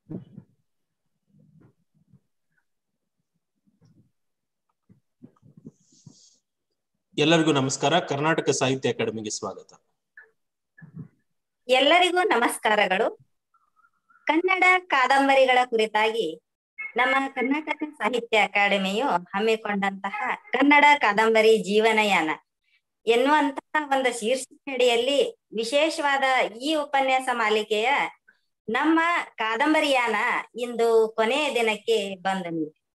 ಎಲ್ಲರಿಗೂ ನಮಸ್ಕಾರ ಕರ್ನಾಟಕ ಸಾಹಿತ್ಯ ಅಕಾಡೆಮಿಗೆ ಸ್ವಾಗತ ಎಲ್ಲರಿಗೂ ನಮಸ್ಕಾರಗಳು ಕನ್ನಡ ಕಾದಂಬರಿಗಳ ಕುರಿತಾಗಿ ನಮ್ಮ ಕರ್ನಾಟಕ ಸಾಹಿತ್ಯ ಅಕಾಡೆಮಿಯು ಹಮ್ಮಿಕೊಂಡಂತಹ ಕನ್ನಡ ಕಾದಂಬರಿ ಜೀವನಯಾನ ಎನ್ನುವಂತಹ ಒಂದು ಶೀರ್ಷಿಕೆಯಡಿಯಲ್ಲಿ ವಿಶೇಷವಾದ ಈ ಉಪನ್ಯಾಸ ಮಾಲಿಕೆಯ ನಮ್ಮ ಕಾದಂಬರಿಯಾನ ಇಂದು ಕೊನೆಯ ದಿನಕ್ಕೆ ಬಂದು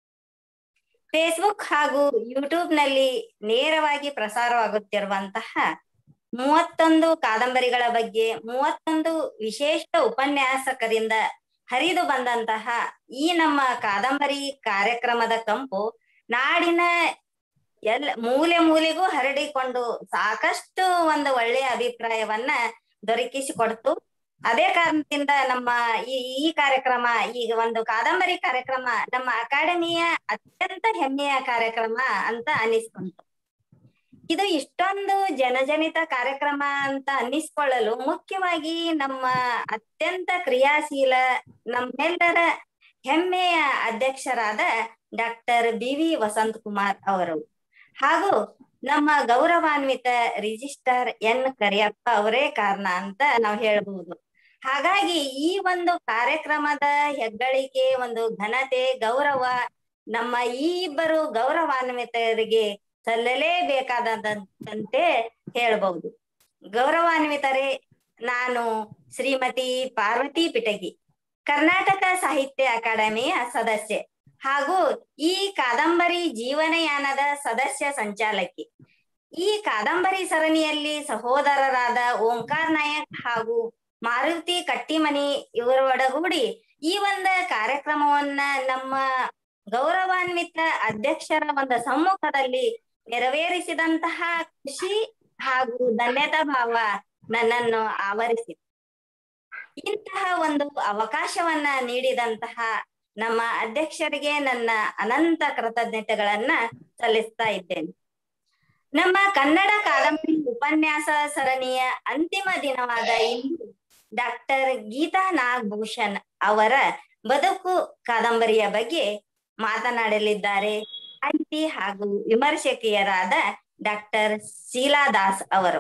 ಫೇಸ್ಬುಕ್ ಹಾಗೂ ಯೂಟ್ಯೂಬ್ ನಲ್ಲಿ ನೇರವಾಗಿ ಪ್ರಸಾರವಾಗುತ್ತಿರುವಂತಹ ಮೂವತ್ತೊಂದು ಕಾದಂಬರಿಗಳ ಬಗ್ಗೆ ಮೂವತ್ತೊಂದು ವಿಶೇಷ ಉಪನ್ಯಾಸಕರಿಂದ ಹರಿದು ಬಂದಂತಹ ಈ ನಮ್ಮ ಕಾದಂಬರಿ ಕಾರ್ಯಕ್ರಮದ ಕಂಪು ನಾಡಿನ ಎಲ್ಲ ಮೂಲೆ ಮೂಲೆಗೂ ಹರಡಿಕೊಂಡು ಸಾಕಷ್ಟು ಒಂದು ಒಳ್ಳೆಯ ಅಭಿಪ್ರಾಯವನ್ನ ದೊರಕಿಸಿಕೊಡ್ತು ಅದೇ ಕಾರಣದಿಂದ ನಮ್ಮ ಈ ಈ ಕಾರ್ಯಕ್ರಮ ಈಗ ಒಂದು ಕಾದಂಬರಿ ಕಾರ್ಯಕ್ರಮ ನಮ್ಮ ಅಕಾಡೆಮಿಯ ಅತ್ಯಂತ ಹೆಮ್ಮೆಯ ಕಾರ್ಯಕ್ರಮ ಅಂತ ಅನಿಸ್ಕೊಂತು ಇದು ಇಷ್ಟೊಂದು ಜನಜನಿತ ಕಾರ್ಯಕ್ರಮ ಅಂತ ಅನ್ನಿಸ್ಕೊಳ್ಳಲು ಮುಖ್ಯವಾಗಿ ನಮ್ಮ ಅತ್ಯಂತ ಕ್ರಿಯಾಶೀಲ ನಮ್ಮೆಲ್ಲರ ಹೆಮ್ಮೆಯ ಅಧ್ಯಕ್ಷರಾದ doctor B V Vasanth Kumar ಅವರು ಹಾಗೂ ನಮ್ಮ ಗೌರವಾನ್ವಿತ ರಿಜಿಸ್ಟರ್ ಎನ್ ಕರಿಯಪ್ಪ ಅವರೇ ಕಾರಣ ಅಂತ ನಾವು ಹೇಳ್ಬಹುದು ಹಾಗಾಗಿ ಈ ಒಂದು ಕಾರ್ಯಕ್ರಮದ ಹೆಗ್ಗಳಿಕೆ ಒಂದು ಘನತೆ ಗೌರವ ನಮ್ಮ ಈ ಇಬ್ಬರು ಗೌರವಾನ್ವಿತರಿಗೆ ಸಲ್ಲಲೇಬೇಕಾದಂತೆ ಹೇಳ್ಬಹುದು ಗೌರವಾನ್ವಿತರೇ ನಾನು ಶ್ರೀಮತಿ ಪಾರ್ವತಿ ಪಿಟಗಿ ಕರ್ನಾಟಕ ಸಾಹಿತ್ಯ ಅಕಾಡೆಮಿಯ ಸದಸ್ಯೆ ಹಾಗೂ ಈ ಕಾದಂಬರಿ ಜೀವನಯಾನದ ಸದಸ್ಯ ಸಂಚಾಲಕಿ ಈ ಕಾದಂಬರಿ ಸರಣಿಯಲ್ಲಿ ಸಹೋದರರಾದ ಓಂಕಾರ್ ನಾಯಕ್ ಹಾಗೂ ಮಾರುತಿ ಕಟ್ಟಿಮನಿ ಇವರ ಒಡಗೂಡಿ ಈ ಒಂದ ಕಾರ್ಯಕ್ರಮವನ್ನ ನಮ್ಮ ಗೌರವಾನ್ವಿತ ಅಧ್ಯಕ್ಷರ ಒಂದು ಸಮ್ಮುಖದಲ್ಲಿ ನೆರವೇರಿಸಿದಂತಹ ಖುಷಿ ಹಾಗೂ ಧನ್ಯತಾ ಭಾವ ನನ್ನನ್ನು ಆವರಿಸಿತು ಇಂತಹ ಒಂದು ಅವಕಾಶವನ್ನ ನೀಡಿದಂತಹ ನಮ್ಮ ಅಧ್ಯಕ್ಷರಿಗೆ ನನ್ನ ಅನಂತ ಕೃತಜ್ಞತೆಗಳನ್ನ ಸಲ್ಲಿಸ್ತಾ ಇದ್ದೇನೆ ನಮ್ಮ ಕನ್ನಡ ಕಾದಂಬರಿ ಉಪನ್ಯಾಸ ಸರಣಿಯ ಅಂತಿಮ ದಿನವಾದ ಇಂದು ಡಾಕ್ಟರ್ ಗೀತಾ ನಾಗಭೂಷಣ್ ಅವರ ಬದುಕು ಕಾದಂಬರಿಯ ಬಗ್ಗೆ ಮಾತನಾಡಲಿದ್ದಾರೆ ಸಾಹಿತಿ ಹಾಗೂ ವಿಮರ್ಶಕಿಯರಾದ ಡಾಕ್ಟರ್ ಶೀಲಾ ದಾಸ್ ಅವರು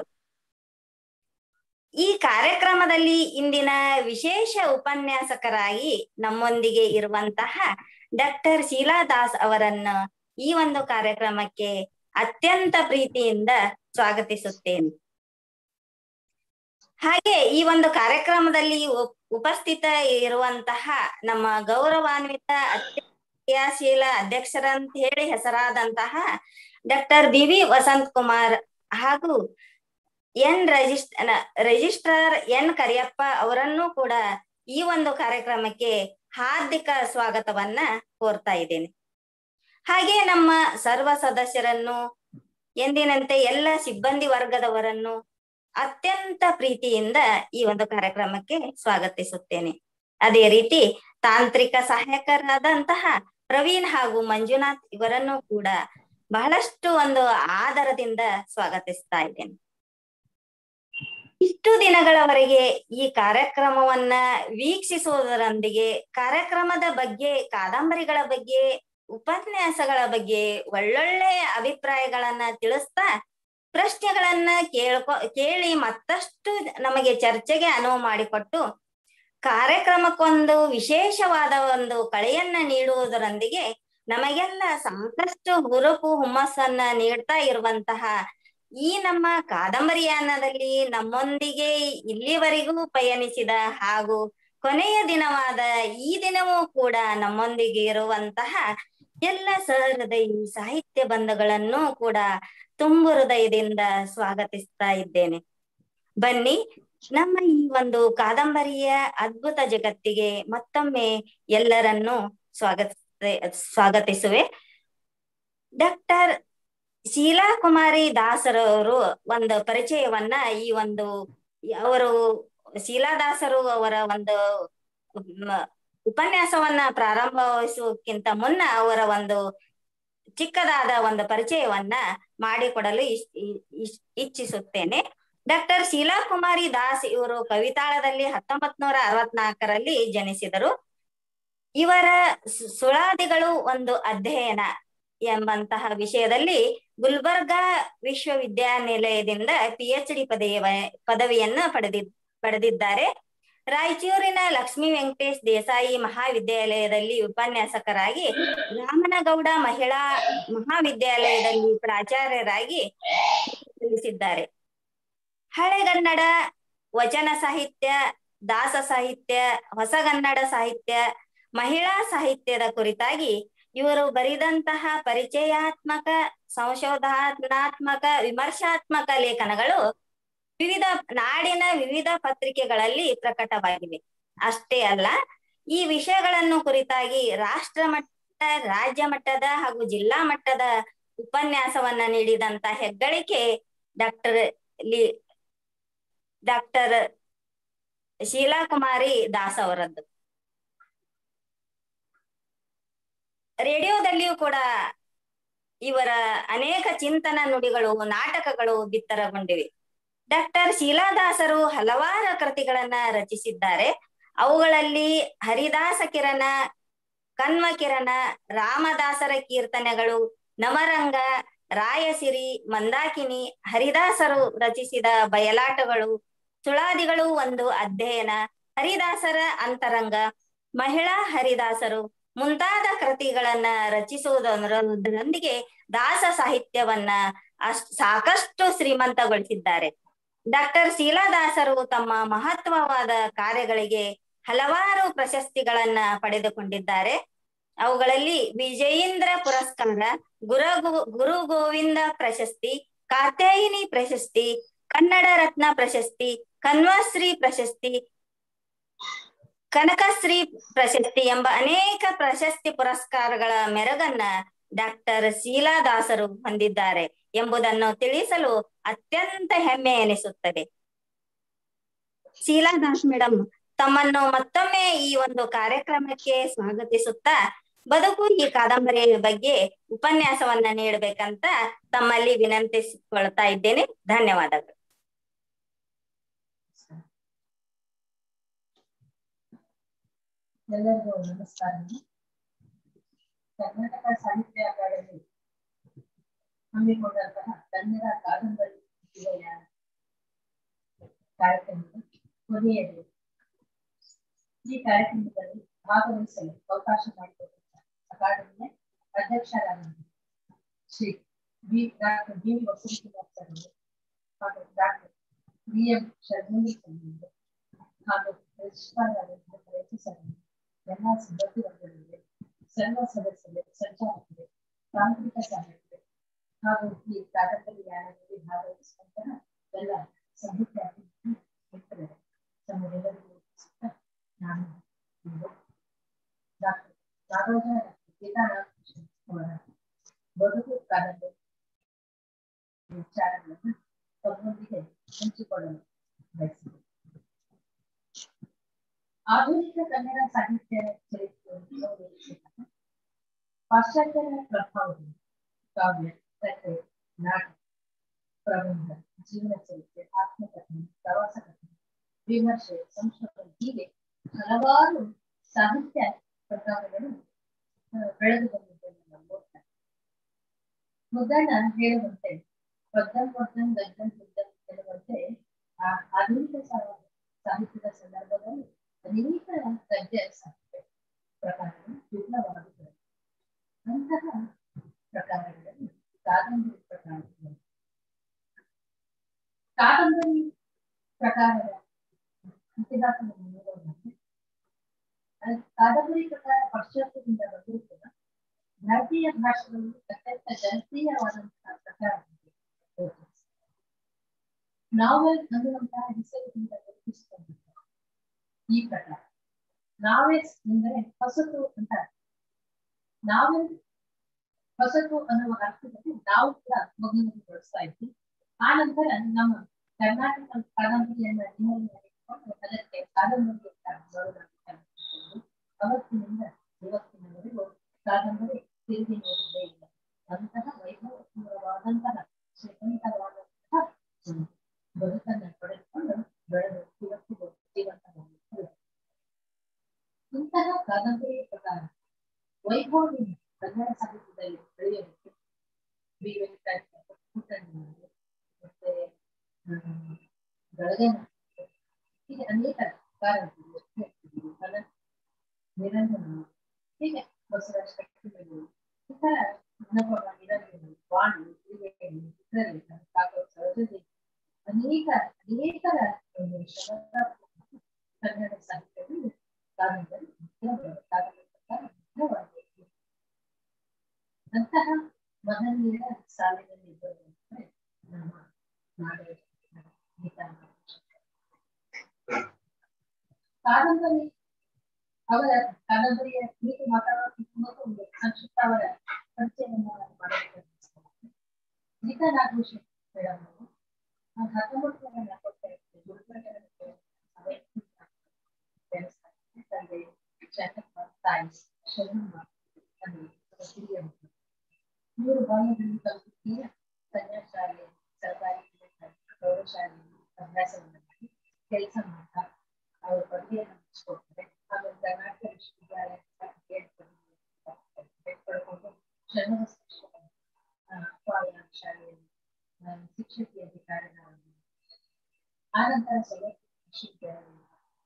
ಈ ಕಾರ್ಯಕ್ರಮದಲ್ಲಿ ಇಂದಿನ ವಿಶೇಷ ಉಪನ್ಯಾಸಕರಾಗಿ ನಮ್ಮೊಂದಿಗೆ ಇರುವಂತಹ ಡಾಕ್ಟರ್ ಶೀಲಾ ದಾಸ್ ಅವರನ್ನು ಈ ಒಂದು ಕಾರ್ಯಕ್ರಮಕ್ಕೆ ಅತ್ಯಂತ ಪ್ರೀತಿಯಿಂದ ಸ್ವಾಗತಿಸುತ್ತೇನೆ ಹಾಗೆ ಈ ಒಂದು ಕಾರ್ಯಕ್ರಮದಲ್ಲಿ ಉಪಸ್ಥಿತ ಇರುವಂತಹ ನಮ್ಮ ಗೌರವಾನ್ವಿತ ಕ್ರಿಯಾಶೀಲ ಅಧ್ಯಕ್ಷರಂತ ಹೇಳಿ ಹೆಸರಾದಂತಹ doctor B V Vasanth Kumar ಹಾಗೂ ಎನ್ ರಿಜಿಸ್ ರಿಜಿಸ್ಟ್ರಾರ್ ಎನ್ ಕರಿಯಪ್ಪ ಅವರನ್ನು ಕೂಡ ಈ ಒಂದು ಕಾರ್ಯಕ್ರಮಕ್ಕೆ ಹಾರ್ದಿಕ ಸ್ವಾಗತವನ್ನ ಕೋರ್ತಾ ಇದ್ದೇನೆ ಹಾಗೆ ನಮ್ಮ ಸರ್ವ ಸದಸ್ಯರನ್ನು ಎಂದಿನಂತೆ ಎಲ್ಲ ಸಿಬ್ಬಂದಿ ವರ್ಗದವರನ್ನು ಅತ್ಯಂತ ಪ್ರೀತಿಯಿಂದ ಈ ಒಂದು ಕಾರ್ಯಕ್ರಮಕ್ಕೆ ಸ್ವಾಗತಿಸುತ್ತೇನೆ ಅದೇ ರೀತಿ ತಾಂತ್ರಿಕ ಸಹಾಯಕರಾದಂತಹ ಪ್ರವೀಣ್ ಹಾಗೂ ಮಂಜುನಾಥ್ ಇವರನ್ನು ಕೂಡ ಬಹಳಷ್ಟು ಒಂದು ಆದರದಿಂದ ಸ್ವಾಗತಿಸ್ತಾ ಇದ್ದೇನೆ ಇಷ್ಟು ದಿನಗಳವರೆಗೆ ಈ ಕಾರ್ಯಕ್ರಮವನ್ನ ವೀಕ್ಷಿಸುವುದರೊಂದಿಗೆ ಕಾರ್ಯಕ್ರಮದ ಬಗ್ಗೆ ಕಾದಂಬರಿಗಳ ಬಗ್ಗೆ ಉಪನ್ಯಾಸಗಳ ಬಗ್ಗೆ ಒಳ್ಳೊಳ್ಳೆ ಅಭಿಪ್ರಾಯಗಳನ್ನ ತಿಳಿಸ್ತಾ ಪ್ರಶ್ನೆಗಳನ್ನ ಕೇಳ್ಕೊ ಕೇಳಿ ಮತ್ತಷ್ಟು ನಮಗೆ ಚರ್ಚೆಗೆ ಅನುವು ಮಾಡಿಕೊಟ್ಟು ಕಾರ್ಯಕ್ರಮಕ್ಕೊಂದು ವಿಶೇಷವಾದ ಒಂದು ಕಳೆಯನ್ನ ನೀಡುವುದರೊಂದಿಗೆ ನಮಗೆಲ್ಲ ಸಾಕಷ್ಟು ಹುರುಪು ಹುಮ್ಮಸ್ಸನ್ನ ನೀಡ್ತಾ ಇರುವಂತಹ ಈ ನಮ್ಮ ಕಾದಂಬರಿಯಾನದಲ್ಲಿ ನಮ್ಮೊಂದಿಗೆ ಇಲ್ಲಿವರೆಗೂ ಪಯಣಿಸಿದ ಹಾಗೂ ಕೊನೆಯ ದಿನವಾದ ಈ ದಿನವೂ ಕೂಡ ನಮ್ಮೊಂದಿಗೆ ಇರುವಂತಹ ಎಲ್ಲ ಸಹೃದಯಿ ಸಾಹಿತ್ಯ ಬಂಧುಗಳನ್ನು ಕೂಡ ತುಂಬು ಹೃದಯದಿಂದ ಸ್ವಾಗತಿಸ್ತಾ ಇದ್ದೇನೆ ಬನ್ನಿ ನಮ್ಮ ಈ ಒಂದು ಕಾದಂಬರಿಯ ಅದ್ಭುತ ಜಗತ್ತಿಗೆ ಮತ್ತೊಮ್ಮೆ ಎಲ್ಲರನ್ನು ಸ್ವಾಗತ ಸ್ವಾಗತಿಸುವೆ ಡಾಕ್ಟರ್ ಶೀಲಾ ಕುಮಾರಿ ದಾಸರವರು ಒಂದು ಪರಿಚಯವನ್ನ ಈ ಒಂದು ಅವರು ಶೀಲಾದಾಸರು ಅವರ ಒಂದು ಉಪನ್ಯಾಸವನ್ನ ಪ್ರಾರಂಭಿಸುವಕ್ಕಿಂತ ಮುನ್ನ ಅವರ ಒಂದು ಚಿಕ್ಕದಾದ ಒಂದು ಪರಿಚಯವನ್ನ ಮಾಡಿಕೊಡಲು ಇಚ್ಛಿಸುತ್ತೇನೆ ಡಾಕ್ಟರ್ ಶೀಲಾ ಕುಮಾರಿ ದಾಸ್ ಇವರು ಕವಿತಾಳದಲ್ಲಿ ಹತ್ತೊಂಬತ್ ನೂರ ಅರವತ್ನಾಲ್ಕರಲ್ಲಿ ಜನಿಸಿದರು ಇವರ ಸು- ಸುಳಾದಿಗಳು ಒಂದು ಅಧ್ಯಯನ ಎಂಬಂತಹ ವಿಷಯದಲ್ಲಿ ಗುಲ್ಬರ್ಗಾ ವಿಶ್ವವಿದ್ಯಾನಿಲಯದಿಂದ ಪಿ ಎಚ್ ಡಿ ಪದವಿಯ ಪದವಿಯನ್ನು ಪಡೆದಿ ಪಡೆದಿದ್ದಾರೆ ರಾಯಚೂರಿನ ಲಕ್ಷ್ಮೀ ವೆಂಕಟೇಶ್ ದೇಸಾಯಿ ಮಹಾವಿದ್ಯಾಲಯದಲ್ಲಿ ಉಪನ್ಯಾಸಕರಾಗಿ ರಾಮನಗೌಡ ಮಹಿಳಾ ಮಹಾವಿದ್ಯಾಲಯದಲ್ಲಿ ಪ್ರಾಚಾರ್ಯರಾಗಿ ಸಲ್ಲಿಸಿದ್ದಾರೆ ಹಳೆಗನ್ನಡ ವಚನ ಸಾಹಿತ್ಯ ದಾಸ ಸಾಹಿತ್ಯ ಹೊಸಗನ್ನಡ ಸಾಹಿತ್ಯ ಮಹಿಳಾ ಸಾಹಿತ್ಯದ ಕುರಿತಾಗಿ ಇವರು ಬರೆದಂತಹ ಪರಿಚಯಾತ್ಮಕ ಸಂಶೋಧನಾತ್ಮಕ ವಿಮರ್ಶಾತ್ಮಕ ಲೇಖನಗಳು ವಿವಿಧ ನಾಡಿನ ವಿವಿಧ ಪತ್ರಿಕೆಗಳಲ್ಲಿ ಪ್ರಕಟವಾಗಿವೆ ಅಷ್ಟೇ ಅಲ್ಲ ಈ ವಿಷಯಗಳನ್ನು ಕುರಿತಾಗಿ ರಾಷ್ಟ್ರ ಮಟ್ಟ ರಾಜ್ಯ ಮಟ್ಟದ ಹಾಗೂ ಜಿಲ್ಲಾ ಮಟ್ಟದ ಉಪನ್ಯಾಸವನ್ನ ನೀಡಿದಂತ ಹೆಗ್ಗಳಿಕೆ ಡಾಕ್ಟರ್ ಲಿ ಡಾಕ್ಟರ್ ಶೀಲಾ ಕುಮಾರಿ ದಾಸ್ ಅವರದ್ದು ರೇಡಿಯೋದಲ್ಲಿಯೂ ಕೂಡ ಇವರ ಅನೇಕ ಚಿಂತನ ನುಡಿಗಳು ನಾಟಕಗಳು ಬಿತ್ತರಗೊಂಡಿವೆ ಡಾಕ್ಟರ್ ಶೀಲಾದಾಸರು ಹಲವಾರು ಕೃತಿಗಳನ್ನ ರಚಿಸಿದ್ದಾರೆ ಅವುಗಳಲ್ಲಿ ಹರಿದಾಸ ಕಿರಣ ಕನ್ವ ಕಿರಣ ರಾಮದಾಸರ ಕೀರ್ತನೆಗಳು ನವರಂಗ ರಾಯಸಿರಿ ಮಂದಾಕಿನಿ ಹರಿದಾಸರು ರಚಿಸಿದ ಬಯಲಾಟಗಳು ಸುಳಾದಿಗಳು ಒಂದು ಅಧ್ಯಯನ ಹರಿದಾಸರ ಅಂತರಂಗ ಮಹಿಳಾ ಹರಿದಾಸರು ಮುಂತಾದ ಕೃತಿಗಳನ್ನ ರಚಿಸುವುದರೊಂದಿಗೆ ದಾಸ ಸಾಹಿತ್ಯವನ್ನ ಅಷ್ಟ್ ಸಾಕಷ್ಟು ಶ್ರೀಮಂತಗೊಳಿಸಿದ್ದಾರೆ ಡಾಕ್ಟರ್ ಶೀಲಾದಾಸರು ತಮ್ಮ ಮಹತ್ವವಾದ ಕಾರ್ಯಗಳಿಗೆ ಹಲವಾರು ಪ್ರಶಸ್ತಿಗಳನ್ನ ಪಡೆದುಕೊಂಡಿದ್ದಾರೆ ಅವುಗಳಲ್ಲಿ ವಿಜಯೇಂದ್ರ ಪುರಸ್ಕಾರ ಗುರು ಗುರು ಗೋವಿಂದ ಪ್ರಶಸ್ತಿ ಕಾತ್ಯಾಯಿನಿ ಪ್ರಶಸ್ತಿ ಕನ್ನಡ ರತ್ನ ಪ್ರಶಸ್ತಿ ಕನ್ವಾಶ್ರೀ ಪ್ರಶಸ್ತಿ ಕನಕಶ್ರೀ ಪ್ರಶಸ್ತಿ ಎಂಬ ಅನೇಕ ಪ್ರಶಸ್ತಿ ಪುರಸ್ಕಾರಗಳ ಮೆರಗನ್ನ ಡಾಕ್ಟರ್ ಶೀಲಾದಾಸರು ಹೊಂದಿದ್ದಾರೆ ಎಂಬುದನ್ನು ತಿಳಿಸಲು ಅತ್ಯಂತ ಹೆಮ್ಮೆ ಎನಿಸುತ್ತದೆ ಶೀಲಾದಾಸ್ ಮೇಡಮ್ ತಮ್ಮನ್ನು ಮತ್ತೊಮ್ಮೆ ಈ ಒಂದು ಕಾರ್ಯಕ್ರಮಕ್ಕೆ ಸ್ವಾಗತಿಸುತ್ತಾ ಬದುಕು ಈ ಕಾದಂಬರಿಯ ಬಗ್ಗೆ ಉಪನ್ಯಾಸವನ್ನ ನೀಡಬೇಕಂತ ತಮ್ಮಲ್ಲಿ ವಿನಂತಿಸಿಕೊಳ್ತಾ ಇದ್ದೇನೆ ಧನ್ಯವಾದಗಳು ಎಲ್ಲರಿಗೂ ನಮಸ್ಕಾರ ಕರ್ನಾಟಕ ಸಾಹಿತ್ಯ ಅಕಾಡೆಮಿ ಹಮ್ಮಿಕೊಂಡಂತಹ ಕನ್ನಡ ಕಾದಂಬರಿ ವಿಜಯ ಕಾರ್ಯಕ್ರಮದ ಕೊನೆಯದು ಈ ಕಾರ್ಯಕ್ರಮದಲ್ಲಿ ಭಾಗವಹಿಸಲು ಅವಕಾಶ ಮಾಡಿಕೊಟ್ಟಂತ ಅಕಾಡೆಮಿಯ ಅಧ್ಯಕ್ಷರಾದ Shri B doctor B Vasanthakumar sir ಅವರು ಹಾಗೂ doctor B M Sharmindra sir ಅವರು ಹಾಗೂ ರಿಜಿಸ್ಟ್ರಾರಾದಂತಹ ಪ್ರಯತ್ನ ಸರ್ ಅವರು ಎಲ್ಲ ಸಿಬ್ಬಂದಿ ವರ್ಗಗಳಿಗೆ ಸರ್ವ ಸದಸ್ಯರು ಸಂಚಾಲಕರು ತಾಂತ್ರಿಕ ಸಹಾಯಕರು ಹಾಗೂ ಈ ಕಾದಂಬರಿ ಯಾನದಲ್ಲಿ ಭಾಗವಹಿಸುವಂತಹ ಎಲ್ಲ ಸಾಹಿತ್ಯ ಮಿತ್ರರು ತಮಗೆಲ್ಲರಿಗೂ ಸುತ್ತ ನಾನು ಇಂದು ಡಾಕ್ಟರ್ ನಾಗರಾಜ ಗೀತಾರಾಮಕೃಷ್ಣ ಅವರ ಬದುಕು ಕಾದಂಬರಿ ವಿಚಾರಗಳನ್ನು ತಮ್ಮೊಂದಿಗೆ ಹಂಚಿಕೊಳ್ಳಲು ಬಯಸಿದೆ ಆಧುನಿಕ ಕನ್ನಡ ಸಾಹಿತ್ಯ ಚರಿತ್ರೆಯನ್ನು ನೋಡಿದಾಗ ಪಾಶ್ಚಾತ್ಯರ ಪ್ರಭಾವದಿಂದ ಕಾವ್ಯ ಕಥೆ ನಾಟಕ ಪ್ರಬಂಧ ಜೀವನ ಚರಿತ್ರೆ ಆತ್ಮಕಥನೆ ಪ್ರವಾಸ ಕಥನೆ ವಿಮರ್ಶೆ ಸಂಶೋಧನೆ ಹೀಗೆ ಹಲವಾರು ಸಾಹಿತ್ಯ ಪ್ರಕಾರಗಳು ಬೆಳೆದು ಬಂದಿದ್ದನ್ನು ನಾವು ನೋಡ್ತಾರೆ ಮುದ್ದಣ್ಣ ಹೇಳುವಂತೆ ಪದ್ದಂ ಪದ್ದಂ ಗದ್ದಂ ಪುದ್ದಂ ಎನ್ನುವಂತೆ ಆ ಆಧುನಿಕ ಸಾಹಿತ್ಯದ ಸಂದರ್ಭದಲ್ಲಿ ಅನೇಕ ಗದ್ಯ ಸಾಹಿತ್ಯ ಪ್ರಕಾರಗಳು ವಿಭಿನ್ನವಾಗುತ್ತವೆ ಅಂತಹ ಪ್ರಕಾರಗಳಲ್ಲಿ ಕಾದಂಬರಿ ಪ್ರಕಾರಗಳು ಕಾದಂಬರಿ ಪ್ರಕಾರದ ಇತಿಹಾಸವನ್ನು ನೋಡೋದಾದ್ರೆ ಕಾದಂಬರಿ ಪ್ರಕಾರ ಪಾಶ್ಚಾತ್ಯದಿಂದ ಬಂದರೂ ಕೂಡ ಭಾರತೀಯ ಭಾಷೆಗಳಲ್ಲಿ ಅತ್ಯಂತ ಜನಪ್ರಿಯವಾದಂತಹ ಪ್ರಕಾರ ನಾವೆಲ್ ಅನ್ನುವಂತಹ ಹೆಸರಿನಿಂದ ಗುರುತಿಸಿಕೊಂಡಿದ್ದಾರೆ ಈ ಪ್ರಕಾರ ನಾವೆಲ್ಸ್ ಎಂದರೆ ಹೊಸತು ಅಂತ ನಾವೆಲ್ ಹೊಸತು ಅನ್ನುವ ಅರ್ಥದಲ್ಲಿ ನಾವು ಕೂಡ ಮಗುವನ್ನು ಬಳಸ್ತಾ ಇದ್ವಿ ಆ ನಂತರ ನಮ್ಮ ಕರ್ನಾಟಕ ಕಾದಂಬರಿಯನ್ನ ನಿಮ್ಮಲ್ಲಿ ಮಾಡಿಕೊಂಡು ಅದಕ್ಕೆ ಕಾದಂಬರಿ ಅಂತ ಬರೋದಕ್ಕೆ ಅವತ್ತಿನಿಂದ ಇವತ್ತಿನವರೆಗೂ ಕಾದಂಬರಿ ತಿರುಗಿ ನೋಡಿದ್ದೇ ಇಲ್ಲ ಅಂತಹ ವೈಭವಪೂರ್ಣವಾದಂತಹ ಶ್ರೀಮಂತವಾದಂತಹ ಬದುಕನ್ನ ಪಡೆದುಕೊಂಡು ಬೆಳೆದು ಇವತ್ತಿಗೂ ಜೀವಂತವಾಗಿರುತ್ತದೆ ಇಂತಹ ಕಾದಂಬರಿ ಪ್ರಕಾರ ವೈಭವದಿಂದ ಕನ್ನಡ ಸಾಹಿತ್ಯದಲ್ಲಿ ಬೆಳೆಯೋದಕ್ಕೆ ಬಿ ವೆಂಕಟೇಶ್ವರ ಪುಟ್ಟಣ್ಣ ಮತ್ತೆ ಬೆಳಗನ ಹೀಗೆ ಅನೇಕ ಕಾರಂತರು ಕನ್ನಡ ನಿರಂಜನ ಹೀಗೆ ಬಸವರಾಜ ಕಟ್ಟಿಗಳು ಈ ತರ ಅನುಭವ ನಿರಂಜನ ವಾಣಿ ತ್ರಿವೇಣಿ ಚಿತ್ರಲೇಖ ಕಾಕೋ ಸರೋಜದೇವಿ ಅನೇಕ ಅನೇಕರ ಒಂದು ಶಬ್ದ ಕನ್ನಡ ಸಾಹಿತ್ಯದಲ್ಲಿ ಕಾದಂಬರಿ ಮುಖ್ಯವಾದ ಕಾದಂಬರಿ ಪ್ರಕಾರ ಮುಖ್ಯವಾಗಿದೆ ಅಂತಹ ಮಹನೀಯರ ಸಾಲಿನಲ್ಲಿ ಬರುವಂತೆ ನಮ್ಮ ನಾಡೋಜ ಗೀತಾ ಕಾದಂಬರಿ ಅವರ ಕಾದಂಬರಿಯ ಕುರಿತು ಮಾತಾಡೋದಕ್ಕಿಂತ ಮೊದಲು ಒಂದು ಸಂಕ್ಷಿಪ್ತ ಅವರ ಪರಿಚಯವನ್ನು ನಾನು ಮಾಡಬೇಕು ಗೀತಾ ನಾಗಭೂಷಣ್ ಮೇಡಮ್ ಅವರು ಹತ್ತೊಂಬತ್ತು ನೂರ ನಲವತ್ತೆರಡು ಗುಲ್ಬರ್ಗದಲ್ಲಿ ತಂದೆ ಶರಣಪ್ಪ ತಾಯಿ ಶರಣಮ್ಮ ಅಲ್ಲಿ ಹಿರಿಯ ಮೂರು ಬಾಲ್ಯದಲ್ಲಿ ಕಲಿತಿಯ ಕನ್ಯಾಶಾಲೆ ಸರ್ಕಾರಿ ಪ್ರೌಢಶಾಲೆಯಲ್ಲಿ ಅಭ್ಯಾಸವನ್ನು ಮಾಡಿ ಕೆಲಸ ಮಾಡ್ತಾ ಅವರ ಪದವಿಯನ್ನು ಮುಗಿಸ್ಕೊಡ್ತಾರೆ ಆಮೇಲೆ ಕರ್ನಾಟಕ ವಿಶ್ವವಿದ್ಯಾಲಯ ಪಡ್ಕೊಂಡು ಶರಣಬಸವೇಶ್ವರ ಪಾಲನಾ ಶಾಲೆಯಲ್ಲಿ ಶಿಕ್ಷಕಿಯಾಗಿ ಕಾರ್ಯನಿರ್ವಹಿಸಿ ಆನಂತರ ಸೊಲಭ ವಿಶ್ವವಿದ್ಯಾಲಯ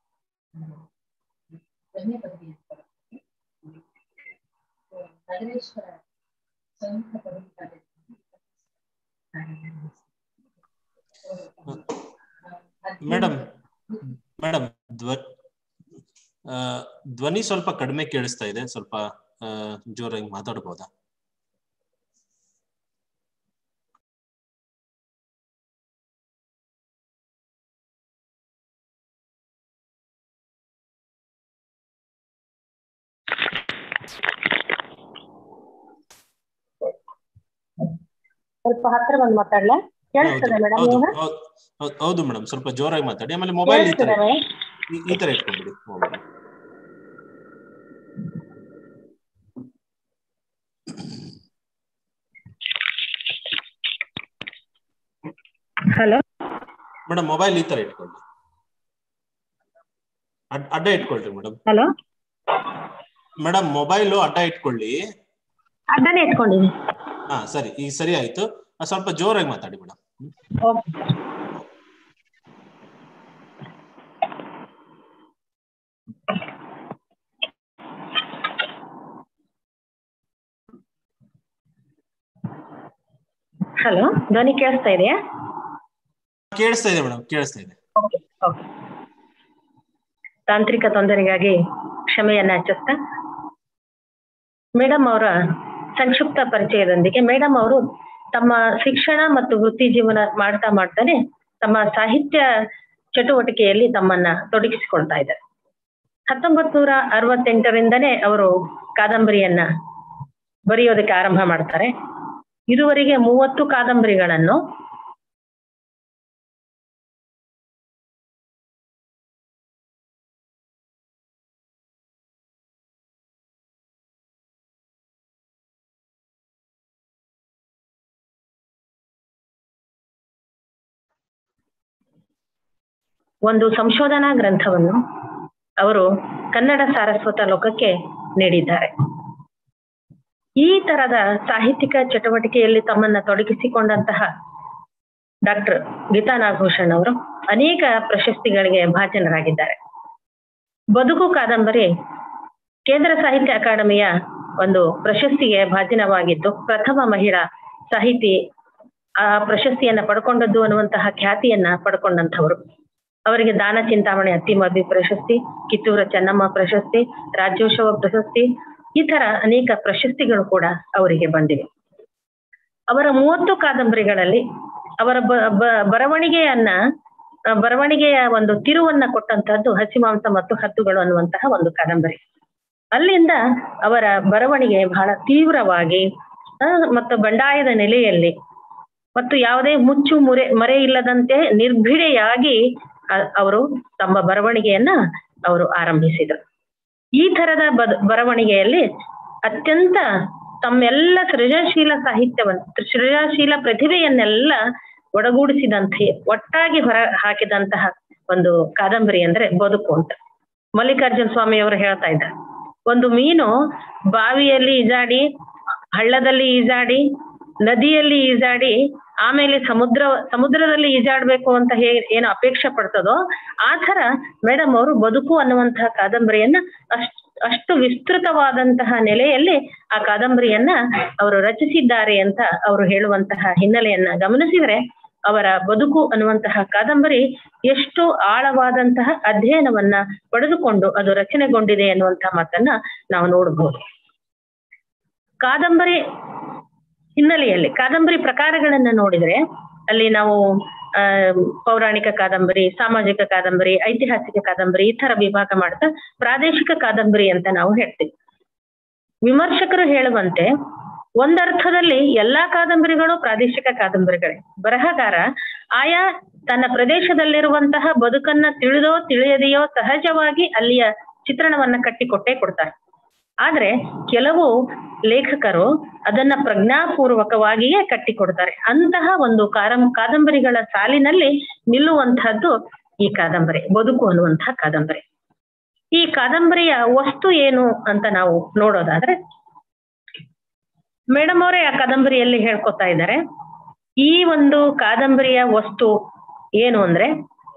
ಗಣ್ಯ ಪದವಿಯನ್ನು ಪಡೆದು ನಗರೇಶ್ವರ ಸಂಯುಕ್ತ ಪದವಿ ಕಾಲೇಜಿನಲ್ಲಿ ಮೇಡಮ್ ಮೇಡಮ್ ಧ್ವ ಆ, ಧ್ವನಿ ಸ್ವಲ್ಪ ಕಡಿಮೆ ಕೇಳಿಸ್ತಾ ಇದೆ ಸ್ವಲ್ಪ ಆ, ಜೋರಾಗಿ ಮಾತಾಡ್ಬೋದಾ ಸ್ವಲ್ಪ ಹತ್ರ ಬಂದು ಮಾತಾಡ್ಲಾ ಕೇಳಿಸ್ತದೆ ಹೌದು ಮೇಡಮ್ ಹೌದು ಈಗ ಹೌದು, ಹೌದು, ಹೌದು ಮೇಡಮ್ ಸ್ವಲ್ಪ ಜೋರಾಗಿ ಮಾತಾಡಿ ಆಮೇಲೆ ಮೊಬೈಲ್ ಈ ತರ ಕೇಳಿಸ್ತದೆ ಈ- ಈ ತರ ಇಟ್ಕೊಂಡ್ಬಿಡಿ ಮೊಬೈಲ್ ಹಲೋ ಮೇಡಮ್ ಮೊಬೈಲ್ ಈ ತರ ಇಟ್ಕೊಳ್ಳಿ ಅಡ್- ಅಡ್ಡ ಇಟ್ಕೊಳ್ರಿ ಮೇಡಮ್ ಹಲೋ ಮೇಡಮ್ ಮೊಬೈಲ್ ಅಡ್ಡ ಇಟ್ಕೊಳ್ಳಿ ಅಡ್ಡನೇ ಇಟ್ಕೊಂಡಿನಿ ಹಾ ಸರಿ ಈಗ ಸರಿ ಆಯ್ತು ಆ, ಸ್ವಲ್ಪ ಜೋರಾಗಿ ಮಾತಾಡಿ ಮೇಡಮ್ ಓಕೆ ಹಲೋ ಧ್ವನಿ ಕೇಳಿಸ್ತಾ ಇದೆಯಾ ಕೇಳಿಸ್ತಾ ಇದೆ ಮೇಡಮ್ ಕೇಳಿಸ್ತಾ ಇದೆ ಓಕೆ ಓಕೆ ತಾಂತ್ರಿಕ ತೊಂದರೆಗಾಗಿ ಕ್ಷಮೆಯನ್ನ ಯಾಚಿಸ್ತಾ ಮೇಡಮ್ ಅವರ ಸಂಕ್ಷಿಪ್ತ ಪರಿಚಯದೊಂದಿಗೆ ಮೇಡಮ್ ಅವರು ತಮ್ಮ ಶಿಕ್ಷಣ ಮತ್ತು ವೃತ್ತಿ ಜೀವನ ಮಾಡ್ತಾ ಮಾಡ್ತಾನೆ ತಮ್ಮ ಸಾಹಿತ್ಯ ಚಟುವಟಿಕೆಯಲ್ಲಿ ತಮ್ಮನ್ನ ತೊಡಗಿಸಿಕೊಳ್ತಾ ಇದ್ದಾರೆ ಹತ್ತೊಂಬತ್ ನೂರ ಅರವತ್ತೆಂಟರಿಂದನೇ ಅವರು ಕಾದಂಬರಿಯನ್ನ ಬರೆಯೋದಕ್ಕೆ ಆರಂಭ ಮಾಡ್ತಾರೆ ಇದುವರೆಗೆ ಮೂವತ್ತು ಕಾದಂಬರಿಗಳನ್ನು ಒಂದು ಸಂಶೋಧನಾ ಗ್ರಂಥವನ್ನು ಅವರು ಕನ್ನಡ ಸಾರಸ್ವತ ಲೋಕಕ್ಕೆ ನೀಡಿದ್ದಾರೆ ಈ ತರದ ಸಾಹಿತ್ಯಿಕ ಚಟುವಟಿಕೆಯಲ್ಲಿ ತಮ್ಮನ್ನ ತೊಡಗಿಸಿಕೊಂಡಂತಹ ಡಾಕ್ಟರ್ ಗೀತಾ ನಾಗಭೂಷಣ್ ಅವರು ಅನೇಕ ಪ್ರಶಸ್ತಿಗಳಿಗೆ ಭಾಜನರಾಗಿದ್ದಾರೆ ಬದುಕು ಕಾದಂಬರಿ ಕೇಂದ್ರ ಸಾಹಿತ್ಯ ಅಕಾಡೆಮಿಯ ಒಂದು ಪ್ರಶಸ್ತಿಗೆ ಭಾಜನವಾಗಿದ್ದು ಪ್ರಥಮ ಮಹಿಳಾ ಸಾಹಿತಿ ಆ ಪ್ರಶಸ್ತಿಯನ್ನ ಪಡ್ಕೊಂಡದ್ದು ಅನ್ನುವಂತಹ ಖ್ಯಾತಿಯನ್ನ ಪಡ್ಕೊಂಡಂಥವರು ಅವರಿಗೆ ದಾನ ಚಿಂತಾಮಣಿ ಅತ್ತಿಮಬ್ಬಿ ಪ್ರಶಸ್ತಿ ಕಿತ್ತೂರ ಚೆನ್ನಮ್ಮ ಪ್ರಶಸ್ತಿ ರಾಜ್ಯೋತ್ಸವ ಪ್ರಶಸ್ತಿ ಈ ತರ ಅನೇಕ ಪ್ರಶಸ್ತಿಗಳು ಕೂಡ ಅವರಿಗೆ ಬಂದಿವೆ ಅವರ ಮೂವತ್ತು ಕಾದಂಬರಿಗಳಲ್ಲಿ ಅವರ ಬ- ಬ- ಬರವಣಿಗೆಯನ್ನ ಆ, ಬರವಣಿಗೆಯ ಒಂದು ತಿರುವನ್ನ ಕೊಟ್ಟಂತಹದ್ದು ಹಸಿಮಾಂಸ ಮತ್ತು ಹತ್ತುಗಳು ಅನ್ನುವಂತಹ ಒಂದು ಕಾದಂಬರಿ ಅಲ್ಲಿಂದ ಅವರ ಬರವಣಿಗೆ ಬಹಳ ತೀವ್ರವಾಗಿ ಆ, ಮತ್ತು ಬಂಡಾಯದ ನೆಲೆಯಲ್ಲಿ ಮತ್ತು ಯಾವುದೇ ಮುಚ್ಚು ಮುರೆ ಮರೆ ಇಲ್ಲದಂತೆ ನಿರ್ಭಿಡೆಯಾಗಿ ಅ- ಅವರು ತಮ್ಮ ಬರವಣಿಗೆಯನ್ನ ಅವರು ಆರಂಭಿಸಿದರು ಈ ತರದ ಬದ ಬರವಣಿಗೆಯಲ್ಲಿ ಅತ್ಯಂತ ತಮ್ಮೆಲ್ಲ ಸೃಜನಶೀಲ ಸಾಹಿತ್ಯವನ್ನು ಸೃಜನಶೀಲ ಪ್ರತಿಭೆಯನ್ನೆಲ್ಲ ಒಡಗೂಡಿಸಿದಂತೆ ಒಟ್ಟಾಗಿ ಹೊರ ಹಾಕಿದಂತಹ ಒಂದು ಕಾದಂಬರಿ ಅಂದ್ರೆ ಬದುಕು ಅಂತ ಮಲ್ಲಿಕಾರ್ಜುನ ಸ್ವಾಮಿ ಅವರು ಹೇಳ್ತಾ ಇದ್ದಾರೆ ಒಂದು ಮೀನು ಬಾವಿಯಲ್ಲಿ ಈಜಾಡಿ ಹಳ್ಳದಲ್ಲಿ ಈಜಾಡಿ ನದಿಯಲ್ಲಿ ಈಜಾಡಿ ಆಮೇಲೆ ಸಮುದ್ರ ಸಮುದ್ರದಲ್ಲಿ ಈಜಾಡ್ಬೇಕು ಅಂತ ಹೇ ಏನು ಅಪೇಕ್ಷೆ ಪಡ್ತದೋ ಆ ತರ ಮೇಡಮ್ ಅವರು ಬದುಕು ಅನ್ನುವಂತಹ ಕಾದಂಬರಿಯನ್ನ ಅಷ್ಟ್ ಅಷ್ಟು ವಿಸ್ತೃತವಾದಂತಹ ನೆಲೆಯಲ್ಲಿ ಆ ಕಾದಂಬರಿಯನ್ನ ಅವರು ರಚಿಸಿದ್ದಾರೆ ಅಂತ ಅವರು ಹೇಳುವಂತಹ ಹಿನ್ನೆಲೆಯನ್ನ ಗಮನಿಸಿದ್ರೆ ಅವರ ಬದುಕು ಅನ್ನುವಂತಹ ಕಾದಂಬರಿ ಎಷ್ಟು ಆಳವಾದಂತಹ ಅಧ್ಯಯನವನ್ನ ಪಡೆದುಕೊಂಡು ಅದು ರಚನೆಗೊಂಡಿದೆ ಅನ್ನುವಂತಹ ಮಾತನ್ನ ನಾವು ನೋಡಬಹುದು ಕಾದಂಬರಿ ಹಿನ್ನೆಲೆಯಲ್ಲಿ ಕಾದಂಬರಿ ಪ್ರಕಾರಗಳನ್ನ ನೋಡಿದ್ರೆ ಅಲ್ಲಿ ನಾವು ಆ ಪೌರಾಣಿಕ ಕಾದಂಬರಿ ಸಾಮಾಜಿಕ ಕಾದಂಬರಿ ಐತಿಹಾಸಿಕ ಕಾದಂಬರಿ ಈ ತರ ವಿಭಾಗ ಮಾಡ್ತಾ ಪ್ರಾದೇಶಿಕ ಕಾದಂಬರಿ ಅಂತ ನಾವು ಹೇಳ್ತೀವಿ ವಿಮರ್ಶಕರು ಹೇಳುವಂತೆ ಒಂದರ್ಥದಲ್ಲಿ ಎಲ್ಲಾ ಕಾದಂಬರಿಗಳು ಪ್ರಾದೇಶಿಕ ಕಾದಂಬರಿಗಳೇ ಬರಹಗಾರ ಆಯಾ ತನ್ನ ಪ್ರದೇಶದಲ್ಲಿರುವಂತಹ ಬದುಕನ್ನ ತಿಳಿದೋ ತಿಳಿಯದೆಯೋ ಸಹಜವಾಗಿ ಅಲ್ಲಿಯ ಚಿತ್ರಣವನ್ನ ಕಟ್ಟಿಕೊಟ್ಟೇ ಕೊಡ್ತಾರೆ ಆದ್ರೆ ಕೆಲವು ಲೇಖಕರು ಅದನ್ನ ಪ್ರಜ್ಞಾಪೂರ್ವಕವಾಗಿಯೇ ಕಟ್ಟಿಕೊಡ್ತಾರೆ ಅಂತಹ ಒಂದು ಕಾರಂ ಕಾದಂಬರಿಗಳ ಸಾಲಿನಲ್ಲಿ ನಿಲ್ಲುವಂತಹದ್ದು ಈ ಕಾದಂಬರಿ ಬದುಕು ಅನ್ನುವಂತಹ ಕಾದಂಬರಿ ಈ ಕಾದಂಬರಿಯ ವಸ್ತು ಏನು ಅಂತ ನಾವು ನೋಡೋದಾದ್ರೆ ಮೇಡಮ್ ಅವರೇ ಆ ಕಾದಂಬರಿಯಲ್ಲಿ ಹೇಳ್ಕೊತಾ ಇದ್ದಾರೆ ಈ ಒಂದು ಕಾದಂಬರಿಯ ವಸ್ತು ಏನು ಅಂದ್ರೆ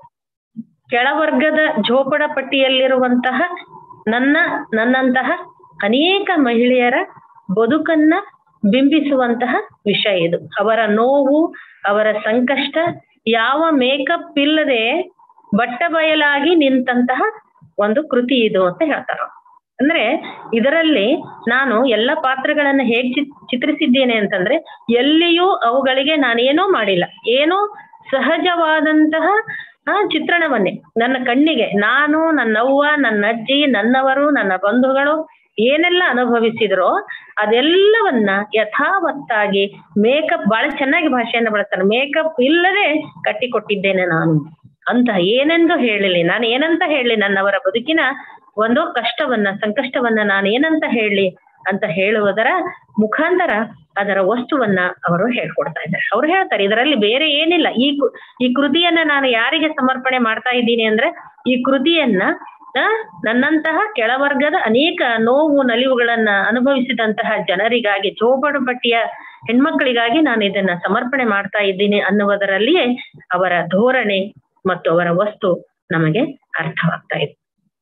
ಕೆಳವರ್ಗದ ಝೋಪಡ ಪಟ್ಟಿಯಲ್ಲಿರುವಂತಹ ನನ್ನ ನನ್ನಂತಹ ಅನೇಕ ಮಹಿಳೆಯರ ಬದುಕನ್ನ ಬಿಂಬಿಸುವಂತಹ ವಿಷಯ ಇದು ಅವರ ನೋವು ಅವರ ಸಂಕಷ್ಟ ಯಾವ ಮೇಕಪ್ ಇಲ್ಲದೆ ಬಟ್ಟ ಬಯಲಾಗಿ ನಿಂತಹ ಒಂದು ಕೃತಿ ಇದು ಅಂತ ಹೇಳ್ತಾರ ಅಂದ್ರೆ ಇದರಲ್ಲಿ ನಾನು ಎಲ್ಲ ಪಾತ್ರಗಳನ್ನ ಹೇಗ್ ಚಿತ್ರಿಸಿದ್ದೇನೆ ಅಂತಂದ್ರೆ ಎಲ್ಲಿಯೂ ಅವುಗಳಿಗೆ ನಾನೇನೋ ಮಾಡಿಲ್ಲ ಏನೋ ಸಹಜವಾದಂತಹ ಆ ಚಿತ್ರಣವನ್ನೇ ನನ್ನ ಕಣ್ಣಿಗೆ ನಾನು ನನ್ನ ಅವ್ವ ನನ್ನ ಅಜ್ಜಿ ನನ್ನವರು ನನ್ನ ಬಂಧುಗಳು ಏನೆಲ್ಲ ಅನುಭವಿಸಿದ್ರೋ ಅದೆಲ್ಲವನ್ನ ಯಥಾವತ್ತಾಗಿ ಮೇಕಪ್ ಬಹಳ ಚೆನ್ನಾಗಿ ಭಾಷೆಯನ್ನ ಬಳಸ್ತಾರೆ ಮೇಕಪ್ ಇಲ್ಲದೆ ಕಟ್ಟಿಕೊಟ್ಟಿದ್ದೇನೆ ನಾನು ಅಂತ ಏನೆಂದು ಹೇಳಲಿ ನಾನು ಏನಂತ ಹೇಳಲಿ ನನ್ನವರ ಬದುಕಿನ ಒಂದು ಕಷ್ಟವನ್ನ ಸಂಕಷ್ಟವನ್ನ ನಾನು ಏನಂತ ಹೇಳಲಿ ಅಂತ ಹೇಳುವುದರ ಮುಖಾಂತರ ಅದರ ವಸ್ತುವನ್ನ ಅವರು ಹೇಳ್ಕೊಡ್ತಾ ಇದ್ದಾರೆ ಅವ್ರು ಹೇಳ್ತಾರೆ ಇದರಲ್ಲಿ ಬೇರೆ ಏನಿಲ್ಲ ಈ ಈ ಕೃತಿಯನ್ನ ನಾನು ಯಾರಿಗೆ ಸಮರ್ಪಣೆ ಮಾಡ್ತಾ ಇದ್ದೀನಿ ಅಂದ್ರೆ ಈ ಕೃತಿಯನ್ನ ನನ್ನಂತಹ ಕೆಳವರ್ಗದ ಅನೇಕ ನೋವು ನಲಿವುಗಳನ್ನ ಅನುಭವಿಸಿದಂತಹ ಜನರಿಗಾಗಿ ಚೋಬಡು ಪಟ್ಟಿಯ ಹೆಣ್ಮಕ್ಳಿಗಾಗಿ ನಾನು ಇದನ್ನ ಸಮರ್ಪಣೆ ಮಾಡ್ತಾ ಇದ್ದೀನಿ ಅನ್ನುವುದರಲ್ಲಿಯೇ ಅವರ ಧೋರಣೆ ಮತ್ತು ಅವರ ವಸ್ತು ನಮಗೆ ಅರ್ಥವಾಗ್ತಾ ಇದೆ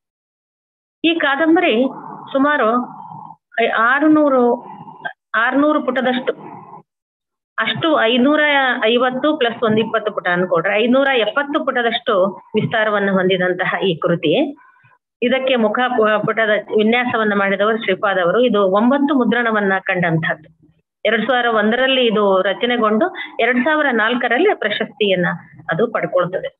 ಈ ಕಾದಂಬರಿ ಸುಮಾರು ಆರುನೂರು ಆರ್ನೂರು ಪುಟದಷ್ಟು ಅಷ್ಟು ಐನೂರ ಐವತ್ತು ಪ್ಲಸ್ ಒಂದ್ ಇಪ್ಪತ್ತು ಪುಟ ಅನ್ಕೊಡ್ರೆ ಐನೂರ ಎಪ್ಪತ್ತು ಪುಟದಷ್ಟು ವಿಸ್ತಾರವನ್ನು ಹೊಂದಿದಂತಹ ಈ ಕೃತಿ ಇದಕ್ಕೆ ಮುಖ ಪುಟದ ವಿನ್ಯಾಸವನ್ನ ಮಾಡಿದವರು ಶ್ರೀಪಾದ್ ಅವರು ಇದು ಒಂಬತ್ತು ಮುದ್ರಣವನ್ನ ಕಂಡಂತಹದ್ದು ಎರಡ್ ಸಾವಿರ ಒಂದರಲ್ಲಿ ಇದು ರಚನೆಗೊಂಡು ಎರಡ್ ಸಾವಿರ ನಾಲ್ಕರಲ್ಲಿ ಪ್ರಶಸ್ತಿಯನ್ನ ಅದು ಪಡ್ಕೊಳ್ತದೆ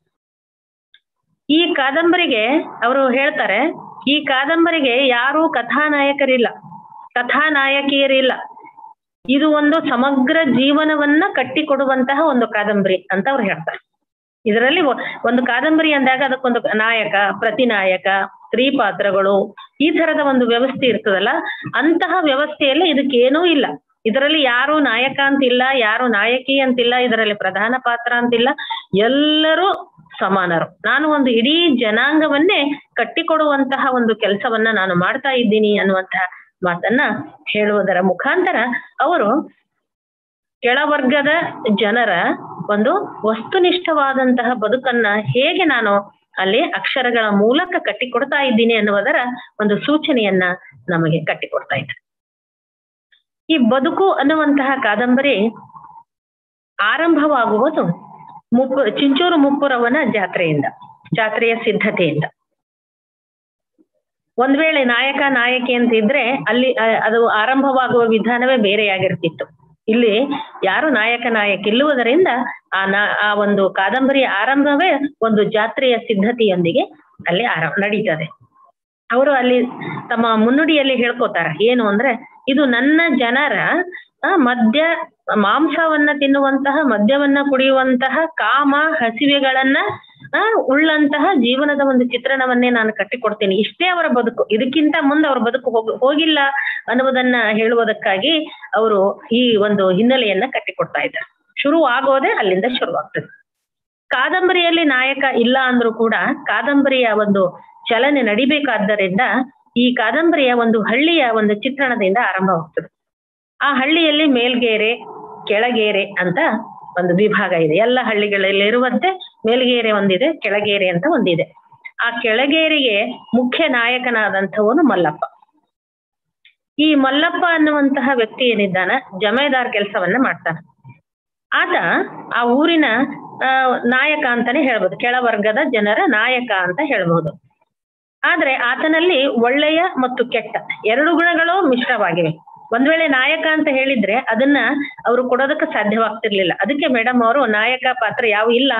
ಈ ಕಾದಂಬರಿಗೆ ಅವರು ಹೇಳ್ತಾರೆ ಈ ಕಾದಂಬರಿಗೆ ಯಾರು ಕಥಾನಾಯಕರಿಲ್ಲ ಕಥಾನಾಯಕಿಯರಿಲ್ಲ ಇದು ಒಂದು ಸಮಗ್ರ ಜೀವನವನ್ನ ಕಟ್ಟಿಕೊಡುವಂತಹ ಒಂದು ಕಾದಂಬರಿ ಅಂತ ಅವ್ರು ಹೇಳ್ತಾರೆ ಇದರಲ್ಲಿ ಒಂದು ಕಾದಂಬರಿ ಅಂದಾಗ ಅದಕ್ಕೊಂದು ನಾಯಕ ಪ್ರತಿನಾಯಕ ಸ್ತ್ರೀ ಪಾತ್ರಗಳು ಈ ತರದ ಒಂದು ವ್ಯವಸ್ಥೆ ಇರ್ತದಲ್ಲ ಅಂತಹ ವ್ಯವಸ್ಥೆಯಲ್ಲಿ ಇದಕ್ಕೇನೂ ಇಲ್ಲ ಇದರಲ್ಲಿ ಯಾರು ನಾಯಕ ಅಂತಿಲ್ಲ ಯಾರು ನಾಯಕಿ ಅಂತಿಲ್ಲ ಇದರಲ್ಲಿ ಪ್ರಧಾನ ಪಾತ್ರ ಅಂತಿಲ್ಲ ಎಲ್ಲರೂ ಸಮಾನರು ನಾನು ಒಂದು ಇಡೀ ಜನಾಂಗವನ್ನೇ ಕಟ್ಟಿಕೊಡುವಂತಹ ಒಂದು ಕೆಲಸವನ್ನ ನಾನು ಮಾಡ್ತಾ ಇದ್ದೀನಿ ಅನ್ನುವಂತಹ ಮಾತನ್ನ ಹೇಳುವುದರ ಮುಖಾಂತರ ಅವರು ಕೆಳವರ್ಗದ ಜನರ ಒಂದು ವಸ್ತುನಿಷ್ಠವಾದಂತಹ ಬದುಕನ್ನ ಹೇಗೆ ನಾನು ಅಲ್ಲಿ ಅಕ್ಷರಗಳ ಮೂಲಕ ಕಟ್ಟಿಕೊಡ್ತಾ ಇದ್ದೀನಿ ಅನ್ನುವುದರ ಒಂದು ಸೂಚನೆಯನ್ನ ನಮಗೆ ಕಟ್ಟಿಕೊಡ್ತಾ ಇದ್ದಾರೆ ಈ ಬದುಕು ಅನ್ನುವಂತಹ ಕಾದಂಬರಿ ಆರಂಭವಾಗುವುದು ಮುಪ್ಪು ಚಿಂಚೂರು ಮುಪ್ಪುರವನ ಜಾತ್ರೆಯಿಂದ ಜಾತ್ರೆಯ ಸಿದ್ಧತೆಯಿಂದ ಒಂದ್ ವೇಳೆ ನಾಯಕ ನಾಯಕಿ ಅಂತ ಇದ್ರೆ ಅಲ್ಲಿ ಅದು ಆರಂಭವಾಗುವ ವಿಧಾನವೇ ಬೇರೆಯಾಗಿರ್ತಿತ್ತು ಇಲ್ಲಿ ಯಾರು ನಾಯಕ ನಾಯಕ ಇಲ್ಲುವುದರಿಂದ ಆ ನಾ ಆ ಒಂದು ಕಾದಂಬರಿಯ ಆರಂಭವೇ ಒಂದು ಜಾತ್ರೆಯ ಸಿದ್ಧತೆಯೊಂದಿಗೆ ಅಲ್ಲಿ ಆರಂಭ ನಡೀತದೆ ಅವರು ಅಲ್ಲಿ ತಮ್ಮ ಮುನ್ನುಡಿಯಲ್ಲಿ ಹೇಳ್ಕೊತಾರ ಏನು ಅಂದ್ರೆ ಇದು ನನ್ನ ಜನರ ಮದ್ಯ ಮಾಂಸವನ್ನ ತಿನ್ನುವಂತಹ ಮದ್ಯವನ್ನ ಕುಡಿಯುವಂತಹ ಕಾಮ ಹಸಿವೆಗಳನ್ನ ಆ ಉಳ್ಳಂತಹ ಜೀವನದ ಒಂದು ಚಿತ್ರಣವನ್ನೇ ನಾನು ಕಟ್ಟಿಕೊಡ್ತೀನಿ ಇಷ್ಟೇ ಅವರ ಬದುಕು ಇದಕ್ಕಿಂತ ಮುಂದೆ ಅವರ ಬದುಕು ಹೋಗ ಹೋಗಿಲ್ಲ ಅನ್ನುವುದನ್ನ ಹೇಳುವುದಕ್ಕಾಗಿ ಅವರು ಈ ಒಂದು ಹಿನ್ನೆಲೆಯನ್ನ ಕಟ್ಟಿಕೊಡ್ತಾ ಇದ್ದಾರೆ ಶುರು ಆಗೋದೇ ಅಲ್ಲಿಂದ ಶುರುವಾಗ್ತದೆ ಕಾದಂಬರಿಯಲ್ಲಿ ನಾಯಕ ಇಲ್ಲ ಅಂದ್ರೂ ಕೂಡ ಕಾದಂಬರಿಯ ಒಂದು ಚಲನೆ ನಡಿಬೇಕಾದ್ದರಿಂದ ಈ ಕಾದಂಬರಿಯ ಒಂದು ಹಳ್ಳಿಯ ಒಂದು ಚಿತ್ರಣದಿಂದ ಆರಂಭವಾಗ್ತದೆ ಆ ಹಳ್ಳಿಯಲ್ಲಿ ಮೇಲ್ಗೇರೆ ಕೆಳಗೇರೆ ಅಂತ ಒಂದು ವಿಭಾಗ ಇದೆ ಎಲ್ಲ ಹಳ್ಳಿಗಳಲ್ಲಿ ಇರುವಂತೆ ಮೇಲ್ಗೇರೆ ಒಂದಿದೆ ಕೆಳಗೇರೆ ಅಂತ ಒಂದಿದೆ ಆ ಕೆಳಗೇರಿಗೆ ಮುಖ್ಯ ನಾಯಕನಾದಂಥವನು ಮಲ್ಲಪ್ಪ ಈ ಮಲ್ಲಪ್ಪ ಅನ್ನುವಂತಹ ವ್ಯಕ್ತಿ ಏನಿದ್ದಾನ ಜಮೇದಾರ್ ಕೆಲಸವನ್ನ ಮಾಡ್ತಾನೆ ಆತ ಆ ಊರಿನ ಆ, ನಾಯಕ ಅಂತಾನೆ ಹೇಳ್ಬೋದು ಕೆಳವರ್ಗದ ಜನರ ನಾಯಕ ಅಂತ ಹೇಳ್ಬೋದು ಆದ್ರೆ ಆತನಲ್ಲಿ ಒಳ್ಳೆಯ ಮತ್ತು ಕೆಟ್ಟ ಎರಡು ಗುಣಗಳು ಮಿಶ್ರವಾಗಿವೆ ಒಂದ್ ವೇಳೆ ನಾಯಕ ಅಂತ ಹೇಳಿದ್ರೆ ಅದನ್ನ ಅವರು ಕೊಡೋದಕ್ಕೆ ಸಾಧ್ಯವಾಗ್ತಿರ್ಲಿಲ್ಲ ಅದಕ್ಕೆ ಮೇಡಮ್ ಅವರು ನಾಯಕ ಪಾತ್ರ ಯಾವ ಇಲ್ಲ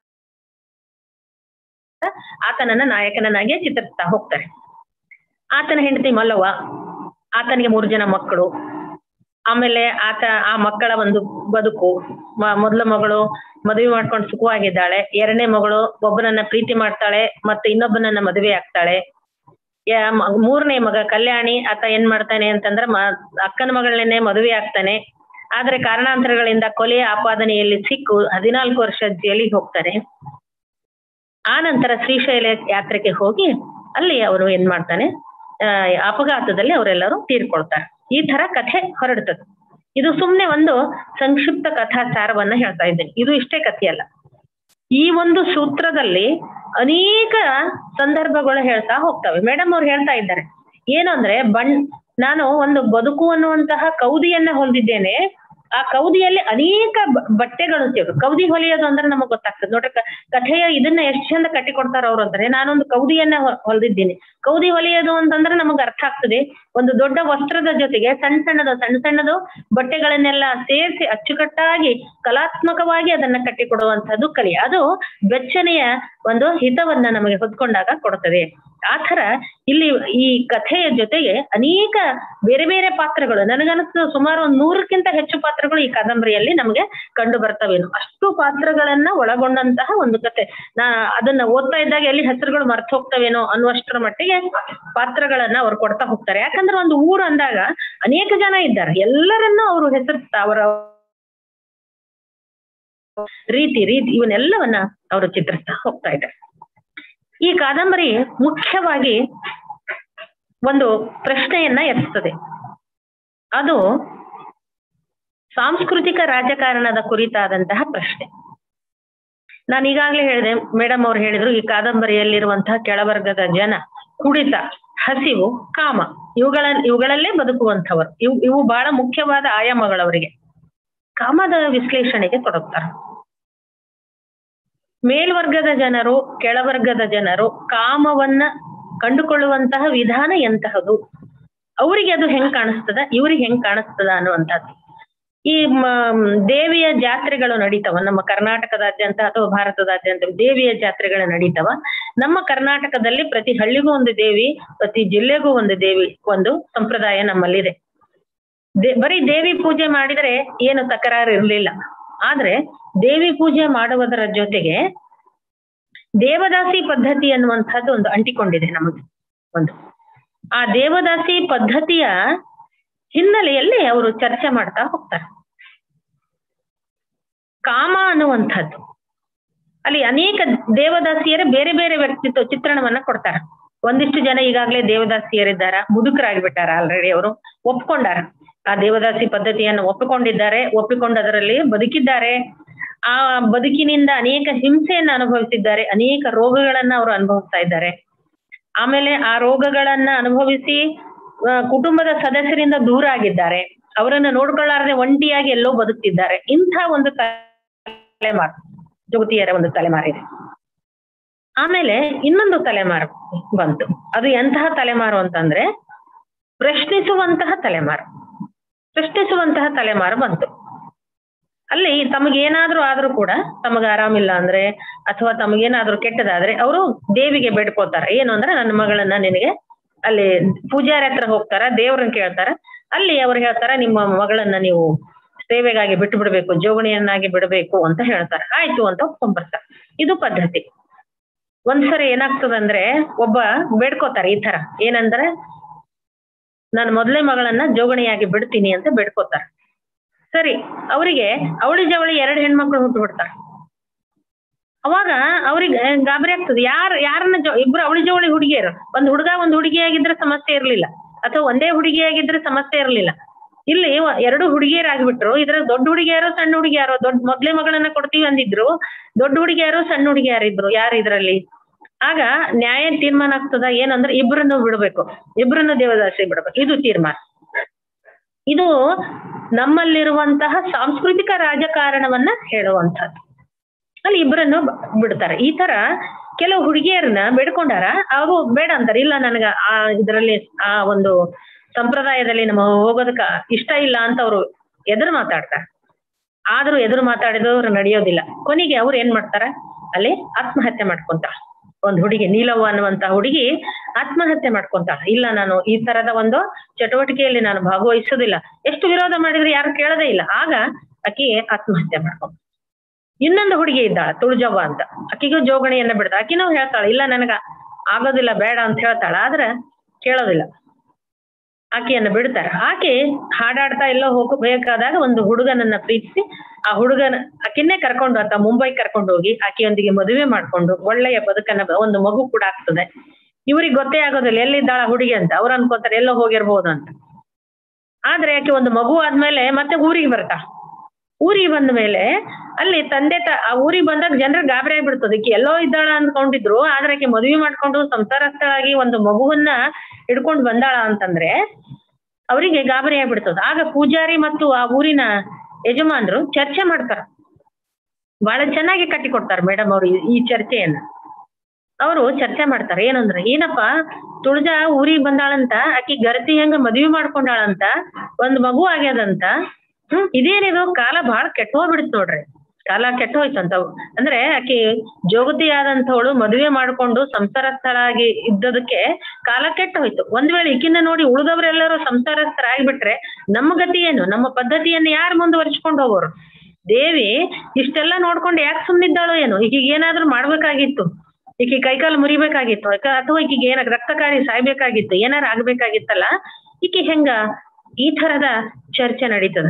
ಅಂತ ಆತನನ್ನ ನಾಯಕನನ್ನಾಗಿ ಚಿತ್ರಿಸ್ತಾ ಹೋಗ್ತಾರೆ ಆತನ ಹೆಂಡತಿ ಮಲ್ಲವ್ವ ಆತನಿಗೆ ಮೂರು ಜನ ಮಕ್ಕಳು ಆಮೇಲೆ ಆತ ಆ ಮಕ್ಕಳ ಒಂದು ಬದುಕು ಮ- ಮೊದಲ ಮಗಳು ಮದುವೆ ಮಾಡ್ಕೊಂಡು ಸುಖವಾಗಿದ್ದಾಳೆ ಎರಡನೇ ಮಗಳು ಒಬ್ಬನನ್ನ ಪ್ರೀತಿ ಮಾಡ್ತಾಳೆ ಮತ್ತೆ ಇನ್ನೊಬ್ಬನನ್ನ ಮದುವೆ ಆಗ್ತಾಳೆ ಯಾ- ಮ- ಮೂರನೇ ಮಗ ಕಲ್ಯಾಣಿ ಆತ ಏನ್ ಮಾಡ್ತಾನೆ ಅಂತಂದ್ರೆ ಮ- ಅಕ್ಕನ ಮಗಳನ್ನೇ ಮದುವೆ ಆಗ್ತಾನೆ ಆದ್ರೆ ಕಾರಣಾಂತರಗಳಿಂದ ಕೊಲೆಯ ಆಪಾದನೆಯಲ್ಲಿ ಸಿಕ್ಕು ಹದಿನಾಲ್ಕು ವರ್ಷ ಜೈಲಿಗೆ ಹೋಗ್ತಾರೆ ಆ ನಂತರ ಶ್ರೀಶೈಲ ಯಾತ್ರೆಗೆ ಹೋಗಿ ಅಲ್ಲಿ ಅವರು ಏನ್ ಮಾಡ್ತಾನೆ ಆ, ಅಪಘಾತದಲ್ಲಿ ಅವರೆಲ್ಲರೂ ತೀರ್ಕೊಳ್ತಾರೆ ಈ ತರ ಕಥೆ ಹೊರಡ್ತದೆ ಇದು ಸುಮ್ನೆ ಒಂದು ಸಂಕ್ಷಿಪ್ತ ಕಥಾಚಾರವನ್ನ ಹೇಳ್ತಾ ಇದ್ದೇನೆ ಇದು ಇಷ್ಟೇ ಕಥೆಯಲ್ಲ ಈ ಒಂದು ಸೂತ್ರದಲ್ಲಿ ಅನೇಕ ಸಂದರ್ಭಗಳು ಹೇಳ್ತಾ ಹೋಗ್ತವೆ ಮೇಡಮ್ ಅವ್ರು ಹೇಳ್ತಾ ಇದ್ದಾರೆ ಏನು ಅಂದ್ರೆ ಬಣ್ ನಾನು ಒಂದು ಬದುಕು ಅನ್ನುವಂತಹ ಕೌದಿಯನ್ನ ಹೊಂದಿದ್ದೇನೆ ಆ ಕೌದಿಯಲ್ಲಿ ಅನೇಕ ಬ- ಬಟ್ಟೆಗಳು ಸಿಗು ಕೌದಿ ಹೊಲಿಯೋದು ಅಂದ್ರೆ ನಮಗ್ ಗೊತ್ತಾಗ್ತದೆ ನೋಡ್ರಿ ಕ- ಕಥೆಯ ಇದನ್ನ ಎಷ್ಟು ಚಂದ ಕಟ್ಟಿಕೊಡ್ತಾರ ಅವ್ರು ಅಂದ್ರೆ ನಾನೊಂದು ಕೌದಿಯನ್ನ ಹೊ- ಹೊಲ್ದಿದ್ದೀನಿ ಕೌದಿ ಹೊಲಿಯೋದು ಅಂತಂದ್ರೆ ನಮಗ್ ಅರ್ಥ ಆಗ್ತದೆ ಒಂದು ದೊಡ್ಡ ವಸ್ತ್ರದ ಜೊತೆಗೆ ಸಣ್ಣ ಸಣ್ಣದು ಸಣ್ಣ ಸಣ್ಣದು ಬಟ್ಟೆಗಳನ್ನೆಲ್ಲ ಸೇರಿಸಿ ಅಚ್ಚುಕಟ್ಟಾಗಿ ಕಲಾತ್ಮಕವಾಗಿ ಅದನ್ನ ಕಟ್ಟಿಕೊಡುವಂತಹದ್ದು ಕಲೆ ಅದು ಬೆಚ್ಚನೆಯ ಒಂದು ಹಿತವನ್ನ ನಮಗೆ ಹೊತ್ಕೊಂಡಾಗ ಕೊಡುತ್ತದೆ ಆ ತರ ಇಲ್ಲಿ ಈ ಕಥೆಯ ಜೊತೆಗೆ ಅನೇಕ ಬೇರೆ ಬೇರೆ ಪಾತ್ರಗಳು ನನಗನ್ನಿಸ್ತದೆ ಸುಮಾರು ಒಂದು ನೂರಕ್ಕಿಂತ ಹೆಚ್ಚು ಪಾತ್ರಗಳು ಈ ಕಾದಂಬರಿಯಲ್ಲಿ ನಮಗೆ ಕಂಡು ಬರ್ತವೇನು ಅಷ್ಟು ಪಾತ್ರಗಳನ್ನ ಒಳಗೊಂಡಂತಹ ಒಂದು ಕತೆ ನಾ ಅದನ್ನ ಓದ್ತಾ ಇದ್ದಾಗ ಎಲ್ಲಿ ಹೆಸರುಗಳು ಮರ್ತು ಹೋಗ್ತವೇನೋ ಅನ್ನುವಷ್ಟರ ಮಟ್ಟಿಗೆ ಪಾತ್ರಗಳನ್ನ ಅವ್ರು ಕೊಡ್ತಾ ಹೋಗ್ತಾರೆ ಯಾಕಂದ್ರೆ ಒಂದು ಊರು ಅಂದಾಗ ಅನೇಕ ಜನ ಇದ್ದಾರೆ ಎಲ್ಲರನ್ನೂ ಅವರು ಹೆಸರಿಸ್ತಾ ಅವರ ರೀತಿ ರೀತಿ ಇವನ್ನೆಲ್ಲವನ್ನ ಅವರು ಚಿತ್ರಿಸ್ತಾ ಹೋಗ್ತಾ ಇದ್ದಾರೆ ಈ ಕಾದಂಬರಿ ಮುಖ್ಯವಾಗಿ ಒಂದು ಪ್ರಶ್ನೆಯನ್ನ ಎತ್ತುತ್ತದೆ ಅದು ಸಾಂಸ್ಕೃತಿಕ ರಾಜಕಾರಣದ ಕುರಿತಾದಂತಹ ಪ್ರಶ್ನೆ ನಾನು ಈಗಾಗಲೇ ಹೇಳಿದೆ ಮೇಡಮ್ ಅವ್ರು ಹೇಳಿದ್ರು ಈ ಕಾದಂಬರಿಯಲ್ಲಿರುವಂತಹ ಕೆಳವರ್ಗದ ಜನ ಕುಡಿತ ಹಸಿವು ಕಾಮ ಇವುಗಳ ಇವುಗಳಲ್ಲೇ ಬದುಕುವಂಥವರು ಇವು ಇವು ಬಹಳ ಮುಖ್ಯವಾದ ಆಯಾಮಗಳವರಿಗೆ ಕಾಮದ ವಿಶ್ಲೇಷಣೆಗೆ ತೊಡಗ್ತಾರೆ ಮೇಲ್ವರ್ಗದ ಜನರು ಕೆಳವರ್ಗದ ಜನರು ಕಾಮವನ್ನ ಕಂಡುಕೊಳ್ಳುವಂತಹ ವಿಧಾನ ಎಂತಹದು ಅವರಿಗೆ ಅದು ಹೆಂಗ್ ಕಾಣಿಸ್ತದ ಇವ್ರಿಗೆ ಹೆಂಗ್ ಕಾಣಿಸ್ತದ ಅನ್ನುವಂಥದ್ದು ಈ ಮ- ದೇವಿಯ ಜಾತ್ರೆಗಳು ನಡೀತಾವ ನಮ್ಮ ಕರ್ನಾಟಕದಾದ್ಯಂತ ಅಥವಾ ಭಾರತದಾದ್ಯಂತ ದೇವಿಯ ಜಾತ್ರೆಗಳು ನಡೀತಾವ ನಮ್ಮ ಕರ್ನಾಟಕದಲ್ಲಿ ಪ್ರತಿ ಹಳ್ಳಿಗೂ ಒಂದು ದೇವಿ ಪ್ರತಿ ಜಿಲ್ಲೆಗೂ ಒಂದು ದೇವಿ ಒಂದು ಸಂಪ್ರದಾಯ ನಮ್ಮಲ್ಲಿದೆ ದೇ ಬರೀ ದೇವಿ ಪೂಜೆ ಮಾಡಿದರೆ ಏನು ತಕರಾರು ಇರಲಿಲ್ಲ ಆದ್ರೆ ದೇವಿ ಪೂಜೆ ಮಾಡುವುದರ ಜೊತೆಗೆ ದೇವದಾಸಿ ಪದ್ಧತಿ ಅನ್ನುವಂಥದ್ದು ಒಂದು ಅಂಟಿಕೊಂಡಿದೆ ನಮಗೆ ಒಂದು ಆ ದೇವದಾಸಿ ಪದ್ಧತಿಯ ಹಿನ್ನೆಲೆಯಲ್ಲಿ ಅವರು ಚರ್ಚೆ ಮಾಡ್ತಾ ಹೋಗ್ತಾರೆ ಕಾಮ ಅನ್ನುವಂಥದ್ದು ಅಲ್ಲಿ ಅನೇಕ ದೇವದಾಸಿಯರೇ ಬೇರೆ ಬೇರೆ ವ್ಯಕ್ತಿತ್ವ ಚಿತ್ರಣವನ್ನ ಕೊಡ್ತಾರೆ ಒಂದಿಷ್ಟು ಜನ ಈಗಾಗಲೇ ದೇವದಾಸಿಯರಿದ್ದಾರ ಮುದುಕರಾಗ್ಬಿಟ್ಟಾರ ಆಲ್ರೆಡಿ ಅವರು ಒಪ್ಕೊಂಡಾರ ಆ ದೇವದಾಸಿ ಪದ್ಧತಿಯನ್ನು ಒಪ್ಪಿಕೊಂಡಿದ್ದಾರೆ ಒಪ್ಪಿಕೊಂಡು ಅದರಲ್ಲಿ ಬದುಕಿದ್ದಾರೆ ಆ ಬದುಕಿನಿಂದ ಅನೇಕ ಹಿಂಸೆಯನ್ನ ಅನುಭವಿಸಿದ್ದಾರೆ ಅನೇಕ ರೋಗಗಳನ್ನ ಅವರು ಅನುಭವಿಸ್ತಾ ಇದ್ದಾರೆ ಆಮೇಲೆ ಆ ರೋಗಗಳನ್ನ ಅನುಭವಿಸಿ ಆ, ಕುಟುಂಬದ ಸದಸ್ಯರಿಂದ ದೂರ ಆಗಿದ್ದಾರೆ ಅವರನ್ನ ನೋಡ್ಕೊಳ್ಳಾರದೆ ಒಂಟಿಯಾಗಿ ಎಲ್ಲೋ ಬದುಕ್ತಿದ್ದಾರೆ ಇಂಥ ಒಂದು ತಲೆಮಾರು ಜಗತಿಯರ ಒಂದು ತಲೆಮಾರಿದೆ ಆಮೇಲೆ ಇನ್ನೊಂದು ತಲೆಮಾರು ಬಂತು ಅದು ಎಂತಹ ತಲೆಮಾರು ಅಂತಂದ್ರೆ ಪ್ರಶ್ನಿಸುವಂತಹ ತಲೆಮಾರು ಪ್ರಶ್ನಿಸುವಂತಹ ತಲೆಮಾರು ಬಂತು ಅಲ್ಲಿ ತಮಗೇನಾದ್ರೂ ಆದ್ರೂ ಕೂಡ ತಮಗ ಆರಾಮಿಲ್ಲ ಅಂದ್ರೆ ಅಥವಾ ತಮಗೇನಾದ್ರೂ ಕೆಟ್ಟದಾದ್ರೆ ಅವರು ದೇವಿಗೆ ಬೇಡ್ಕೋತಾರೆ ಏನು ಅಂದ್ರೆ ನನ್ನ ಮಗಳನ್ನ ನಿನಗೆ ಅಲ್ಲಿ ಪೂಜಾರಿ ಹತ್ರ ಹೋಗ್ತಾರ ದೇವ್ರನ್ನ ಕೇಳ್ತಾರ ಅಲ್ಲಿ ಅವ್ರು ಹೇಳ್ತಾರ ನಿಮ್ಮ ಮಗಳನ್ನ ನೀವು ಸೇವೆಗಾಗಿ ಬಿಟ್ಟು ಬಿಡ್ಬೇಕು ಜೋಗಣಿಯನ್ನಾಗಿ ಬಿಡಬೇಕು ಅಂತ ಹೇಳ್ತಾರೆ ಆಯ್ತು ಅಂತ ಒಪ್ಕೊಂಡ್ಬರ್ತಾರೆ ಇದು ಪದ್ಧತಿ ಒಂದ್ಸರಿ ಏನಾಗ್ತದಂದ್ರೆ ಒಬ್ಬ ಬೇಡ್ಕೋತಾರೆ ಈ ತರ ಏನಂದ್ರೆ ನಾನು ಮೊದಲೇ ಮಗಳನ್ನ ಜೋಗಣಿಯಾಗಿ ಬಿಡ್ತೀನಿ ಅಂತ ಬೇಡ್ಕೋತಾರೆ ಸರಿ ಅವರಿಗೆ ಅವಳಿ ಜವಳಿ ಎರಡು ಹೆಣ್ಮಕ್ಳು ಹುಟ್ಟು ಬಿಡ್ತಾರೆ ಅವಾಗ ಅವ್ರಿಗೆ ಗಾಬರಿ ಆಗ್ತದೆ ಯಾರ್ ಯಾರನ್ನ ಜೊ- ಇಬ್ರು ಅವಳಿ ಜವಳಿ ಹುಡುಗಿಯರು ಒಂದ್ ಹುಡುಗ ಒಂದ್ ಹುಡುಗಿ ಆಗಿದ್ರೆ ಸಮಸ್ಯೆ ಇರ್ಲಿಲ್ಲ ಅಥವಾ ಒಂದೇ ಹುಡುಗಿ ಆಗಿದ್ರೆ ಸಮಸ್ಯೆ ಇರ್ಲಿಲ್ಲ ಇಲ್ಲಿ ಒ- ಎರಡು ಹುಡುಗಿಯರಾಗ್ಬಿಟ್ರು ಇದ್ರ ದೊಡ್ಡ ಹುಡುಗಿಯಾರೋ ಸಣ್ಣ ಹುಡುಗಿಯಾರೋ ದೊಡ್ಡ ಮೊದ್ಲೇ ಮಗಳನ್ನ ಕೊಡ್ತೀವಿ ಅಂದಿದ್ರು ದೊಡ್ಡ ಹುಡುಗಿಯಾರೋ ಸಣ್ಣ ಹುಡುಗಿಯಾರಿದ್ರು ಯಾರು ಇದ್ರಲ್ಲಿ ಆಗ ನ್ಯಾಯ ತೀರ್ಮಾನ ಆಗ್ತದ ಏನಂದ್ರೆ ಇಬ್ಬರನ್ನು ಬಿಡ್ಬೇಕು ಇಬ್ಬರನ್ನು ದೇವದಾಸಿ ಬಿಡ್ಬೇಕು ಇದು ತೀರ್ಮಾನ ಇದು ನಮ್ಮಲ್ಲಿರುವಂತಹ ಸಾಂಸ್ಕೃತಿಕ ರಾಜಕಾರಣವನ್ನ ಹೇಳುವಂತಹದ್ದು ಅಲ್ಲಿ ಇಬ್ಬರನ್ನು ಬ- ಬಿಡ್ತಾರೆ ಈ ತರ ಕೆಲವು ಹುಡುಗಿಯರನ್ನ ಬೇಡ್ಕೊಂಡಾರ ಅವರು ಬೇಡ ಅಂತಾರೆ ಇಲ್ಲ ನನಗ ಆ ಇದರಲ್ಲಿ ಆ ಒಂದು ಸಂಪ್ರದಾಯದಲ್ಲಿ ನಮ್ಮ ಹೋಗೋದಕ್ಕ ಇಷ್ಟ ಇಲ್ಲ ಅಂತ ಅವರು ಎದುರು ಮಾತಾಡ್ತಾರೆ ಆದ್ರೂ ಎದುರು ಮಾತಾಡಿದವ್ರು ನಡೆಯೋದಿಲ್ಲ ಕೊನೆಗೆ ಅವ್ರು ಏನ್ ಮಾಡ್ತಾರ ಅಲ್ಲಿ ಆತ್ಮಹತ್ಯೆ ಮಾಡ್ಕೊಂತಾಳ ಒಂದ್ ಹುಡುಗಿ ನೀಲವ್ವ ಅನ್ನುವಂತ ಹುಡುಗಿ ಆತ್ಮಹತ್ಯೆ ಮಾಡ್ಕೊಂತಾಳ ಇಲ್ಲ ನಾನು ಈ ತರದ ಒಂದು ಚಟುವಟಿಕೆಯಲ್ಲಿ ನಾನು ಭಾಗವಹಿಸೋದಿಲ್ಲ ಎಷ್ಟು ವಿರೋಧ ಮಾಡಿದ್ರೆ ಯಾರು ಕೇಳದೇ ಇಲ್ಲ ಆಗ ಆಕಿ ಆತ್ಮಹತ್ಯೆ ಮಾಡ್ಕೊಂತ ಇನ್ನೊಂದು ಹುಡುಗಿ ಇದ್ದಾಳ ತುಳಜವ್ವ ಅಂತ ಆಕಿಗೂ ಜೋಗಣಿಯನ್ನ ಬಿಡ್ದ ಆಕಿನೂ ಹೇಳ್ತಾಳ ಇಲ್ಲ ನನಗ ಆಗೋದಿಲ್ಲ ಬೇಡ ಅಂತ ಹೇಳ್ತಾಳ ಆದ್ರೆ ಕೇಳೋದಿಲ್ಲ ಆಕೆಯನ್ನ ಬಿಡ್ತಾರೆ ಆಕೆ ಹಾಡಾಡ್ತಾ ಎಲ್ಲೋ ಹೋಗಬೇಕಾದಾಗ ಒಂದು ಹುಡುಗನನ್ನ ಪ್ರೀತಿಸಿ ಆ ಹುಡುಗನ ಆಕಿನ್ನೇ ಕರ್ಕೊಂಡು ಆತ ಮುಂಬೈ ಕರ್ಕೊಂಡು ಹೋಗಿ ಆಕೆಯೊಂದಿಗೆ ಮದುವೆ ಮಾಡ್ಕೊಂಡು ಒಳ್ಳೆಯ ಬದುಕನ್ನ ಒಂದು ಮಗು ಕೂಡ ಆಗ್ತದೆ ಇವ್ರಿಗೆ ಗೊತ್ತೇ ಆಗೋದಿಲ್ಲ ಎಲ್ಲಿದ್ದಾಳ ಹುಡುಗಿ ಅಂತ ಅವ್ರು ಅನ್ಕೋತಾರೆ ಎಲ್ಲೋ ಹೋಗಿರ್ಬೋದು ಅಂತ ಆದ್ರೆ ಆಕೆ ಒಂದು ಮಗು ಆದ್ಮೇಲೆ ಮತ್ತೆ ಊರಿಗೆ ಬರ್ತಾ ಊರಿಗೆ ಬಂದ ಮೇಲೆ ಅಲ್ಲಿ ತಂದೆ ತ ಆ ಊರಿಗೆ ಬಂದಾಗ ಜನರು ಗಾಬರಿ ಆಗ್ಬಿಡ್ತದೆ ಈಕಿ ಎಲ್ಲೋ ಇದ್ದಾಳ ಅನ್ಕೊಂಡಿದ್ರು ಆದ್ರೆ ಆಕೆ ಮದುವೆ ಮಾಡ್ಕೊಂಡು ಸಂಸಾರಸ್ಥಳಾಗಿ ಒಂದು ಮಗುವನ್ನ ಹಿಡ್ಕೊಂಡು ಬಂದಾಳ ಅಂತಂದ್ರೆ ಅವರಿಗೆ ಗಾಬರಿ ಆಗ್ಬಿಡ್ತದ ಆಗ ಪೂಜಾರಿ ಮತ್ತು ಆ ಊರಿನ ಯಜಮಾನ್ರು ಚರ್ಚೆ ಮಾಡ್ತಾರ ಬಹಳ ಚೆನ್ನಾಗಿ ಕಟ್ಟಿಕೊಡ್ತಾರೆ ಮೇಡಮ್ ಅವರು ಈ ಚರ್ಚೆಯನ್ನ ಅವರು ಚರ್ಚೆ ಮಾಡ್ತಾರೆ ಏನಂದ್ರೆ ಏನಪ್ಪ ತುಳಜ ಊರಿಗೆ ಬಂದಾಳಂತ ಆಕಿ ಗರತಿ ಹೆಂಗ ಮದ್ವಿ ಮಾಡ್ಕೊಂಡಾಳಂತ ಒಂದ್ ಮಗು ಆಗ್ಯದಂತ ಹ್ಮ್ ಇದೇನಿದು ಕಾಲ ಬಹಳ ಕೆಟ್ಟ ಹೋಗ್ಬಿಡ್ತು ನೋಡ್ರಿ ಕಾಲ ಕೆಟ್ಟ ಹೋಯ್ತಂತ ಅಂದ್ರೆ ಆಕಿ ಜೋಗತಿ ಆದಂಥವಳು ಮದುವೆ ಮಾಡ್ಕೊಂಡು ಸಂಸಾರಸ್ಥಳಾಗಿ ಇದ್ದದಕ್ಕೆ ಕಾಲ ಕೆಟ್ಟ ಹೋಯ್ತು ಒಂದ್ ವೇಳೆ ಈಕಿನ ನೋಡಿ ಉಳಿದವರೆಲ್ಲರೂ ಸಂಸಾರಸ್ಥರಾಗ್ಬಿಟ್ರೆ ನಮ್ಮ ಗತಿ ಏನು ನಮ್ಮ ಪದ್ಧತಿಯನ್ನು ಯಾರು ಮುಂದುವರಿಸ್ಕೊಂಡು ಹೋಗೋರು ದೇವಿ ಇಷ್ಟೆಲ್ಲ ನೋಡ್ಕೊಂಡು ಯಾಕೆ ಸುಮ್ಮನಿದ್ದಾಳೋ ಏನೋ ಈಕಿಗೆ ಏನಾದ್ರೂ ಮಾಡ್ಬೇಕಾಗಿತ್ತು ಈಕಿ ಕೈಕಾಲು ಮುರಿಬೇಕಾಗಿತ್ತು ಅಕ- ಅಥವಾ ಈಕಿಗೆ ಏನ ರಕ್ತಕಾರಿ ಸಾಯ್ಬೇಕಾಗಿತ್ತು ಏನಾರ ಆಗ್ಬೇಕಾಗಿತ್ತಲ್ಲ ಈಕಿ ಹೆಂಗ ಈ ತರದ ಚರ್ಚೆ ನಡೀತದ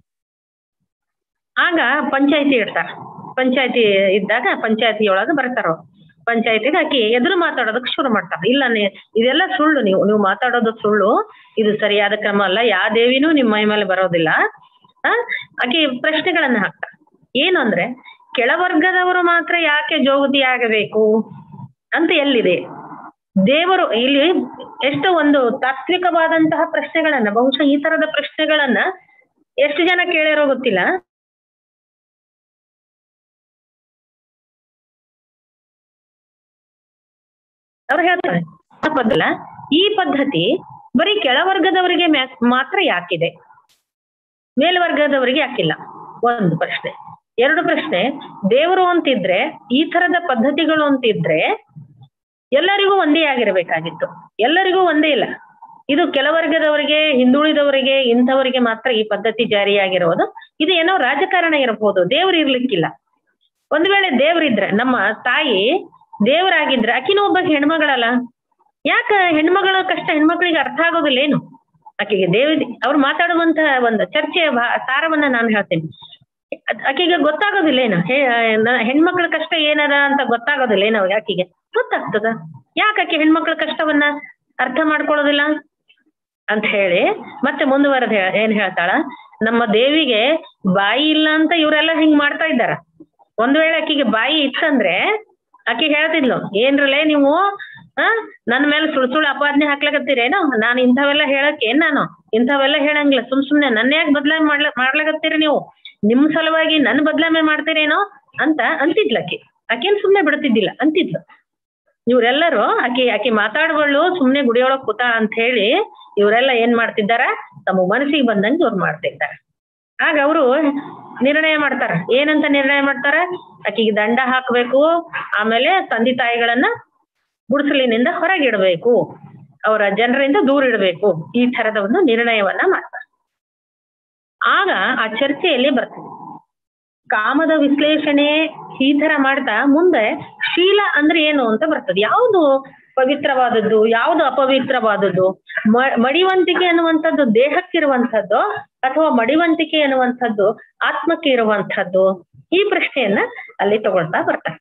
ಆಗ ಪಂಚಾಯತಿ ಇಡ್ತಾರ ಪಂಚಾಯತಿ ಇದ್ದಾಗ ಪಂಚಾಯತಿ ಒಳಗ ಬರ್ತಾರ ಅವ್ರು. ಪಂಚಾಯತಿಗೆ ಆಕಿ ಎದುರು ಮಾತಾಡೋದಕ್ಕೆ ಶುರು ಮಾಡ್ತಾರ ಇಲ್ಲ ನೀ- ಇದೆಲ್ಲ ಸುಳ್ಳು ನೀವು ನೀವು ಮಾತಾಡೋದು ಸುಳ್ಳು ಇದು ಸರಿಯಾದ ಕ್ರಮ ಅಲ್ಲ ಯಾವ ದೇವಿನೂ ನಿಮ್ಮ ಮೈ ಮೇಲೆ ಬರೋದಿಲ್ಲ ಆ ಆಕಿ ಪ್ರಶ್ನೆಗಳನ್ನ ಹಾಕ್ತಾರ ಏನು ಅಂದ್ರೆ ಕೆಳವರ್ಗದವರು ಮಾತ್ರ ಯಾಕೆ ಜೋಗತಿ ಆಗಬೇಕು ಅಂತ ಎಲ್ಲಿದೆ ದೇವರು ಇಲ್ಲಿ ಎಷ್ಟು ಒಂದು ತಾತ್ವಿಕವಾದಂತಹ ಪ್ರಶ್ನೆಗಳನ್ನ ಬಹುಶಃ ಈ ತರದ ಪ್ರಶ್ನೆಗಳನ್ನ ಎಷ್ಟು ಜನ ಕೇಳಿರೋ ಗೊತ್ತಿಲ್ಲ ಅವ್ರು ಹೇಳ್ತಾರೆ ತಪ್ಪದಲ್ಲ ಈ ಪದ್ಧತಿ ಬರೀ ಕೆಳವರ್ಗದವರಿಗೆ ಮ್ಯಾ- ಮಾತ್ರ ಯಾಕಿದೆ ಮೇಲ್ವರ್ಗದವರಿಗೆ ಯಾಕಿಲ್ಲ ಒಂದು ಪ್ರಶ್ನೆ ಎರಡು ಪ್ರಶ್ನೆ ದೇವರು ಅಂತಿದ್ರೆ ಈ ತರದ ಪದ್ಧತಿಗಳು ಅಂತಿದ್ರೆ ಎಲ್ಲರಿಗೂ ಒಂದೇ ಆಗಿರ್ಬೇಕಾಗಿತ್ತು ಎಲ್ಲರಿಗೂ ಒಂದೇ ಇಲ್ಲ ಇದು ಕೆಲವರ್ಗದವರಿಗೆ ಹಿಂದುಳಿದವರಿಗೆ ಇಂಥವರಿಗೆ ಮಾತ್ರ ಈ ಪದ್ಧತಿ ಜಾರಿಯಾಗಿರೋದು ಇದು ಏನೋ ರಾಜಕಾರಣ ಇರಬಹುದು ದೇವ್ರು ಇರ್ಲಿಕ್ಕಿಲ್ಲ ಒಂದ್ ವೇಳೆ ದೇವ್ರಿದ್ರೆ ನಮ್ಮ ತಾಯಿ ದೇವರಾಗಿದ್ರೆ ಆಕಿನೂ ಒಬ್ಬ ಹೆಣ್ಮಗಳಲ್ಲ ಯಾಕ ಹೆಣ್ಮಗಳ ಕಷ್ಟ ಹೆಣ್ಮಕ್ಳಿಗೆ ಅರ್ಥ ಆಗೋದಿಲ್ಲ ಏನು ಆಕೆಗೆ ದೇವಿ ಅವ್ರು ಮಾತಾಡುವಂತಹ ಒಂದು ಚರ್ಚೆಯ ಭಾ- ಸಾರವನ್ನ ನಾನು ಹೇಳ್ತೇನೆ ಅದ್- ಆಕೆಗೆ ಗೊತ್ತಾಗೋದಿಲ್ಲ ಏನು ಹೇ ನ- ಹೆಣ್ಮಕ್ಳ ಕಷ್ಟ ಏನದ ಅಂತ ಗೊತ್ತಾಗೋದಿಲ್ಲ ಏನು ಅವ್ರಿಗೆ ಆಕೆಗೆ ಗೊತ್ತಾಗ್ತದ ಯಾಕೆ ಆಕೆ ಹೆಣ್ಮಕ್ಳ ಕಷ್ಟವನ್ನ ಅರ್ಥ ಮಾಡ್ಕೊಳ್ಳೋದಿಲ್ಲ ಅಂತ ಹೇಳಿ ಮತ್ತೆ ಮುಂದುವರೆದ ಏನ್ ಹೇಳ್ತಾಳ ನಮ್ಮ ದೇವಿಗೆ ಬಾಯಿ ಇಲ್ಲ ಅಂತ ಇವರೆಲ್ಲ ಹಿಂಗ್ ಮಾಡ್ತಾ ಇದ್ದಾರ ಒಂದ್ ವೇಳೆ ಆಕಿಗೆ ಬಾಯಿ ಇತ್ತಂದ್ರೆ ಆಕಿ ಹೇಳ್ತಿದ್ಲು ಏನ್ರಲ್ಲೇ ನೀವು ಆ ನನ್ ಮೇಲೆ ಸುಳ್ ಸುಳ್ಳು ಅಪಾದನೆ ಹಾಕ್ಲಕತ್ತೀರೇನೋ ನಾನು ಇಂಥವೆಲ್ಲ ಹೇಳಕ್ ಏನ್ ನಾನು ಇಂಥವೆಲ್ಲ ಹೇಳಂಗಿಲ್ಲ ಸುಮ್ ಸುಮ್ನೆ ನನ್ನ ಯಾಕೆ ಬದಲಾವಣೆ ಮಾಡ್ಲ ಮಾಡ್ಲಕತ್ತೀರಿ ನೀವು ನಿಮ್ ಸಲುವಾಗಿ ನನ್ ಬದಲಾವಣೆ ಮಾಡ್ತೀರೇನೋ ಅಂತ ಅಂತಿದ್ಲ ಆಕಿ ಆಕೇನ್ ಸುಮ್ನೆ ಬಿಡ್ತಿದ್ದಿಲ್ಲ ಅಂತಿದ್ಲು ಇವ್ರೆಲ್ಲರೂ ಆಕಿ ಆಕಿ ಮಾತಾಡ್ಬಳ್ಳು ಸುಮ್ನೆ ಗುಡಿಯೊಳಗ್ ಕೂತ ಅಂತ ಹೇಳಿ ಇವರೆಲ್ಲ ಏನ್ ಮಾಡ್ತಿದ್ದಾರ ತಮ್ಮ ಮನಸ್ಸಿಗೆ ಬಂದಂಗೆ ಇವ್ರು ಮಾಡ್ತಿದ್ದಾರೆ ಆಗ ಅವರು ನಿರ್ಣಯ ಮಾಡ್ತಾರ ಏನಂತ ನಿರ್ಣಯ ಮಾಡ್ತಾರ ಆಕಿಗೆ ದಂಡ ಹಾಕ್ಬೇಕು ಆಮೇಲೆ ತಂದೆ ತಾಯಿಗಳನ್ನ ಗುಡಿಸಲಿನಿಂದ ಹೊರಗಿಡಬೇಕು ಅವರ ಜನರಿಂದ ದೂರ ಇಡಬೇಕು ಈ ತರದ ಒಂದು ನಿರ್ಣಯವನ್ನ ಮಾಡ್ತಾರೆ ಆಗ ಆ ಚರ್ಚೆಯಲ್ಲಿ ಬರ್ತದೆ ಕಾಮದ ವಿಶ್ಲೇಷಣೆ ಈ ತರ ಮಾಡ್ತಾ ಮುಂದೆ ಶೀಲ ಅಂದ್ರೆ ಏನು ಅಂತ ಬರ್ತದೆ ಯಾವುದು ಪವಿತ್ರವಾದದ್ದು ಯಾವುದು ಅಪವಿತ್ರವಾದದ್ದು ಮ- ಮಡಿವಂತಿಕೆ ಅನ್ನುವಂಥದ್ದು ದೇಹಕ್ಕಿರುವಂಥದ್ದು ಅಥವಾ ಮಡಿವಂತಿಕೆ ಅನ್ನುವಂಥದ್ದು ಆತ್ಮಕ್ಕೆ ಇರುವಂಥದ್ದು ಈ ಪ್ರಶ್ನೆಯನ್ನ ಅಲ್ಲಿ ತಗೊಳ್ತಾ ಬರ್ತಾರೆ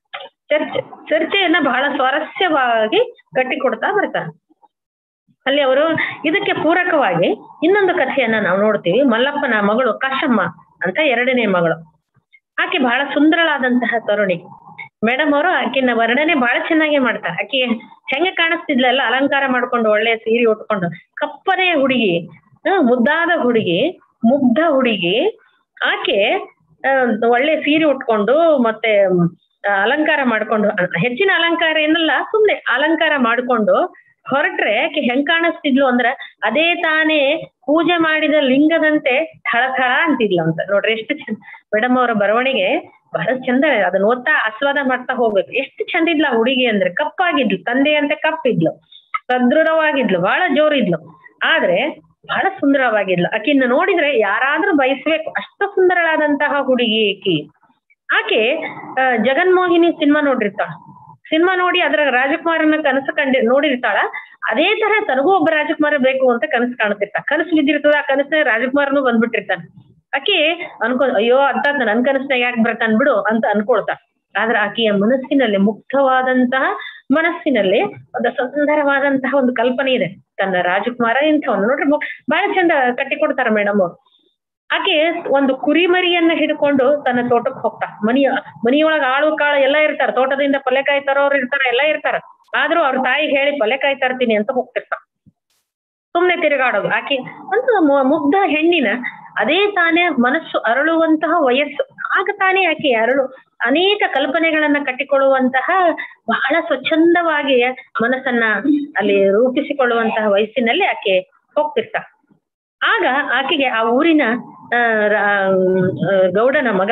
ಚರ್ಚೆ ಚರ್ಚೆಯನ್ನ ಬಹಳ ಸ್ವಾರಸ್ಯವಾಗಿ ಕಟ್ಟಿಕೊಡ್ತಾ ಬರ್ತಾರೆ ಅಲ್ಲಿ ಅವರು ಇದಕ್ಕೆ ಪೂರಕವಾಗಿ ಇನ್ನೊಂದು ಕಥೆಯನ್ನ ನಾವು ನೋಡ್ತೀವಿ ಮಲ್ಲಪ್ಪನ ಮಗಳು ಕಾಶಮ್ಮ ಅಂತ ಎರಡನೇ ಮಗಳು ಆಕೆ ಬಹಳ ಸುಂದರಳಾದಂತಹ ತರುಣಿ ಮೇಡಮ್ ಅವರು ಆಕಿನ ವರ್ಣನೆ ಬಹಳ ಚೆನ್ನಾಗಿ ಮಾಡ್ತಾರೆ ಆಕೆ ಹೆಂಗೆ ಕಾಣಿಸ್ತಿದ್ಲಲ್ಲ ಅಲಂಕಾರ ಮಾಡ್ಕೊಂಡು ಒಳ್ಳೆ ಸೀರೆ ಉಟ್ಕೊಂಡು ಕಪ್ಪನೆ ಹುಡುಗಿ ಆ, ಮುದ್ದಾದ ಹುಡುಗಿ ಮುಗ್ಧ ಹುಡುಗಿ ಆಕೆ ಆ, ಒಳ್ಳೆ ಸೀರೆ ಉಟ್ಕೊಂಡು ಮತ್ತೆ ಮ್, ಆ, ಅಲಂಕಾರ ಮಾಡ್ಕೊಂಡು ಅ- ಹೆಚ್ಚಿನ ಅಲಂಕಾರ ಏನಲ್ಲ ಸುಮ್ನೆ ಅಲಂಕಾರ ಮಾಡ್ಕೊಂಡು ಹೊರಟ್ರೆ ಆಕೆ ಹೆಂಗ್ ಕಾಣಿಸ್ತಿದ್ಲು ಅಂದ್ರ ಅದೇ ತಾನೇ ಪೂಜೆ ಮಾಡಿದ ಲಿಂಗದಂತೆ ಥಳ ಥಳ ಅಂತಿದ್ಲು ಅಂತ ನೋಡ್ರಿ ಎಷ್ಟು ಚಂದ ಮೇಡಮ್ ಅವರ ಬರವಣಿಗೆ ಬಹಳ ಚಂದ ಅದನ್ನ ಓದ್ತಾ ಆಸ್ವಾದ ಮಾಡ್ತಾ ಹೋಗ್ಬೇಕು ಎಷ್ಟು ಚಂದ ಇದ್ಲ ಆ ಹುಡುಗಿ ಅಂದ್ರೆ ಕಪ್ಪಾಗಿದ್ಲು ತಂದೆಯಂತೆ ಕಪ್ಪಿದ್ಲು ಸದೃಢವಾಗಿದ್ಲು ಬಹಳ ಜೋರಿದ್ಲು ಆದ್ರೆ ಬಹಳ ಸುಂದರವಾಗಿದ್ಲು ಆಕಿನ್ನ ನೋಡಿದ್ರೆ ಯಾರಾದ್ರೂ ಬಯಸ್ಬೇಕು ಅಷ್ಟು ಸುಂದರಳಾದಂತಹ ಹುಡುಗಿ ಆಕಿ ಆಕೆ ಆ, ಜಗನ್ಮೋಹಿನಿ ಸಿನಿಮಾ ನೋಡಿರ್ತಾಳ ಸಿನಿಮಾ ನೋಡಿ ಅದ್ರ ರಾಜಕುಮಾರನ ಕನಸು ಕಂಡಿ ನೋಡಿರ್ತಾಳ ಅದೇ ತರ ತನಗೂ ಒಬ್ಬ ರಾಜಕುಮಾರ ಬೇಕು ಅಂತ ಕನಸು ಕಾಣ್ತಿರ್ತಾಳ ಕನಸು ಬಿದ್ದಿರ್ತದ ಆ ಕನಸಿನ ರಾಜಕುಮಾರನು ಬಂದ್ಬಿಟ್ಟಿರ್ತಾನೆ ಆಕೆ ಅನ್ಕೊ ಅಯ್ಯೋ ಅಂತ ನನ್ ಕನಸ್ನಾಗ ಯಾಕೆ ಬರ್ತಾನ್ ಬಿಡು ಅಂತ ಅನ್ಕೊಳ್ತಾ ಆದ್ರೆ ಆಕೆಯ ಮನಸ್ಸಿನಲ್ಲಿ ಮುಕ್ತವಾದಂತಹ ಮನಸ್ಸಿನಲ್ಲಿ ಒಂದು ಸುಂದರವಾದಂತಹ ಒಂದು ಕಲ್ಪನೆ ಇದೆ ತನ್ನ ರಾಜಕುಮಾರ ಇಂಥವನು ನೋಡ್ರಿ ಬ- ಬಹಳ ಚಂದ ಕಟ್ಟಿಕೊಡ್ತಾರ ಮೇಡಮ್ ಅವ್ರು ಆಕೆ ಒಂದು ಕುರಿಮರಿಯನ್ನ ಹಿಡ್ಕೊಂಡು ತನ್ನ ತೋಟಕ್ಕೆ ಹೋಗ್ತಾ ಮನಿಯ ಮನಿಯೊಳಗ ಆಳು ಕಾಳು ಎಲ್ಲ ಇರ್ತಾರ ತೋಟದಿಂದ ಪಲ್ಲೆಕಾಯಿ ತರೋರು ಇರ್ತಾರ ಎಲ್ಲ ಇರ್ತಾರ ಆದ್ರೂ ಅವ್ರ ತಾಯಿ ಹೇಳಿ ಪಲ್ಲೆಕಾಯಿ ತರ್ತೀನಿ ಅಂತ ಹೋಗ್ತಿರ್ತಾರ ಸುಮ್ನೆ ತಿರುಗಾಡೋದು ಆಕೆ ಒಂದು ಮು- ಮುಗ್ಧ ಹೆಣ್ಣಿನ ಅದೇ ತಾನೇ ಮನಸ್ಸು ಅರಳುವಂತಹ ವಯಸ್ಸು ಆಗ ತಾನೇ ಆಕೆ ಅರಳು ಅನೇಕ ಕಲ್ಪನೆಗಳನ್ನ ಕಟ್ಟಿಕೊಳ್ಳುವಂತಹ ಬಹಳ ಸ್ವಚ್ಛಂದವಾಗಿ ಮನಸ್ಸನ್ನ ಅಲ್ಲಿ ರೂಪಿಸಿಕೊಳ್ಳುವಂತಹ ವಯಸ್ಸಿನಲ್ಲಿ ಆಕೆ ಹೋಗ್ತಿರ್ತಾಳ ಆಗ ಆಕೆಗೆ ಆ ಊರಿನ ಆ, ರ- ಆ, ಗೌಡನ ಮಗ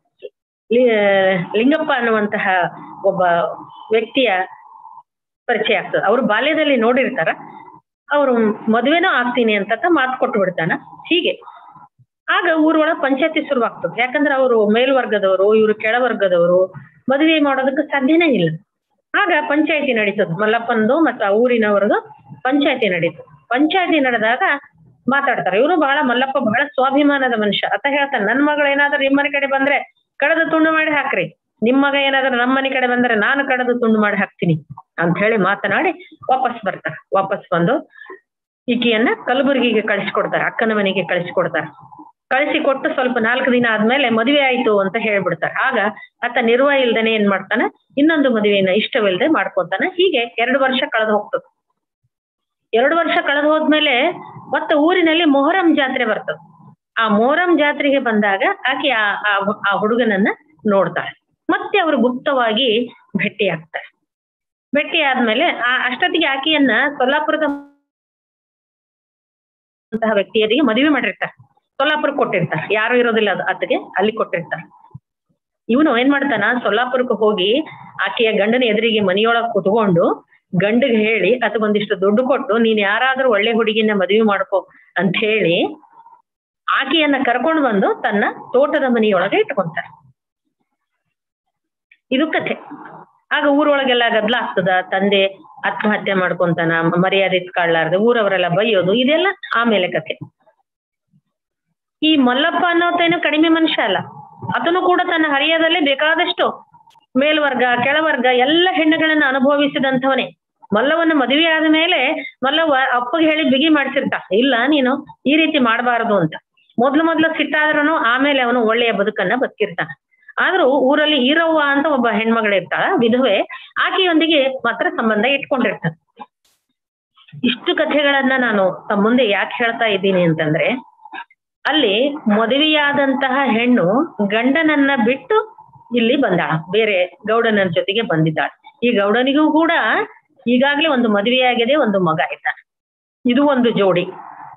ಲಿ- ಲಿಂಗಪ್ಪ ಅನ್ನುವಂತಹ ಒಬ್ಬ ವ್ಯಕ್ತಿಯ ಪರಿಚಯ ಆಗ್ತದೆ ಅವರು ಬಾಲ್ಯದಲ್ಲಿ ನೋಡಿರ್ತಾರ ಅವರು ಮದುವೆನೂ ಆಗ್ತೀನಿ ಅಂತ ಮಾತು ಕೊಟ್ಟು ಬಿಡ್ತಾನ ಹೀಗೆ ಆಗ ಊರೊಳಗೆ ಪಂಚಾಯತಿ ಶುರುವಾಗ್ತದೆ ಯಾಕಂದ್ರೆ ಅವರು ಮೇಲ್ವರ್ಗದವರು ಇವರು ಕೆಳವರ್ಗದವರು ಮದುವೆ ಮಾಡೋದಕ್ಕೆ ಸಾಧ್ಯನೇ ಇಲ್ಲ ಆಗ ಪಂಚಾಯತಿ ನಡೀತದೆ ಮಲ್ಲಪ್ಪಂದು ಮತ್ತು ಆ ಊರಿನವರದು ಪಂಚಾಯತಿ ನಡೀತು ಪಂಚಾಯತಿ ನಡೆದಾಗ ಮಾತಾಡ್ತಾರೆ ಇವರು ಬಹಳ ಮಲ್ಲಪ್ಪ ಬಹಳ ಸ್ವಾಭಿಮಾನದ ಮನುಷ್ಯ ಅಂತ ಹೇಳ್ತಾನೆ ನನ್ ಮಗಳು ಏನಾದ್ರೂ ನಿಮ್ಮ ಮನೆ ಕಡೆ ಬಂದ್ರೆ ಕಡದು ತುಂಡು ಮಾಡಿ ಹಾಕ್ರಿ ನಿಮ್ ಮಗ ಏನಾದ್ರೂ ನಮ್ಮ ಮನೆ ಕಡೆ ಬಂದ್ರೆ ನಾನು ಕಡದು ತುಂಡು ಮಾಡಿ ಹಾಕ್ತೀನಿ ಅಂತ ಹೇಳಿ ಮಾತನಾಡಿ ವಾಪಸ್ ಬರ್ತಾರೆ ವಾಪಸ್ ಬಂದು ಈಕೆಯನ್ನ ಕಲಬುರಗಿಗೆ ಕಳಿಸ್ಕೊಡ್ತಾರೆ ಅಕ್ಕನ ಮನೆಗೆ ಕಳಿಸ್ಕೊಡ್ತಾರೆ ಕಳಿಸಿ ಕೊಟ್ಟು ಸ್ವಲ್ಪ ನಾಲ್ಕು ದಿನ ಆದ್ಮೇಲೆ ಮದುವೆ ಆಯ್ತು ಅಂತ ಹೇಳ್ಬಿಡ್ತಾರೆ ಆಗ ಆತ ನಿರ್ವ ಇಲ್ದೇನೆ ಏನ್ ಮಾಡ್ತಾನೆ ಇನ್ನೊಂದು ಮದುವೆಯನ್ನ ಇಷ್ಟವಿಲ್ಲದೆ ಮಾಡ್ಕೊತಾನೆ ಹೀಗೆ ಎರಡು ವರ್ಷ ಕಳೆದು ಹೋಗ್ತದೆ ಎರಡು ವರ್ಷ ಕಳೆದು ಹೋದ್ಮೇಲೆ ಮತ್ತೆ ಊರಿನಲ್ಲಿ ಮೊಹರಂ ಜಾತ್ರೆ ಬರ್ತದೆ ಆ ಮೊಹರಂ ಜಾತ್ರೆಗೆ ಬಂದಾಗ ಆಕೆ ಆ ಆ- ಆ ಹುಡುಗನನ್ನ ನೋಡ್ತಾಳೆ ಮತ್ತೆ ಅವರು ಗುಪ್ತವಾಗಿ ಭೇಟಿ ಆಗ್ತಾರೆ ಭೇಟಿ ಆದ್ಮೇಲೆ ಆ ಅಷ್ಟೊತ್ತಿಗೆ ಆಕೆಯನ್ನ ಸೊಲ್ಲಾಪುರದ ಅಂತಹ ವ್ಯಕ್ತಿಯರಿಗೆ ಮದುವೆ ಮಾಡಿರ್ತಾರೆ ಸೊಲ್ಲಾಪುರ ಕೊಟ್ಟಿರ್ತಾರೆ ಯಾರು ಇರೋದಿಲ್ಲ ಅದು ಆತಗೆ ಅಲ್ಲಿ ಕೊಟ್ಟಿರ್ತಾರೆ ಇವನು ಏನ್ ಮಾಡ್ತಾನ ಸೊಲ್ಲಾಪುರಕ್ಕೆ ಹೋಗಿ ಆಕೆಯ ಗಂಡನ ಎದುರಿಗೆ ಮನೆಯೊಳಗ್ ಕುತ್ಕೊಂಡು ಗಂಡಿಗೆ ಹೇಳಿ ಅಥವಾ ಒಂದಿಷ್ಟು ದುಡ್ಡು ಕೊಟ್ಟು ನೀನ್ ಯಾರಾದ್ರೂ ಒಳ್ಳೆ ಹುಡುಗಿನ ಮದುವೆ ಮಾಡ್ಕೋ ಅಂತ ಹೇಳಿ ಆಕೆಯನ್ನ ಕರ್ಕೊಂಡು ಬಂದು ತನ್ನ ತೋಟದ ಮನೆಯೊಳಗೆ ಇಟ್ಕೊಂತಾರೆ ಇದು ಕಥೆ ಆಗ ಊರೊಳಗೆಲ್ಲ ಗದ್ಲ ಆಗ್ತದ ತಂದೆ ಆತ್ಮಹತ್ಯೆ ಮಾಡ್ಕೊಂತಾನ ಮರ್ಯಾದೆ ಇಟ್ಕೊಳ್ಳಾರ್ದೆ ಊರವರೆಲ್ಲ ಬೈಯೋದು ಇದೆಲ್ಲ ಆಮೇಲೆ ಕಥೆ ಈ ಮಲ್ಲಪ್ಪ ಅನ್ನೋತೇನು ಕಡಿಮೆ ಮನುಷ್ಯ ಅಲ್ಲ ಆತನು ಕೂಡ ತನ್ನ ಹರಿಯದಲ್ಲೇ ಬೇಕಾದಷ್ಟು ಮೇಲ್ವರ್ಗ ಕೆಳವರ್ಗ ಎಲ್ಲ ಹೆಣ್ಣುಗಳನ್ನ ಅನುಭವಿಸಿದಂಥವನೇ ಮಲ್ಲವನ್ನ ಮದುವೆ ಆದ ಮೇಲೆ ಮಲ್ಲವ್ವ ಅಪ್ಪಗೆ ಹೇಳಿ ಬಿಗಿ ಮಾಡ್ಸಿರ್ತ ಇಲ್ಲ ನೀನು ಈ ರೀತಿ ಮಾಡಬಾರದು ಅಂತ ಮೊದ್ಲು ಮೊದ್ಲು ಸಿಟ್ಟಾದ್ರೂ ಆಮೇಲೆ ಅವನು ಒಳ್ಳೆಯ ಬದುಕನ್ನ ಬದುಕಿರ್ತಾನ ಆದ್ರೂ ಊರಲ್ಲಿ ಈರವ್ವ ಅಂತ ಒಬ್ಬ ಹೆಣ್ಮಗಳು ಇರ್ತಾಳ ವಿಧವೆ ಆಕೆಯೊಂದಿಗೆ ಮಾತ್ರ ಸಂಬಂಧ ಇಟ್ಕೊಂಡಿರ್ತಾನೆ ಇಷ್ಟು ಕಥೆಗಳನ್ನ ನಾನು ತಮ್ಮ ಮುಂದೆ ಯಾಕೆ ಹೇಳ್ತಾ ಇದ್ದೀನಿ ಅಂತಂದ್ರೆ ಅಲ್ಲಿ ಮದುವೆಯಾದಂತಹ ಹೆಣ್ಣು ಗಂಡನನ್ನ ಬಿಟ್ಟು ಇಲ್ಲಿ ಬಂದಾಳ ಬೇರೆ ಗೌಡನ ಜೊತೆಗೆ ಬಂದಿದ್ದಾಳೆ ಈ ಗೌಡನಿಗೂ ಕೂಡ ಈಗಾಗ್ಲೇ ಒಂದು ಮದುವೆಯಾಗಿದೆ ಒಂದು ಮಗ ಇದ್ದಾನೆ ಇದು ಒಂದು ಜೋಡಿ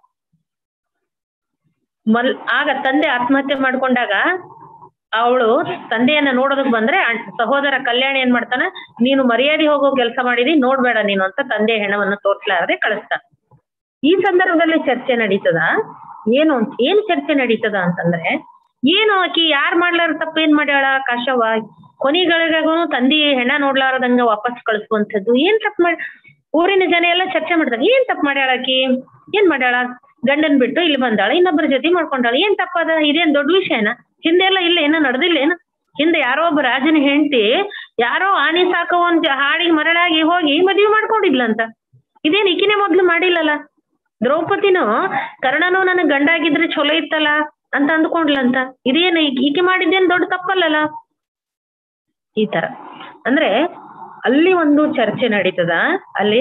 ಮಲ್ ಆಗ ತಂದೆ ಆತ್ಮಹತ್ಯೆ ಮಾಡ್ಕೊಂಡಾಗ ಅವಳು ತಂದೆಯನ್ನ ನೋಡೋದಕ್ ಬಂದ್ರೆ ಅಣ್- ಸಹೋದರ ಕಲ್ಯಾಣ ಏನ್ ಮಾಡ್ತಾನ ನೀನು ಮರ್ಯಾದೆ ಹೋಗೋ ಕೆಲಸ ಮಾಡಿದಿ ನೋಡ್ಬೇಡ ನೀನು ಅಂತ ತಂದೆ ಹೆಣವನ್ನ ತೋರ್ಸ್ಲಾರದೆ ಕಳಿಸ್ತಾನ ಈ ಸಂದರ್ಭದಲ್ಲಿ ಚರ್ಚೆ ನಡೀತದ ಏನು ಅಂತ ಏನ್ ಚರ್ಚೆ ನಡೀತದ ಅಂತಂದ್ರೆ ಏನು ಆಕಿ ಯಾರ್ ಮಾಡ್ಲಾರ ತಪ್ಪೇನ್ ಮಾಡ್ಯಾಳ ಕಾಶವ್ವ ಕೊನಿಗಳಿಗಾಗೂ ತಂದಿ ಹೆಣ ನೋಡ್ಲಾರದಂಗ ವಾಪಸ್ ಕಳಿಸುವಂಥದ್ದು ಏನ್ ತಪ್ಪು ಮಾಡಿ ಊರಿನ ಜನ ಎಲ್ಲ ಚರ್ಚೆ ಮಾಡ್ತಾರೆ ಏನ್ ತಪ್ಪು ಮಾಡ್ಯಾಳ ಆಕಿ ಏನ್ ಮಾಡ್ಯಾಳ ಗಂಡನ್ ಬಿಟ್ಟು ಇಲ್ಲಿ ಬಂದಾಳ ಇನ್ನೊಬ್ಬರ ಜೊತೆ ಮಾಡ್ಕೊಂಡಾಳ ಏನ್ ತಪ್ಪದ ಇದೇನ್ ದೊಡ್ಡ ವಿಷಯನ ಹಿಂದೆ ಎಲ್ಲ ಇಲ್ಲ ಏನೋ ನಡೆದಿಲ್ಲ ಏನು ಹಿಂದೆ ಯಾರೋ ಒಬ್ಬ ರಾಜನ ಹೆಂಡತಿ ಯಾರೋ ಆಣಿ ಸಾಕೋ ಒಂದ್ ಹಾಡಿಗೆ ಮರಳಾಗಿ ಹೋಗಿ ಮದ್ವೆ ಮಾಡ್ಕೊಂಡಿದ್ಲಂತ ಇದೇನ್ ಈಕಿನೇ ಮೊದ್ಲು ಮಾಡಿಲ್ಲಲ್ಲ ದ್ರೌಪದಿನೂ ಕರ್ಣನೂ ನನಗ್ ಗಂಡ ಆಗಿದ್ರೆ ಚಲೋ ಇತ್ತಲ್ಲ ಅಂತ ಅಂದ್ಕೊಂಡ್ಲಂತ ಇದೇನು ಈಕಿ- ಈಕೆ ಮಾಡಿದ್ದೇನ್ ದೊಡ್ಡ ತಪ್ಪಲ್ಲಲ್ಲ ಈ ತರ ಅಂದ್ರೆ ಅಲ್ಲಿ ಒಂದು ಚರ್ಚೆ ನಡೀತದ ಅಲ್ಲಿ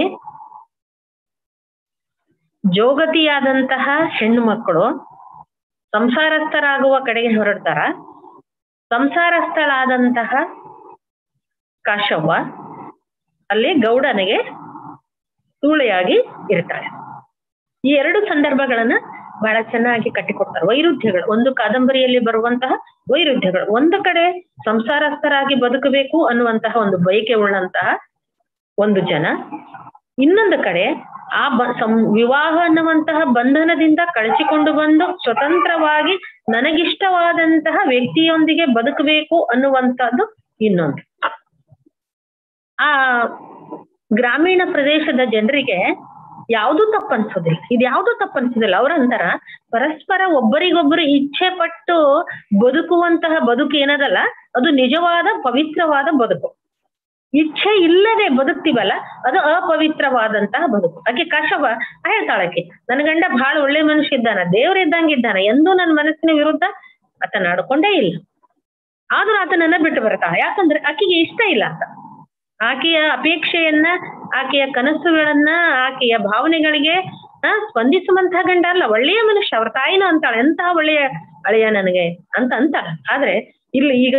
ಜೋಗತಿಯಾದಂತಹ ಹೆಣ್ಣು ಮಕ್ಕಳು ಸಂಸಾರಸ್ಥರಾಗುವ ಕಡೆಗೆ ಹೊರಡ್ತಾರ ಸಂಸಾರಸ್ಥಳಾದಂತಹ ಕಾಶವ್ವ ಅಲ್ಲಿ ಗೌಡನಿಗೆ ಸೂಳೆಯಾಗಿ ಇರ್ತಾಳೆ ಈ ಎರಡು ಸಂದರ್ಭಗಳನ್ನ ಬಹಳ ಚೆನ್ನಾಗಿ ಕಟ್ಟಿಕೊಡ್ತಾರೆ ವೈರುಧ್ಯಗಳು ಒಂದು ಕಾದಂಬರಿಯಲ್ಲಿ ಬರುವಂತಹ ವೈರುಧ್ಯಗಳು ಒಂದು ಕಡೆ ಸಂಸಾರಸ್ಥರಾಗಿ ಬದುಕಬೇಕು ಅನ್ನುವಂತಹ ಒಂದು ಬಯಕೆ ಉಳ್ಳಂತಹ ಒಂದು ಜನ ಇನ್ನೊಂದು ಕಡೆ ಆ ಬ ಸಂ- ವಿವಾಹ ಅನ್ನುವಂತಹ ಬಂಧನದಿಂದ ಕಳಚಿಕೊಂಡು ಬಂದು ಸ್ವತಂತ್ರವಾಗಿ ನನಗಿಷ್ಟವಾದಂತಹ ವ್ಯಕ್ತಿಯೊಂದಿಗೆ ಬದುಕಬೇಕು ಅನ್ನುವಂಥದ್ದು ಇನ್ನೊಂದು ಆ ಗ್ರಾಮೀಣ ಪ್ರದೇಶದ ಜನರಿಗೆ ಯಾವುದು ತಪ್ಪನ್ಸೋದಿಲ್ಲ ಇದು ಯಾವುದು ತಪ್ಪನ್ಸೋದಿಲ್ಲ ಅವ್ರಂತಾರ ಪರಸ್ಪರ ಒಬ್ಬರಿಗೊಬ್ಬರು ಇಚ್ಛೆ ಪಟ್ಟು ಬದುಕುವಂತಹ ಬದುಕು ಏನದಲ್ಲ ಅದು ನಿಜವಾದ ಪವಿತ್ರವಾದ ಬದುಕು ಇಚ್ಛೆ ಇಲ್ಲದೆ ಬದುಕ್ತಿವಲ್ಲ ಅದು ಅಪವಿತ್ರವಾದಂತಹ ಬದುಕು ಆಕೆ ಕಶವ ಹೇಳ್ತಾಳಕ್ಕೆ ನನ್ನ ಗಂಡ ಬಹಳ ಒಳ್ಳೆ ಮನುಷ್ಯ ಇದ್ದಾನ ದೇವ್ರ ಇದ್ದಂಗೆ ಇದ್ದಾನ ಎಂದೂ ನನ್ನ ಮನಸ್ಸಿನ ವಿರುದ್ಧ ಆತ ನಡ್ಕೊಂಡೇ ಇಲ್ಲ ಆದ್ರೂ ಆತನನ್ನ ಬಿಟ್ಟು ಬರ್ತಾಳ ಯಾಕಂದ್ರೆ ಆಕೆಗೆ ಇಷ್ಟ ಇಲ್ಲ ಅಂತ ಆಕೆಯ ಅಪೇಕ್ಷೆಯನ್ನ ಆಕೆಯ ಕನಸುಗಳನ್ನ ಆಕೆಯ ಭಾವನೆಗಳಿಗೆ ಆ, ಸ್ಪಂದಿಸುವಂತಹ ಗಂಡ ಅಲ್ಲ ಒಳ್ಳೆಯ ಮನುಷ್ಯ ಅವ್ರ ತಾಯಿನೂ ಅಂತಾಳೆ ಎಂತಹ ಒಳ್ಳೆಯ ಅಳಿಯ ನನಗೆ ಅಂತ ಅಂತಾಳ ಆದ್ರೆ ಇಲ್ಲಿ ಈಗ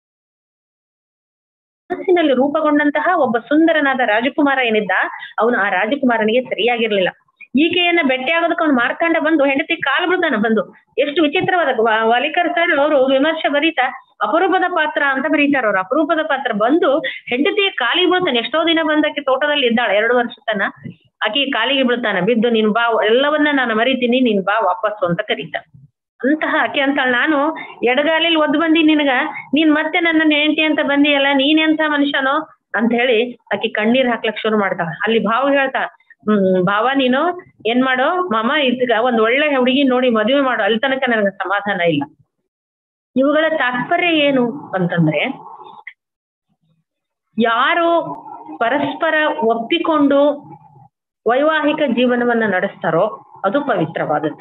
ಮನಸ್ಸಿನಲ್ಲಿ ರೂಪುಗೊಂಡಂತಹ ಒಬ್ಬ ಸುಂದರನಾದ ರಾಜಕುಮಾರ ಏನಿದ್ದ ಅವನು ಆ ರಾಜಕುಮಾರನಿಗೆ ಸರಿಯಾಗಿರ್ಲಿಲ್ಲ ಈಕೆಯನ್ನ ಭೇಟಿಯಾಗೋದಕ್ಕೆ ಅವ್ನು ಮಾರ್ತಾಂಡ ಬಂದು ಹೆಂಡತಿ ಕಾಲು ಬಿಡ್ತಾನ ಬಂದು ಎಷ್ಟು ವಿಚಿತ್ರವಾದ ವ- ವಾಲಿಕರ್ ಸರ್ ಅವರು ವಿಮರ್ಶೆ ಬರೀತಾ ಅಪರೂಪದ ಪಾತ್ರ ಅಂತ ಬರೀತಾರ ಅವ್ರು ಅಪರೂಪದ ಪಾತ್ರ ಬಂದು ಹೆಂಡತಿಯ ಕಾಲಿಗೆ ಬೀಳ್ತಾನೆ ಎಷ್ಟೋ ದಿನ ಬಂದಕ್ಕೆ ತೋಟದಲ್ಲಿ ಇದ್ದಾಳೆ ಎರಡು ವರ್ಷ ತನ ಆಕೆ ಕಾಲಿಗೆ ಬೀಳ್ತಾನೆ ಬಿದ್ದು ನೀನ್ ಬಾ ಎಲ್ಲವನ್ನ ನಾನು ಮರಿತೀನಿ ನೀನ್ ಬಾ ವಾಪಸ್ಸು ಅಂತ ಕರೀತ ಅಂತಹ ಆಕೆ ಅಂತಾಳ ನಾನು ಎಡಗಾಲಿಲ್ ಒದ್ ಬಂದಿ ನಿನಗ ನೀನ್ ಮತ್ತೆ ನನ್ನ ಹೆಂಡತಿ ಅಂತ ಬಂದಿಯಲ್ಲ ನೀನ್ ಎಂಥ ಮನುಷ್ಯನೋ ಅಂತ ಹೇಳಿ ಆಕೆ ಕಣ್ಣೀರ್ ಹಾಕ್ಲಕ್ ಶುರು ಮಾಡ್ತಾಳ ಅಲ್ಲಿ ಭಾವ ಹೇಳ್ತಾ ಹ್ಮ್ ಭಾವ ನೀನು ಏನ್ ಮಾಡೋ ಮಾಮ ಇದೀಗ ಒಂದ್ ಒಳ್ಳೆ ಹುಡುಗಿ ನೋಡಿ ಮದುವೆ ಮಾಡು ಅಲ್ಲಿ ತನಕ ನನಗೆ ಸಮಾಧಾನ ಇಲ್ಲ ಇವುಗಳ ತಾತ್ಪರ್ಯ ಏನು ಅಂತಂದ್ರೆ ಯಾರು ಪರಸ್ಪರ ಒಪ್ಪಿಕೊಂಡು ವೈವಾಹಿಕ ಜೀವನವನ್ನ ನಡೆಸ್ತಾರೋ ಅದು ಪವಿತ್ರವಾದದ್ದು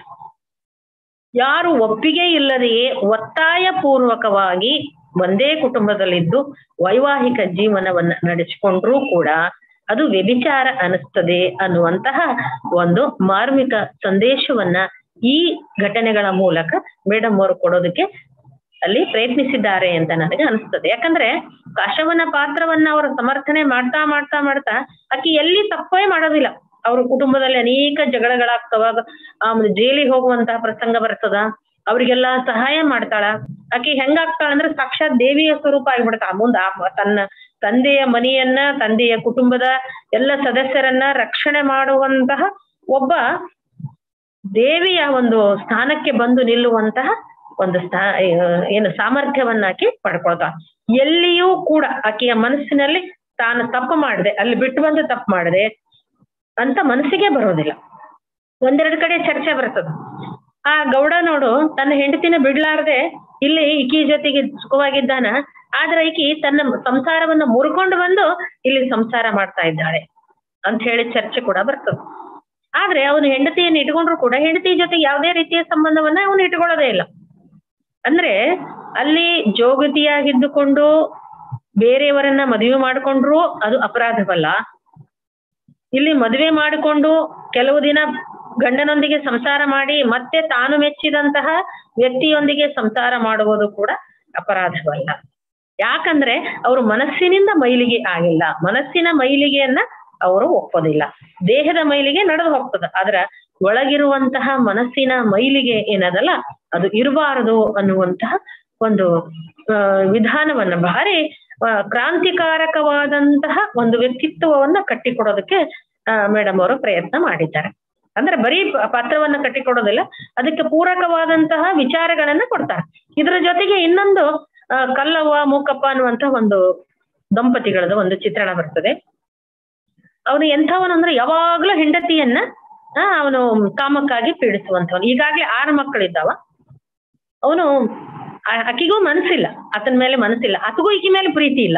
ಯಾರು ಒಪ್ಪಿಗೆ ಇಲ್ಲದೆಯೇ ಒತ್ತಾಯ ಪೂರ್ವಕವಾಗಿ ಒಂದೇ ಕುಟುಂಬದಲ್ಲಿದ್ದು ವೈವಾಹಿಕ ಜೀವನವನ್ನ ನಡೆಸಿಕೊಂಡ್ರೂ ಕೂಡ ಅದು ವ್ಯಭಿಚಾರ ಅನಿಸ್ತದೆ ಅನ್ನುವಂತಹ ಒಂದು ಮಾರ್ಮಿಕ ಸಂದೇಶವನ್ನ ಈ ಘಟನೆಗಳ ಮೂಲಕ ಮೇಡಮ್ ಅವರು ಕೊಡೋದಕ್ಕೆ ಅಲ್ಲಿ ಪ್ರಯತ್ನಿಸಿದ್ದಾರೆ ಅಂತ ನನಗೆ ಅನಿಸ್ತದೆ ಯಾಕಂದ್ರೆ ಕಾಶವನ ಪಾತ್ರವನ್ನ ಅವರು ಸಮರ್ಥನೆ ಮಾಡ್ತಾ ಮಾಡ್ತಾ ಮಾಡ್ತಾ ಆಕಿ ಎಲ್ಲಿ ತಪ್ಪೇ ಮಾಡೋದಿಲ್ಲ ಅವ್ರ ಕುಟುಂಬದಲ್ಲಿ ಅನೇಕ ಜಗಳಗಳಾಗ್ತವ ಆಮೇಲೆ ಜೈಲಿಗೆ ಹೋಗುವಂತಹ ಪ್ರಸಂಗ ಬರ್ತದ ಅವ್ರಿಗೆಲ್ಲ ಸಹಾಯ ಮಾಡ್ತಾಳ ಆಕಿ ಹೆಂಗಾಗ್ತಾಳ ಅಂದ್ರೆ ಸಾಕ್ಷಾತ್ ದೇವಿಯ ಸ್ವರೂಪ ಆಗ್ಬಿಡ್ತಾಳ ಮುಂದ ಆ ತನ್ನ ತಂದೆಯ ಮನೆಯನ್ನ ತಂದೆಯ ಕುಟುಂಬದ ಎಲ್ಲ ಸದಸ್ಯರನ್ನ ರಕ್ಷಣೆ ಮಾಡುವಂತಹ ಒಬ್ಬ ದೇವಿಯ ಒಂದು ಸ್ಥಾನಕ್ಕೆ ಬಂದು ನಿಲ್ಲುವಂತಹ ಒಂದು ಸ್ಥಾ ಏನು ಸಾಮರ್ಥ್ಯವನ್ನ ಆಕೆ ಪಡ್ಕೊಳ್ತಾಳ ಎಲ್ಲಿಯೂ ಕೂಡ ಆಕೆಯ ಮನಸ್ಸಿನಲ್ಲಿ ತಾನು ತಪ್ಪು ಮಾಡಿದೆ ಅಲ್ಲಿ ಬಿಟ್ಟು ಬಂದು ತಪ್ಪು ಮಾಡಿದೆ ಅಂತ ಮನಸ್ಸಿಗೆ ಬರೋದಿಲ್ಲ ಒಂದೆರಡು ಕಡೆ ಚರ್ಚೆ ಬರ್ತದ ಆ ಗೌಡ ನೋಡು ತನ್ನ ಹೆಂಡತಿನ ಬಿಡ್ಲಾರ್ದೆ ಇಲ್ಲಿ ಈಕಿ ಜೊತೆಗೆ ಸುಖವಾಗಿದ್ದಾನ ಆದ್ರೆ ಈಕಿ ತನ್ನ ಸಂಸಾರವನ್ನ ಮುರ್ಕೊಂಡು ಬಂದು ಇಲ್ಲಿ ಸಂಸಾರ ಮಾಡ್ತಾ ಇದ್ದಾಳೆ ಅಂತ ಹೇಳಿ ಚರ್ಚೆ ಕೂಡ ಬರ್ತದೆ ಆದ್ರೆ ಅವನು ಹೆಂಡತಿಯನ್ನು ಇಟ್ಕೊಂಡ್ರು ಕೂಡ ಹೆಂಡತಿ ಜೊತೆ ಯಾವುದೇ ರೀತಿಯ ಸಂಬಂಧವನ್ನ ಅವನು ಇಟ್ಕೊಳ್ಳೋದೇ ಇಲ್ಲ ಅಂದ್ರೆ ಅಲ್ಲಿ ಜೋಗತಿಯಾಗಿದ್ದುಕೊಂಡು ಬೇರೆಯವರನ್ನ ಮದುವೆ ಮಾಡಿಕೊಂಡ್ರು ಅದು ಅಪರಾಧವಲ್ಲ ಇಲ್ಲಿ ಮದುವೆ ಮಾಡಿಕೊಂಡು ಕೆಲವು ದಿನ ಗಂಡನೊಂದಿಗೆ ಸಂಸಾರ ಮಾಡಿ ಮತ್ತೆ ತಾನು ಮೆಚ್ಚಿದಂತಹ ವ್ಯಕ್ತಿಯೊಂದಿಗೆ ಸಂಸಾರ ಮಾಡುವುದು ಕೂಡ ಅಪರಾಧವಲ್ಲ ಯಾಕಂದ್ರೆ ಅವರು ಮನಸ್ಸಿನಿಂದ ಮೈಲಿಗೆ ಆಗಿಲ್ಲ ಮನಸ್ಸಿನ ಮೈಲಿಗೆಯನ್ನ ಅವರು ಒಪ್ಪೋದಿಲ್ಲ ದೇಹದ ಮೈಲಿಗೆ ನಡೆದು ಹೋಗ್ತದ ಆದ್ರ ಒಳಗಿರುವಂತಹ ಮನಸ್ಸಿನ ಮೈಲಿಗೆ ಏನದಲ್ಲ ಅದು ಇರಬಾರದು ಅನ್ನುವಂತಹ ಒಂದು ಆ ವಿಧಾನವನ್ನ ಭಾರಿ ಆ, ಕ್ರಾಂತಿಕಾರಕವಾದಂತಹ ಒಂದು ವ್ಯಕ್ತಿತ್ವವನ್ನ ಕಟ್ಟಿಕೊಡೋದಕ್ಕೆ ಮೇಡಮ್ ಅವರು ಪ್ರಯತ್ನ ಮಾಡಿದ್ದಾರೆ ಅಂದ್ರೆ ಬರೀ ಪ- ಪಾತ್ರವನ್ನ ಕಟ್ಟಿಕೊಡೋದಿಲ್ಲ ಅದಕ್ಕೆ ಪೂರಕವಾದಂತಹ ವಿಚಾರಗಳನ್ನ ಕೊಡ್ತಾರೆ ಇದ್ರ ಜೊತೆಗೆ ಇನ್ನೊಂದು ಆ, ಕಲ್ಲವ್ವ ಮೂಕಪ್ಪ ಅನ್ನುವಂತ ಒಂದು ದಂಪತಿಗಳದ ಒಂದು ಚಿತ್ರಣ ಬರ್ತದೆ ಅವನು ಎಂಥವನು ಅಂದ್ರೆ ಯಾವಾಗ್ಲೂ ಹೆಂಡತಿಯನ್ನ ಆ, ಅವನು ಕಾಮಕ್ಕಾಗಿ ಪೀಡಿಸುವಂತವನು ಈಗಾಗ್ಲೇ ಆರು ಮಕ್ಕಳಿದ್ದಾವ ಅವನು ಆಕಿಗೂ ಮನಸ್ಸಿಲ್ಲ ಆತನ ಮೇಲೆ ಮನಸ್ಸಿಲ್ಲ ಆತಗೂ ಈಕಿ ಮೇಲೆ ಪ್ರೀತಿ ಇಲ್ಲ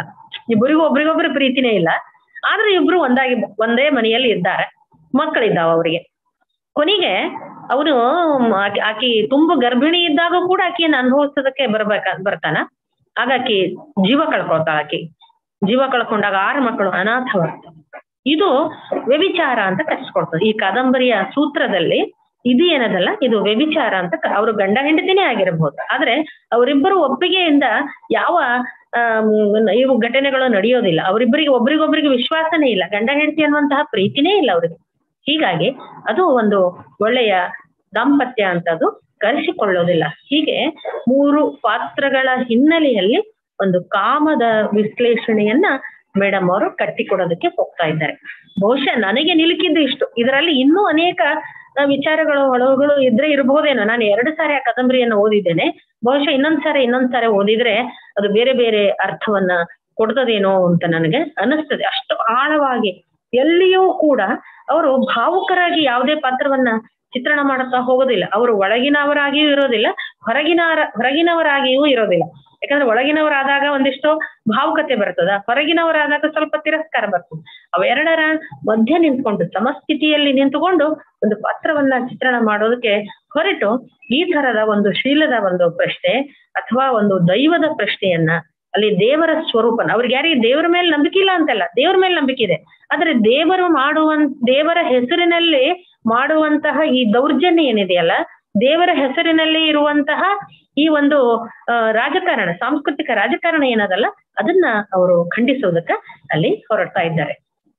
ಇಬ್ಬರಿಗೂ ಒಬ್ರಿಗೊಬ್ರು ಪ್ರೀತಿನೇ ಇಲ್ಲ ಆದ್ರೆ ಇಬ್ರು ಒಂದಾಗಿ ಒಂದೇ ಮನೆಯಲ್ಲಿ ಇದ್ದಾರೆ ಮಕ್ಕಳಿದ್ದಾವ ಅವರಿಗೆ ಕೊನೆಗೆ ಅವನು ಆಕಿ ತುಂಬ ಗರ್ಭಿಣಿ ಇದ್ದಾಗ ಕೂಡ ಆಕಿಯನ್ನು ಅನುಭವಿಸೋದಕ್ಕೆ ಬರ್ಬೇಕ ಬರ್ತಾನ ಆಗ ಆಕಿ ಜೀವ ಕಳ್ಕೊಳ್ತಾಳ ಆಕಿ ಜೀವ ಕಳ್ಕೊಂಡಾಗ ಆರು ಮಕ್ಕಳು ಅನಾಥವಾಗ್ತವೆ ಇದು ವ್ಯಭಿಚಾರ ಅಂತ ಕರೆಸ್ಕೊಡ್ತದೆ ಈ ಕಾದಂಬರಿಯ ಸೂತ್ರದಲ್ಲಿ ಇದು ಏನದಲ್ಲ ಇದು ವ್ಯಭಿಚಾರ ಅಂತ ಕ- ಅವ್ರು ಗಂಡ ಹೆಂಡತಿನೇ ಆಗಿರಬಹುದು ಆದ್ರೆ ಅವರಿಬ್ಬರು ಒಪ್ಪಿಗೆಯಿಂದ ಯಾವ ಆಮ್, ಇವು ಘಟನೆಗಳು ನಡೆಯೋದಿಲ್ಲ ಅವರಿಬ್ಬರಿಗೆ ಒಬ್ರಿಗೊಬ್ರಿಗೆ ವಿಶ್ವಾಸನೇ ಇಲ್ಲ ಗಂಡ ಹೆಂಡತಿ ಅನ್ನುವಂತಹ ಪ್ರೀತಿನೇ ಇಲ್ಲ ಅವರಿಗೆ ಹೀಗಾಗಿ ಅದು ಒಂದು ಒಳ್ಳೆಯ ದಾಂಪತ್ಯ ಅಂತದ್ದು ಕರೆಸಿಕೊಳ್ಳೋದಿಲ್ಲ ಹೀಗೆ ಮೂರು ಪಾತ್ರಗಳ ಹಿನ್ನೆಲೆಯಲ್ಲಿ ಒಂದು ಕಾಮದ ವಿಶ್ಲೇಷಣೆಯನ್ನ ಮೇಡಮ್ ಅವರು ಕಟ್ಟಿಕೊಡೋದಕ್ಕೆ ಹೋಗ್ತಾ ಇದ್ದಾರೆ ಬಹುಶಃ ನನಗೆ ನಿಲುಕಿದ್ದು ಇಷ್ಟು ಇದರಲ್ಲಿ ಇನ್ನೂ ಅನೇಕ ಆ, ವಿಚಾರಗಳು ಒಳಗಳು ಇದ್ರೆ ಇರಬಹುದೇನೋ ನಾನು ಎರಡು ಸಾರಿ ಆ ಕಾದಂಬರಿಯನ್ನು ಓದಿದ್ದೇನೆ ಬಹುಶಃ ಇನ್ನೊಂದ್ ಸಾರಿ ಇನ್ನೊಂದ್ ಸಾರಿ ಓದಿದ್ರೆ ಅದು ಬೇರೆ ಬೇರೆ ಅರ್ಥವನ್ನ ಕೊಡ್ತದೇನೋ ಅಂತ ನನಗೆ ಅನಿಸ್ತದೆ ಅಷ್ಟು ಆಳವಾಗಿ ಎಲ್ಲಿಯೂ ಕೂಡ ಅವರು ಭಾವುಕರಾಗಿ ಯಾವುದೇ ಪಾತ್ರವನ್ನ ಚಿತ್ರಣ ಮಾಡುತ್ತಾ ಹೋಗೋದಿಲ್ಲ ಅವರು ಒಳಗಿನವರಾಗಿಯೂ ಇರೋದಿಲ್ಲ ಹೊರಗಿನ ಹೊರಗಿನವರಾಗಿಯೂ ಇರೋದಿಲ್ಲ ಯಾಕಂದ್ರೆ ಒಳಗಿನವರಾದಾಗ ಒಂದಿಷ್ಟು ಭಾವುಕತೆ ಬರ್ತದ ಹೊರಗಿನವರಾದಾಗ ಸ್ವಲ್ಪ ತಿರಸ್ಕಾರ ಬರ್ತದೆ ಅವೆರಡರ ಮಧ್ಯೆ ನಿಂತ್ಕೊಂಡು ಸಮಸ್ಥಿತಿಯಲ್ಲಿ ನಿಂತುಕೊಂಡು ಒಂದು ಪಾತ್ರವನ್ನ ಚಿತ್ರಣ ಮಾಡೋದಕ್ಕೆ ಹೊರಟು ಈ ತರದ ಒಂದು ಶೀಲದ ಒಂದು ಪ್ರಶ್ನೆ ಅಥವಾ ಒಂದು ದೈವದ ಪ್ರಶ್ನೆಯನ್ನ ಅಲ್ಲಿ ದೇವರ ಸ್ವರೂಪನ ಅವ್ರಿಗೆ ಯಾರಿಗೆ ದೇವರ ಮೇಲೆ ನಂಬಿಕೆ ಇಲ್ಲ ಅಂತಲ್ಲ ದೇವರ ಮೇಲೆ ನಂಬಿಕೆ ಇದೆ ಆದ್ರೆ ದೇವರು ಮಾಡುವಂತ ದೇವರ ಹೆಸರಿನಲ್ಲಿ ಮಾಡುವಂತಹ ಈ ದೌರ್ಜನ್ಯ ಏನಿದೆಯಲ್ಲ ದೇವರ ಹೆಸರಿನಲ್ಲಿ ಇರುವಂತಹ ಈ ಒಂದು ಆ, ರಾಜಕಾರಣ ಸಾಂಸ್ಕೃತಿಕ ರಾಜಕಾರಣ ಏನದಲ್ಲ ಅದನ್ನ ಅವರು ಖಂಡಿಸುವುದಕ್ಕೆ ಅಲ್ಲಿ ಹೊರಡ್ತಾ ಇದ್ದಾರೆ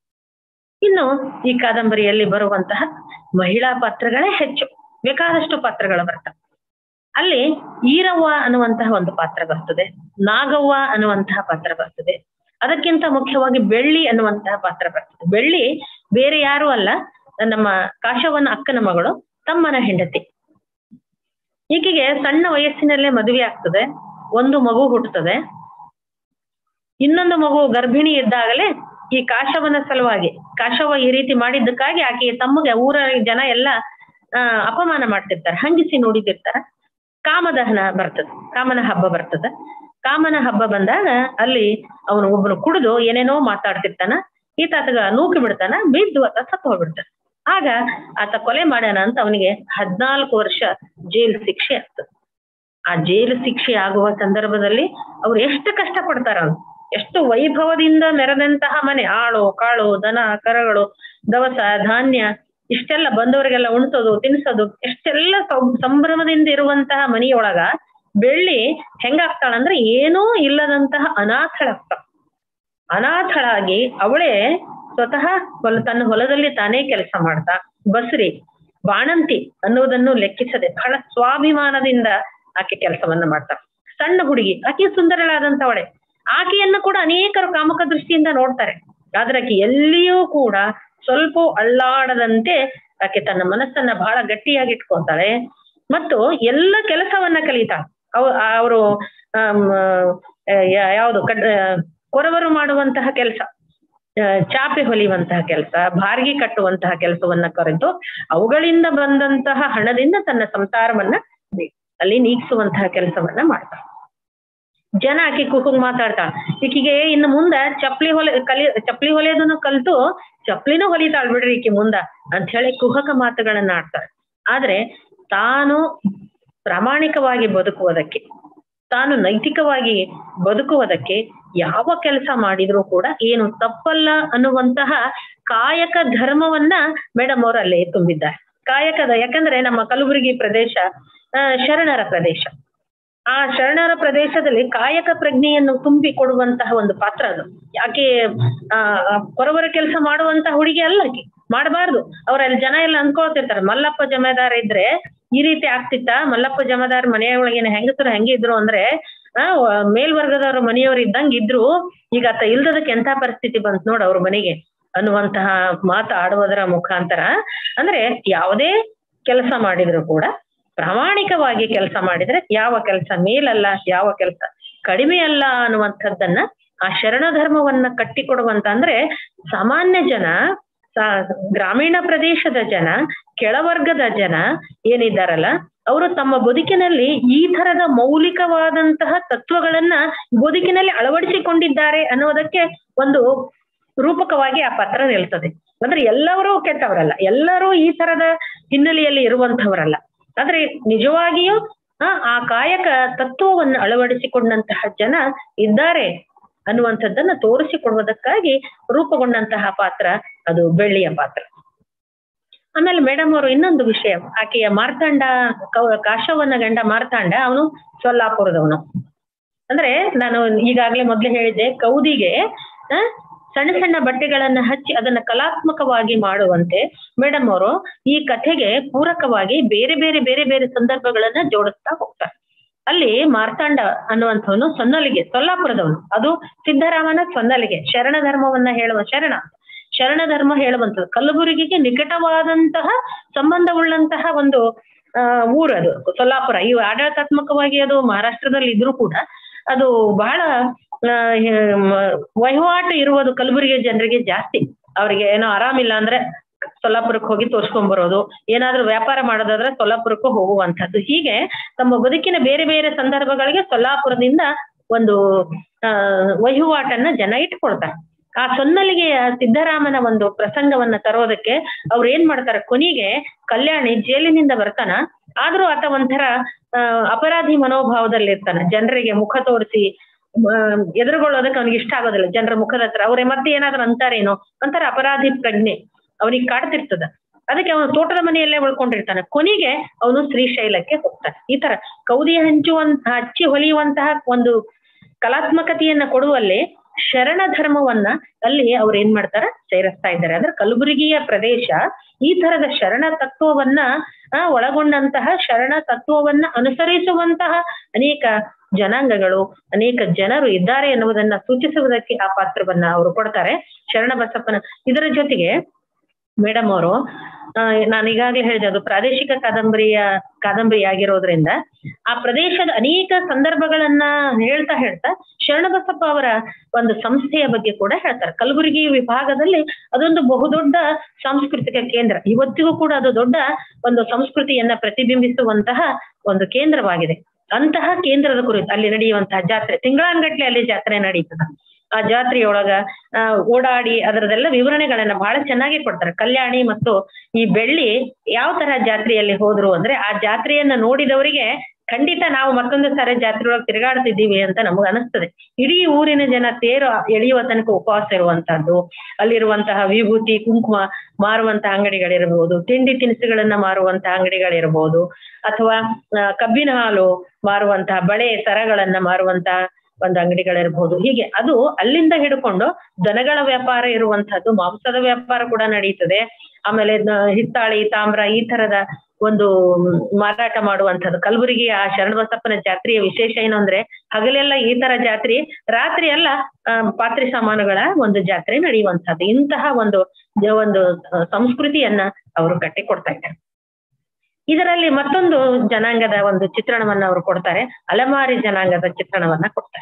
ಇನ್ನು ಈ ಕಾದಂಬರಿಯಲ್ಲಿ ಬರುವಂತಹ ಮಹಿಳಾ ಪಾತ್ರಗಳೇ ಹೆಚ್ಚು ಬೇಕಾದಷ್ಟು ಪಾತ್ರಗಳು ಬರ್ತವೆ ಅಲ್ಲಿ ಈರವ್ವ ಅನ್ನುವಂತಹ ಒಂದು ಪಾತ್ರ ಬರ್ತದೆ ನಾಗವ್ವ ಅನ್ನುವಂತಹ ಪಾತ್ರ ಬರ್ತದೆ ಅದಕ್ಕಿಂತ ಮುಖ್ಯವಾಗಿ ಬೆಳ್ಳಿ ಅನ್ನುವಂತಹ ಪಾತ್ರ ಬರ್ತದೆ ಬೆಳ್ಳಿ ಬೇರೆ ಯಾರು ಅಲ್ಲ ನಮ್ಮ ಕಾಶವನ ಅಕ್ಕನ ಮಗಳು ತಮ್ಮನ ಹೆಂಡತಿ ಈಕೆಗೆ ಸಣ್ಣ ವಯಸ್ಸಿನಲ್ಲೇ ಮದುವೆ ಆಗ್ತದೆ ಒಂದು ಮಗು ಹುಟ್ಟುತ್ತದೆ ಇನ್ನೊಂದು ಮಗು ಗರ್ಭಿಣಿ ಇದ್ದಾಗಲೇ ಈ ಕಾಶವನ ಸಲುವಾಗಿ ಕಾಶವ ಈ ರೀತಿ ಮಾಡಿದ್ದಕ್ಕಾಗಿ ಆಕೆ ತಮ್ಮಗೆ ಊರ ಜನ ಎಲ್ಲ ಆ ಅಪಮಾನ ಮಾಡ್ತಿರ್ತಾರೆ ಹಂಗಿಸಿ ನೋಡಿದಿರ್ತಾರ ಕಾಮದಹನ ಬರ್ತದೆ ಕಾಮನ ಹಬ್ಬ ಬರ್ತದೆ ಕಾಮನ ಹಬ್ಬ ಬಂದಾಗ ಅಲ್ಲಿ ಅವನು ಒಬ್ಬನು ಕುಡಿದು ಏನೇನೋ ಮಾತಾಡ್ತಿರ್ತಾನ ಈತಾತಗ ನೂಕಿ ಬಿಡ್ತಾನ ಬಿದ್ದು ಆತ ಸತ್ತು ಹೋಗ್ಬಿಡ್ತಾನ ಆಗ ಆತ ಕೊಲೆ ಮಾಡ್ಯಾನ ಅಂತ ಅವನಿಗೆ ಹದ್ನಾಲ್ಕು ವರ್ಷ ಜೈಲು ಶಿಕ್ಷೆ ಆಗ್ತದೆ ಆ ಜೈಲು ಶಿಕ್ಷೆ ಆಗುವ ಸಂದರ್ಭದಲ್ಲಿ ಅವ್ರು ಎಷ್ಟು ಕಷ್ಟ ಪಡ್ತಾರ ಅವ್ನು ಎಷ್ಟು ವೈಭವದಿಂದ ಮೆರೆದಂತಹ ಮನೆ ಆಳು ಕಾಳು ದನ ಕರಗಳು ದವಸ ಧಾನ್ಯ ಇಷ್ಟೆಲ್ಲ ಬಂದವರಿಗೆಲ್ಲ ಉಣ್ಸೋದು ತಿನ್ಸೋದು ಎಷ್ಟೆಲ್ಲ ಸಂ- ಸಂಭ್ರಮದಿಂದ ಇರುವಂತಹ ಮನೆಯೊಳಗ ಬೆಳ್ಳಿ ಹೆಂಗಾಗ್ತಾಳಂದ್ರೆ ಏನೂ ಇಲ್ಲದಂತಹ ಅನಾಥಳಾಗ್ತಾಳ ಅನಾಥಳಾಗಿ ಅವಳೇ ಸ್ವತಃ ಹೊಲ ತನ್ನ ಹೊಲದಲ್ಲಿ ತಾನೇ ಕೆಲಸ ಮಾಡ್ತಾ ಬಸ್ರಿ ಬಾಣಂತಿ ಅನ್ನುವುದನ್ನು ಲೆಕ್ಕಿಸದೆ ಬಹಳ ಸ್ವಾಭಿಮಾನದಿಂದ ಆಕೆ ಕೆಲಸವನ್ನ ಮಾಡ್ತಾಳೆ ಸಣ್ಣ ಹುಡುಗಿ ಆಕೆ ಸುಂದರಳಾದಂತವಳೆ ಆಕೆಯನ್ನು ಕೂಡ ಅನೇಕರು ಕಾಮಕ ದೃಷ್ಟಿಯಿಂದ ನೋಡ್ತಾರೆ ಆದ್ರೆ ಆಕೆ ಎಲ್ಲಿಯೂ ಕೂಡ ಸ್ವಲ್ಪ ಅಳ್ಳಾಡದಂತೆ ಆಕೆ ತನ್ನ ಮನಸ್ಸನ್ನ ಬಹಳ ಗಟ್ಟಿಯಾಗಿ ಇಟ್ಕೊಂತಾಳೆ ಮತ್ತು ಎಲ್ಲ ಕೆಲಸವನ್ನ ಕಲಿತಾಳೆ ಅವ ಅವರು ಯಾವುದು ಕಡ್ ಕೊರವರು ಮಾಡುವಂತಹ ಕೆಲಸ ಚಾಪೆ ಹೊಲಿಯುವಂತಹ ಕೆಲಸ ಬಾರ್ಗಿ ಕಟ್ಟುವಂತಹ ಕೆಲಸವನ್ನ ಕರೆದು ಅವುಗಳಿಂದ ಬಂದಂತಹ ಹಣದಿಂದ ತನ್ನ ಸಂಸಾರವನ್ನ ಅಲ್ಲಿ ನೀಗಿಸುವಂತಹ ಕೆಲಸವನ್ನ ಮಾಡ್ತಾಳೆ ಜನ ಆಕೆ ಕುಕುಂಗ್ ಮಾತಾಡ್ತಾಳ ಈಕಿಗೆ ಇನ್ನು ಮುಂದ ಚಪ್ಲಿ ಹೊಲೆ ಕಲಿ ಚಪ್ಲಿ ಹೊಲಿಯೋದನ್ನು ಕಲ್ತು ಚಪ್ಲಿನೂ ಹೊಲಿತಾಳ್ ಬಿಡ್ರಿ ಈಕೆ ಮುಂದ ಅಂತ ಹೇಳಿ ಕುಹಕ ಮಾತುಗಳನ್ನ ಆಡ್ತಾಳೆ ಆದ್ರೆ ತಾನು ಪ್ರಾಮಾಣಿಕವಾಗಿ ಬದುಕುವುದಕ್ಕೆ ತಾನು ನೈತಿಕವಾಗಿ ಬದುಕುವುದಕ್ಕೆ ಯಾವ ಕೆಲಸ ಮಾಡಿದ್ರು ಕೂಡ ಏನು ತಪ್ಪಲ್ಲ ಅನ್ನುವಂತಹ ಕಾಯಕ ಧರ್ಮವನ್ನ ಮೇಡಮ್ ಅವರು ಅಲ್ಲೇ ತುಂಬಿದ್ದಾರೆ ಕಾಯಕದ ಯಾಕಂದ್ರೆ ನಮ್ಮ ಕಲಬುರಗಿ ಪ್ರದೇಶ ಆ, ಶರಣರ ಪ್ರದೇಶ ಆ ಶರಣರ ಪ್ರದೇಶದಲ್ಲಿ ಕಾಯಕ ಪ್ರಜ್ಞೆಯನ್ನು ತುಂಬಿ ಕೊಡುವಂತಹ ಒಂದು ಪಾತ್ರ ಅದು ಯಾಕೆ ಆ ಆ ಕೊರವರ ಕೆಲಸ ಮಾಡುವಂತಹ ಹುಡುಗಿ ಅಲ್ಲ ಆಕೆ ಮಾಡಬಾರ್ದು ಅವ್ರ ಅಲ್ಲಿ ಜನ ಎಲ್ಲ ಅನ್ಕೊಳ್ತಿರ್ತಾರೆ ಮಲ್ಲಪ್ಪ ಜಮೇದಾರ ಇದ್ರೆ ಈ ರೀತಿ ಆಗ್ತಿತ್ತ ಮಲ್ಲಪ್ಪ ಜಮೇದಾರ್ ಮನೆಯೊಳಗಿನ ಹೆಂಗಸರು ಹೆಂಗಿದ್ರು ಅಂದ್ರೆ ಆ ಮೇಲ್ವರ್ಗದವ್ರ ಮನೆಯವ್ರು ಇದ್ದಂಗ ಇದ್ರು ಈಗ ಆತ ಇಲ್ದದಕ್ಕೆ ಎಂಥ ಪರಿಸ್ಥಿತಿ ಬಂತ್ ನೋಡ್ ಅವ್ರ ಮನೆಗೆ ಅನ್ನುವಂತಹ ಮಾತು ಆಡುವುದರ ಮುಖಾಂತರ ಅಂದ್ರೆ ಯಾವುದೇ ಕೆಲಸ ಮಾಡಿದ್ರು ಕೂಡ ಪ್ರಾಮಾಣಿಕವಾಗಿ ಕೆಲಸ ಮಾಡಿದ್ರೆ ಯಾವ ಕೆಲಸ ಮೇಲಲ್ಲ ಯಾವ ಕೆಲಸ ಕಡಿಮೆ ಅಲ್ಲ ಅನ್ನುವಂಥದ್ದನ್ನ ಆ ಶರಣ ಧರ್ಮವನ್ನ ಕಟ್ಟಿಕೊಡುವಂತ ಅಂದ್ರೆ ಸಾಮಾನ್ಯ ಜನ ಸಾ- ಗ್ರಾಮೀಣ ಪ್ರದೇಶದ ಜನ ಕೆಳವರ್ಗದ ಜನ ಏನಿದ್ದಾರಲ್ಲ ಅವರು ತಮ್ಮ ಬದುಕಿನಲ್ಲಿ ಈ ತರದ ಮೌಲಿಕವಾದಂತಹ ತತ್ವಗಳನ್ನ ಬದುಕಿನಲ್ಲಿ ಅಳವಡಿಸಿಕೊಂಡಿದ್ದಾರೆ ಅನ್ನೋದಕ್ಕೆ ಒಂದು ರೂಪಕವಾಗಿ ಆ ಪತ್ರ ನಿಲ್ತದೆ ಅಂದ್ರೆ ಎಲ್ಲರೂ ಕೆಟ್ಟವರಲ್ಲ ಎಲ್ಲರೂ ಈ ತರದ ಹಿನ್ನೆಲೆಯಲ್ಲಿ ಇರುವಂತವರಲ್ಲ ಆದ್ರೆ ನಿಜವಾಗಿಯೂ ಆ ಆ ಕಾಯಕ ತತ್ವವನ್ನು ಅಳವಡಿಸಿಕೊಂಡಂತಹ ಜನ ಇದ್ದಾರೆ ಅನ್ನುವಂಥದ್ದನ್ನ ತೋರಿಸಿಕೊಡುವುದಕ್ಕಾಗಿ ರೂಪುಗೊಂಡಂತಹ ಪಾತ್ರ ಅದು ಬೆಳ್ಳಿಯ ಪಾತ್ರ ಆಮೇಲೆ ಮೇಡಮ್ ಅವರು ಇನ್ನೊಂದು ವಿಷಯ ಆಕೆಯ ಮಾರ್ತಾಂಡ ಕವ- ಕಾಶವನ್ನ ಗಂಡ ಮಾರ್ತಾಂಡ ಅವನು ಸೊಲ್ಲಾಪುರದವನು ಅಂದ್ರೆ ನಾನು ಈಗಾಗ್ಲೇ ಮೊದ್ಲು ಹೇಳಿದ್ದೆ ಕೌದಿಗೆ ಆ, ಸಣ್ಣ ಸಣ್ಣ ಬಟ್ಟೆಗಳನ್ನ ಹಚ್ಚಿ ಅದನ್ನ ಕಲಾತ್ಮಕವಾಗಿ ಮಾಡುವಂತೆ ಮೇಡಮ್ ಅವರು ಈ ಕಥೆಗೆ ಪೂರಕವಾಗಿ ಬೇರೆ ಬೇರೆ ಬೇರೆ ಬೇರೆ ಸಂದರ್ಭಗಳನ್ನ ಜೋಡಿಸ್ತಾ ಹೋಗ್ತಾರೆ ಅಲ್ಲಿ ಮಾರ್ತಾಂಡ ಅನ್ನುವಂಥವನು ಸೊನ್ನಲಿಗೆ ಸೊಲ್ಲಾಪುರದವನು ಅದು ಸಿದ್ದರಾಮನ ಸೊನ್ನಲಿಗೆ ಶರಣ ಧರ್ಮವನ್ನ ಹೇಳುವ ಶರಣ ಶರಣ ಧರ್ಮ ಹೇಳುವಂಥದ್ದು ಕಲಬುರಗಿಗೆ ನಿಕಟವಾದಂತಹ ಸಂಬಂಧವುಳ್ಳಂತಹ ಒಂದು ಆ ಊರದು ಸೊಲ್ಲಾಪುರ ಈ ಆಡಳಿತಾತ್ಮಕವಾಗಿ ಅದು ಮಹಾರಾಷ್ಟ್ರದಲ್ಲಿ ಇದ್ರೂ ಕೂಡ ಅದು ಬಹಳ ಆ, ಮ- ವಹಿವಾಟು ಇರುವುದು ಕಲಬುರಗಿ ಜನರಿಗೆ ಜಾಸ್ತಿ ಅವ್ರಿಗೆ ಏನೋ ಆರಾಮಿಲ್ಲ ಅಂದ್ರೆ ಸೊಲ್ಲಾಪುರಕ್ಕೆ ಹೋಗಿ ತೋರ್ಸ್ಕೊಂಡ್ ಬರೋದು ಏನಾದ್ರೂ ವ್ಯಾಪಾರ ಮಾಡೋದಾದ್ರೆ ಸೊಲ್ಲಾಪುರಕ್ಕೂ ಹೋಗುವಂತದ್ದು ಹೀಗೆ ತಮ್ಮ ಬದುಕಿನ ಬೇರೆ ಬೇರೆ ಸಂದರ್ಭಗಳಿಗೆ ಸೊಲ್ಲಾಪುರದಿಂದ ಒಂದು ಆ ವಹಿವಾಟನ್ನ ಜನ ಇಟ್ಕೊಳ್ತಾರೆ ಆ ಸೊನ್ನಲಿಗೆಯ ಸಿದ್ದರಾಮನ ಒಂದು ಪ್ರಸಂಗವನ್ನ ತರೋದಕ್ಕೆ ಅವ್ರು ಏನ್ ಮಾಡ್ತಾರೆ ಕೊನೆಗೆ ಕಲ್ಯಾಣಿ ಜೈಲಿನಿಂದ ಬರ್ತಾನ ಆದ್ರೂ ಆತ ಒಂಥರ ಆ, ಅಪರಾಧಿ ಮನೋಭಾವದಲ್ಲಿ ಇರ್ತಾನೆ ಜನರಿಗೆ ಮುಖ ತೋರಿಸಿ ಎದುರುಗೊಳ್ಳೋದಕ್ಕೆ ಅವ್ನಿಗೆ ಇಷ್ಟ ಆಗೋದಿಲ್ಲ ಜನರ ಮುಖದ ಹತ್ರ ಅವ್ರೆ ಮತ್ತೆ ಏನಾದ್ರು ಅಂತಾರೇನೋ ಒಂಥರ ಅಪರಾಧಿ ಪ್ರಜ್ಞೆ ಅವನಿಗೆ ಕಾಡ್ತಿರ್ತದ ಅದಕ್ಕೆ ಅವನು ತೋಟದ ಮನೆಯಲ್ಲೇ ಉಳ್ಕೊಂಡಿರ್ತಾನೆ ಕೊನೆಗೆ ಅವನು ಶ್ರೀಶೈಲಕ್ಕೆ ಹೋಗ್ತಾನೆ ಈ ತರ ಕೌದಿ ಹಂಚುವಂತ ಹಚ್ಚಿ ಹೊಲಿಯುವಂತಹ ಒಂದು ಕಲಾತ್ಮಕತೆಯನ್ನ ಕೊಡುವಲ್ಲಿ ಶರಣ ಧರ್ಮವನ್ನ ಅಲ್ಲಿ ಅವ್ರು ಏನ್ ಮಾಡ್ತಾರ ಸೇರಿಸ್ತಾ ಇದ್ದಾರೆ ಅಂದ್ರೆ ಕಲಬುರಗಿಯ ಪ್ರದೇಶ ಈ ತರದ ಶರಣ ತತ್ವವನ್ನ ಆ, ಒಳಗೊಂಡಂತಹ ಶರಣ ತತ್ವವನ್ನ ಅನುಸರಿಸುವಂತಹ ಅನೇಕ ಜನಾಂಗಗಳು ಅನೇಕ ಜನರು ಇದ್ದಾರೆ ಎನ್ನುವುದನ್ನ ಸೂಚಿಸುವುದಕ್ಕೆ ಆ ಪಾತ್ರವನ್ನ ಅವರು ಕೊಡ್ತಾರೆ ಶರಣ ಬಸಪ್ಪನ ಇದರ ಜೊತೆಗೆ ಮೇಡಮ್ ಅವರು ನಾನು ಈಗಾಗಲೇ ಹೇಳಿದೆ ಅದು ಪ್ರಾದೇಶಿಕ ಕಾದಂಬರಿಯ ಕಾದಂಬರಿ ಆಗಿರೋದ್ರಿಂದ ಆ ಪ್ರದೇಶದ ಅನೇಕ ಸಂದರ್ಭಗಳನ್ನ ಹೇಳ್ತಾ ಹೇಳ್ತಾ ಶರಣಬಸಪ್ಪ ಅವರ ಒಂದು ಸಂಸ್ಥೆಯ ಬಗ್ಗೆ ಕೂಡ ಹೇಳ್ತಾರೆ ಕಲಬುರಗಿ ವಿಭಾಗದಲ್ಲಿ ಅದೊಂದು ಬಹುದೊಡ್ಡ ಸಾಂಸ್ಕೃತಿಕ ಕೇಂದ್ರ ಇವತ್ತಿಗೂ ಕೂಡ ಅದು ದೊಡ್ಡ ಒಂದು ಸಂಸ್ಕೃತಿಯನ್ನ ಪ್ರತಿಬಿಂಬಿಸುವಂತಹ ಒಂದು ಕೇಂದ್ರವಾಗಿದೆ ಅಂತಹ ಕೇಂದ್ರದ ಕುರಿತು ಅಲ್ಲಿ ನಡೆಯುವಂತಹ ಜಾತ್ರೆ ತಿಂಗಳಾನ್ಗಟ್ಲೆ ಅಲ್ಲಿ ಜಾತ್ರೆ ನಡೀತದ ಆ ಜಾತ್ರೆಯೊಳಗ ಆ, ಓಡಾಡಿ ಅದರದೆಲ್ಲ ವಿವರಣೆಗಳನ್ನ ಬಹಳ ಚೆನ್ನಾಗಿ ಕೊಡ್ತಾರೆ ಕಲ್ಯಾಣಿ ಮತ್ತು ಈ ಬೆಳ್ಳಿ ಯಾವ ತರ ಜಾತ್ರೆಯಲ್ಲಿ ಹೋದ್ರು ಅಂದ್ರೆ ಆ ಜಾತ್ರೆಯನ್ನ ನೋಡಿದವರಿಗೆ ಖಂಡಿತ ನಾವು ಮತ್ತೊಂದು ಸಾರಿ ಜಾತ್ರೆ ಒಳಗೆ ತಿರುಗಾಡ್ತಿದ್ದೀವಿ ಅಂತ ನಮಗ್ ಅನಿಸ್ತದೆ ಇಡೀ ಊರಿನ ಜನ ತೇರು ಎಳೆಯುವ ತನಕ ಉಪವಾಸ ಇರುವಂತಹದ್ದು ಅಲ್ಲಿರುವಂತಹ ವಿಭೂತಿ ಕುಂಕುಮ ಮಾರುವಂತಹ ಅಂಗಡಿಗಳಿರ್ಬೋದು ತಿಂಡಿ ತಿನಿಸುಗಳನ್ನ ಮಾರುವಂತಹ ಅಂಗಡಿಗಳಿರ್ಬೋದು ಅಥವಾ ಆ, ಕಬ್ಬಿನ ಹಾಲು ಮಾರುವಂತಹ ಬಳೆ ಸರಗಳನ್ನ ಮಾರುವಂತಹ ಒಂದು ಅಂಗಡಿಗಳಿರ್ಬೋದು ಹೀಗೆ ಅದು ಅಲ್ಲಿಂದ ಹಿಡ್ಕೊಂಡು ದನಗಳ ವ್ಯಾಪಾರ ಇರುವಂತಹದ್ದು ಮಾಂಸದ ವ್ಯಾಪಾರ ಕೂಡ ನಡೀತದೆ ಆಮೇಲೆ ನ- ಹಿತ್ತಾಳಿ ತಾಮ್ರ ಈ ತರದ ಒಂದು ಮಾರಾಟ ಮಾಡುವಂತದ್ದು ಕಲಬುರಗಿಯ ಆ ಶರಣಬಸಪ್ಪನ ಜಾತ್ರೆಯ ವಿಶೇಷ ಏನು ಅಂದ್ರೆ ಹಗಲೆಲ್ಲ ಈ ತರ ಜಾತ್ರೆ ರಾತ್ರಿ ಎಲ್ಲ ಆ, ಪಾತ್ರೆ ಸಾಮಾನುಗಳ ಒಂದು ಜಾತ್ರೆ ನಡೆಯುವಂತಹದ್ದು ಇಂತಹ ಒಂದು ಜ- ಒಂದು ಆ, ಸಂಸ್ಕೃತಿಯನ್ನ ಅವರು ಕಟ್ಟಿಕೊಡ್ತಾ ಇದ್ದಾರೆ ಇದರಲ್ಲಿ ಮತ್ತೊಂದು ಜನಾಂಗದ ಒಂದು ಚಿತ್ರಣವನ್ನ ಅವರು ಕೊಡ್ತಾರೆ ಅಲೆಮಾರಿ ಜನಾಂಗದ ಚಿತ್ರಣವನ್ನ ಕೊಡ್ತಾರೆ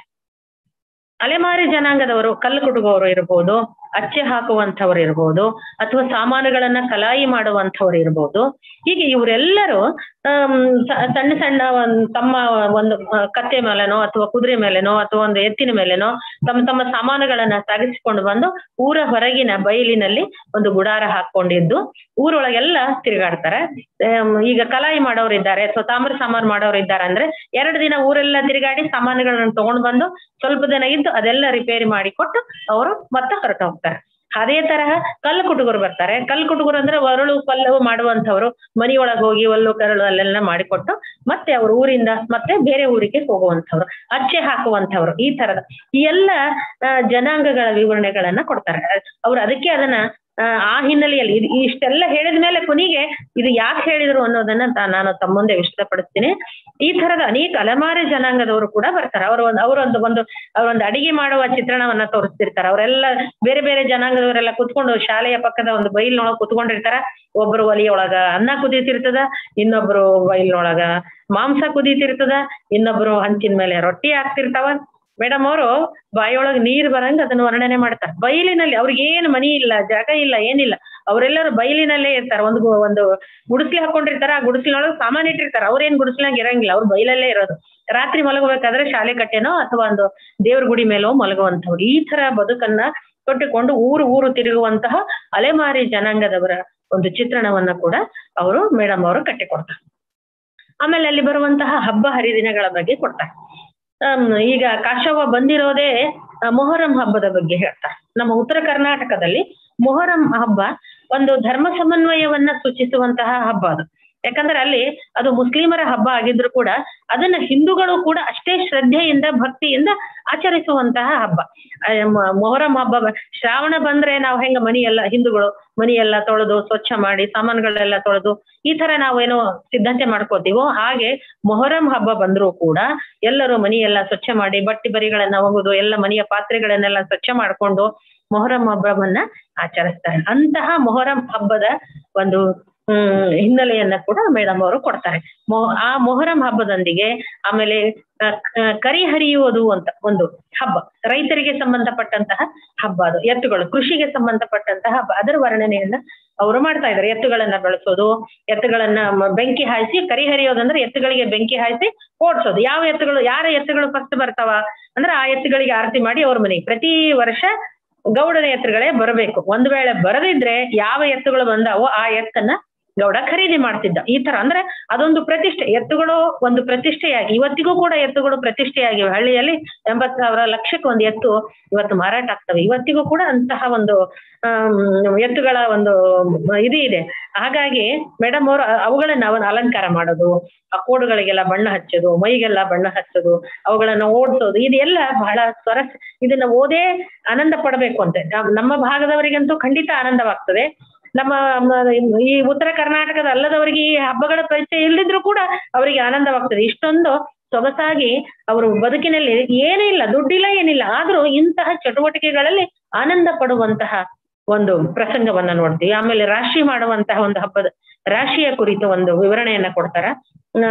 ಅಲೆಮಾರಿ ಜನಾಂಗದವರು ಕಲ್ಲು ಕುಟುಗೋರು ಇರ್ಬೋದು ಅಚ್ಚೆ ಹಾಕುವಂಥವ್ರು ಇರ್ಬೋದು ಅಥವಾ ಸಾಮಾನುಗಳನ್ನ ಕಲಾಯಿ ಮಾಡುವಂಥವ್ರು ಇರ್ಬೋದು ಹೀಗೆ ಇವರೆಲ್ಲರೂ ಆಮ್, ಸ- ಸಣ್ಣ ಸಣ್ಣ ಒಂದ್ ತಮ್ಮ ಒಂದು ಆ, ಕತ್ತೆ ಮೇಲೆನೋ ಅಥವಾ ಕುದುರೆ ಮೇಲೆನೋ ಅಥವಾ ಒಂದು ಎತ್ತಿನ ಮೇಲೆನೋ ತಮ್ಮ ತಮ್ಮ ಸಾಮಾನುಗಳನ್ನ ಸಾಗಿಸಿಕೊಂಡು ಬಂದು ಊರ ಹೊರಗಿನ ಬಯಲಿನಲ್ಲಿ ಒಂದು ಗುಡಾರ ಹಾಕೊಂಡಿದ್ದು ಊರೊಳಗೆಲ್ಲ ತಿರುಗಾಡ್ತಾರೆ ಆಮ್, ಈಗ ಕಲಾಯಿ ಮಾಡೋರು ಇದ್ದಾರೆ ಅಥವಾ ತಾಮ್ರ ಸಾಮಾನು ಮಾಡೋರು ಇದ್ದಾರೆ ಅಂದ್ರೆ ಎರಡು ದಿನ ಊರೆಲ್ಲ ತಿರುಗಾಡಿ ಸಾಮಾನುಗಳನ್ನ ತಗೊಂಡ್ ಬಂದು ಸ್ವಲ್ಪ ದಿನ ಇದ್ದು ಅದೆಲ್ಲ ರಿಪೇರಿ ಮಾಡಿ ಕೊಟ್ಟು ಅವರು ಮತ್ತೆ ಹೊರಟು ಹೋಗ್ತಾರೆ ಅದೇ ತರಹ ಕಲ್ಲು ಕುಟುಗರು ಬರ್ತಾರೆ ಕಲ್ಲು ಕುಟುಗರು ಅಂದ್ರೆ ಒರಳು ಪಲ್ಲವು ಮಾಡುವಂತವ್ರು ಮನಿಯೊಳಗೆ ಹೋಗಿ ಒಲ್ಲು ಕರಳು ಅಲ್ಲೆಲ್ಲ ಮಾಡಿಕೊಟ್ಟು ಮತ್ತೆ ಅವ್ರ ಊರಿಂದ ಮತ್ತೆ ಬೇರೆ ಊರಿಗೆ ಹೋಗುವಂತವ್ರು ಅಚ್ಚೆ ಹಾಕುವಂತವ್ರು ಈ ತರದ ಈ ಎಲ್ಲ ಆ, ಜನಾಂಗಗಳ ವಿವರಣೆಗಳನ್ನ ಕೊಡ್ತಾರೆ ಅವ್ರು ಅದಕ್ಕೆ ಅದನ್ನ ಆ, ಆ ಹಿನ್ನೆಲೆಯಲ್ಲಿ ಇದು ಇಷ್ಟೆಲ್ಲ ಹೇಳಿದ ಮೇಲೆ ಕೊನೆಗೆ ಇದು ಯಾಕೆ ಹೇಳಿದ್ರು ಅನ್ನೋದನ್ನ ತಾ- ನಾನು ತಮ್ಮ ಮುಂದೆ ವಿಷದಪಡಿಸ್ತೀನಿ ಈ ತರದ ಅನೇಕ ಅಲೆಮಾರಿ ಜನಾಂಗದವರು ಕೂಡ ಬರ್ತಾರೆ ಅವರು ಒಂದು ಅವರೊಂದು ಒಂದು ಅವರೊಂದು ಅಡಿಗೆ ಮಾಡುವ ಚಿತ್ರಣವನ್ನ ತೋರಿಸ್ತಿರ್ತಾರೆ ಅವರೆಲ್ಲ ಬೇರೆ ಬೇರೆ ಜನಾಂಗದವರೆಲ್ಲ ಕುತ್ಕೊಂಡು ಶಾಲೆಯ ಪಕ್ಕದ ಒಂದು ಬೈಲ್ನೊಳಗ ಕುತ್ಕೊಂಡಿರ್ತಾರ ಒಬ್ರು ಒಲಿಯೊಳಗ ಅನ್ನ ಕುದೀತಿರ್ತದ ಇನ್ನೊಬ್ರು ಬೈಲ್ನೊಳಗ ಮಾಂಸ ಕುದೀತಿರ್ತದ ಇನ್ನೊಬ್ರು ಹಂಚಿನ ಮೇಲೆ ರೊಟ್ಟಿ ಹಾಕ್ತಿರ್ತಾವ ಮೇಡಮ್ ಅವರು ಬಾಯಿಯೊಳಗೆ ನೀರ್ ಬರಂಗ ಅದನ್ನ ವರ್ಣನೆ ಮಾಡ್ತಾರೆ ಬಯಲಿನಲ್ಲಿ ಅವ್ರಿಗೆ ಏನ್ ಮನಿ ಇಲ್ಲ ಜಾಗ ಇಲ್ಲ ಏನಿಲ್ಲ ಅವರೆಲ್ಲರೂ ಬಯಲಿನಲ್ಲೇ ಇರ್ತಾರೆ ಒಂದು ಗು- ಒಂದು ಗುಡಿಸ್ಲಿ ಹಾಕೊಂಡಿರ್ತಾರೆ ಆ ಗುಡಿಸ್ಲಿನೊಳಗೆ ಸಾಮಾನ್ ಇಟ್ಟಿರ್ತಾರೆ ಅವ್ರೇನ್ ಗುಡಿಸ್ಲಾಗ ಇರಂಗಿಲ್ಲ ಅವ್ರು ಬಯಲಲ್ಲೇ ಇರೋದು ರಾತ್ರಿ ಮಲಗಬೇಕಾದ್ರೆ ಶಾಲೆ ಕಟ್ಟೆನೋ ಅಥವಾ ಒಂದು ದೇವ್ರ ಗುಡಿ ಮೇಲೋ ಮಲಗುವಂತವ್ರು ಈ ತರ ಬದುಕನ್ನ ಕಟ್ಟಿಕೊಂಡು ಊರು ಊರು ತಿರುಗುವಂತಹ ಅಲೆಮಾರಿ ಜನಾಂಗದವರ ಒಂದು ಚಿತ್ರಣವನ್ನ ಕೂಡ ಅವರು ಮೇಡಮ್ ಅವರು ಕಟ್ಟಿಕೊಡ್ತಾರೆ ಆಮೇಲೆ ಅಲ್ಲಿ ಬರುವಂತಹ ಹಬ್ಬ ಹರಿದಿನಗಳ ಬಗ್ಗೆ ಕೊಡ್ತಾರೆ ಆಮ್, ಈಗ ಕಾಶವ್ವ ಬಂದಿರೋದೇ ಆ, ಮೊಹರಂ ಹಬ್ಬದ ಬಗ್ಗೆ ಹೇಳ್ತಾರೆ ನಮ್ಮ ಉತ್ತರ ಕರ್ನಾಟಕದಲ್ಲಿ ಮೊಹರಂ ಹಬ್ಬ ಒಂದು ಧರ್ಮ ಸಮನ್ವಯವನ್ನ ಸೂಚಿಸುವಂತಹ ಹಬ್ಬ ಅದು ಯಾಕಂದ್ರೆ ಅಲ್ಲಿ ಅದು ಮುಸ್ಲಿಮರ ಹಬ್ಬ ಆಗಿದ್ರು ಕೂಡ ಅದನ್ನ ಹಿಂದೂಗಳು ಕೂಡ ಅಷ್ಟೇ ಶ್ರದ್ಧೆಯಿಂದ ಭಕ್ತಿಯಿಂದ ಆಚರಿಸುವಂತಹ ಹಬ್ಬ ಆ, ಮ- ಮೊಹರಂ ಹಬ್ಬ ಬ- ಶ್ರಾವಣ ಬಂದ್ರೆ ನಾವು ಹೆಂಗ ಮನಿ ಎಲ್ಲ ಹಿಂದೂಗಳು ಮನಿ ಎಲ್ಲ ತೊಳೆದು ಸ್ವಚ್ಛ ಮಾಡಿ ಸಾಮಾನುಗಳೆಲ್ಲ ತೊಳೆದು ಈ ತರ ನಾವೇನೋ ಸಿದ್ಧತೆ ಮಾಡ್ಕೋತೀವೋ ಹಾಗೆ ಮೊಹರಂ ಹಬ್ಬ ಬಂದ್ರೂ ಕೂಡ ಎಲ್ಲರೂ ಮನಿ ಎಲ್ಲ ಸ್ವಚ್ಛ ಮಾಡಿ ಬಟ್ಟಿ ಬರಿಗಳನ್ನ ಒಗೆದು ಎಲ್ಲ ಮನೆಯ ಪಾತ್ರೆಗಳನ್ನೆಲ್ಲ ಸ್ವಚ್ಛ ಮಾಡ್ಕೊಂಡು ಮೊಹರಂ ಹಬ್ಬವನ್ನ ಆಚರಿಸ್ತಾರೆ ಅಂತಹ ಮೊಹರಂ ಹಬ್ಬದ ಒಂದು ಹ್ಮ್ ಹಿನ್ನೆಲೆಯನ್ನ ಕೂಡ ಮೇಡಮ್ ಅವರು ಕೊಡ್ತಾರೆ ಮೊ ಆ ಮೊಹರಂ ಹಬ್ಬದೊಂದಿಗೆ ಆಮೇಲೆ ಆ, ಆ, ಕರಿ ಹರಿಯುವುದು ಅಂತ ಒಂದು ಹಬ್ಬ ರೈತರಿಗೆ ಸಂಬಂಧಪಟ್ಟಂತಹ ಹಬ್ಬ ಅದು ಎತ್ತುಗಳು ಕೃಷಿಗೆ ಸಂಬಂಧಪಟ್ಟಂತಹ ಹಬ್ಬ ಅದರ ವರ್ಣನೆಯನ್ನ ಅವರು ಮಾಡ್ತಾ ಇದ್ದಾರೆ ಎತ್ತುಗಳನ್ನ ಬೆಳೆಸೋದು ಎತ್ತುಗಳನ್ನ ಮ- ಬೆಂಕಿ ಹಾಯಿಸಿ ಕರಿ ಹರಿಯೋದಂದ್ರೆ ಎತ್ತುಗಳಿಗೆ ಬೆಂಕಿ ಹಾಯಿಸಿ ಓಡಿಸೋದು ಯಾವ ಎತ್ತುಗಳು ಯಾರ ಎತ್ತುಗಳು ಫಸ್ಟ್ ಬರ್ತಾವ ಅಂದ್ರೆ ಆ ಎತ್ತುಗಳಿಗೆ ಆರತಿ ಮಾಡಿ ಅವ್ರ ಮನೆಗೆ ಪ್ರತಿ ವರ್ಷ ಗೌಡನ ಎತ್ತುಗಳೇ ಬರಬೇಕು ಒಂದ್ ವೇಳೆ ಬರದಿದ್ರೆ ಯಾವ ಎತ್ತುಗಳು ಬಂದಾವೋ ಆ ಎತ್ತನ್ನ ಗೌಡ ಖರೀದಿ ಮಾಡ್ತಿದ್ದ ಈ ತರ ಅಂದ್ರೆ ಅದೊಂದು ಪ್ರತಿಷ್ಠೆ ಎತ್ತುಗಳು ಒಂದು ಪ್ರತಿಷ್ಠೆಯಾಗಿ ಇವತ್ತಿಗೂ ಕೂಡ ಎತ್ತುಗಳು ಪ್ರತಿಷ್ಠೆಯಾಗಿವೆ ಹಳ್ಳಿಯಲ್ಲಿ ಎಂಬತ್ ಸಾವಿರ ಲಕ್ಷಕ್ಕೆ ಒಂದು ಎತ್ತು ಇವತ್ತು ಮಾರಾಟ ಆಗ್ತವೆ ಇವತ್ತಿಗೂ ಕೂಡ ಅಂತಹ ಒಂದು ಆಮ್, ಎತ್ತುಗಳ ಒಂದು ಇದು ಇದೆ ಹಾಗಾಗಿ ಮೇಡಮ್ ಅವರು ಅವುಗಳನ್ನ ಅವನ ಅಲಂಕಾರ ಮಾಡೋದು ಆ ಕೋಡುಗಳಿಗೆಲ್ಲ ಬಣ್ಣ ಹಚ್ಚೋದು ಮೈಗೆಲ್ಲ ಬಣ್ಣ ಹಚ್ಚೋದು ಅವುಗಳನ್ನ ಓಡಿಸೋದು ಇದೆಲ್ಲ ಬಹಳ ಸ್ವರಸ್ ಇದನ್ನ ಓದೇ ಆನಂದ ಪಡಬೇಕು ಅಂತೆ ನಮ್- ನಮ್ಮ ಭಾಗದವರಿಗಂತೂ ಖಂಡಿತ ಆನಂದವಾಗ್ತದೆ ನಮ್ಮ ಮ- ಈ ಉತ್ತರ ಕರ್ನಾಟಕದ ಅಲ್ಲದವರಿಗೆ ಈ ಹಬ್ಬಗಳ ಪರಿಚಯ ಇಲ್ಲದಿದ್ರು ಕೂಡ ಅವರಿಗೆ ಆನಂದವಾಗ್ತದೆ ಇಷ್ಟೊಂದು ಸೊಗಸಾಗಿ ಅವರು ಬದುಕಿನಲ್ಲಿ ಏನೂ ಇಲ್ಲ ದುಡ್ಡಿಲ್ಲ ಏನಿಲ್ಲ ಆದ್ರೂ ಇಂತಹ ಚಟುವಟಿಕೆಗಳಲ್ಲಿ ಆನಂದ ಪಡುವಂತಹ ಒಂದು ಪ್ರಸಂಗವನ್ನ ನೋಡ್ತೀವಿ ಆಮೇಲೆ ರಾಶಿ ಮಾಡುವಂತಹ ಒಂದು ಹಬ್ಬದ ರಾಶಿಯ ಕುರಿತು ಒಂದು ವಿವರಣೆಯನ್ನ ಕೊಡ್ತಾರ ಆ,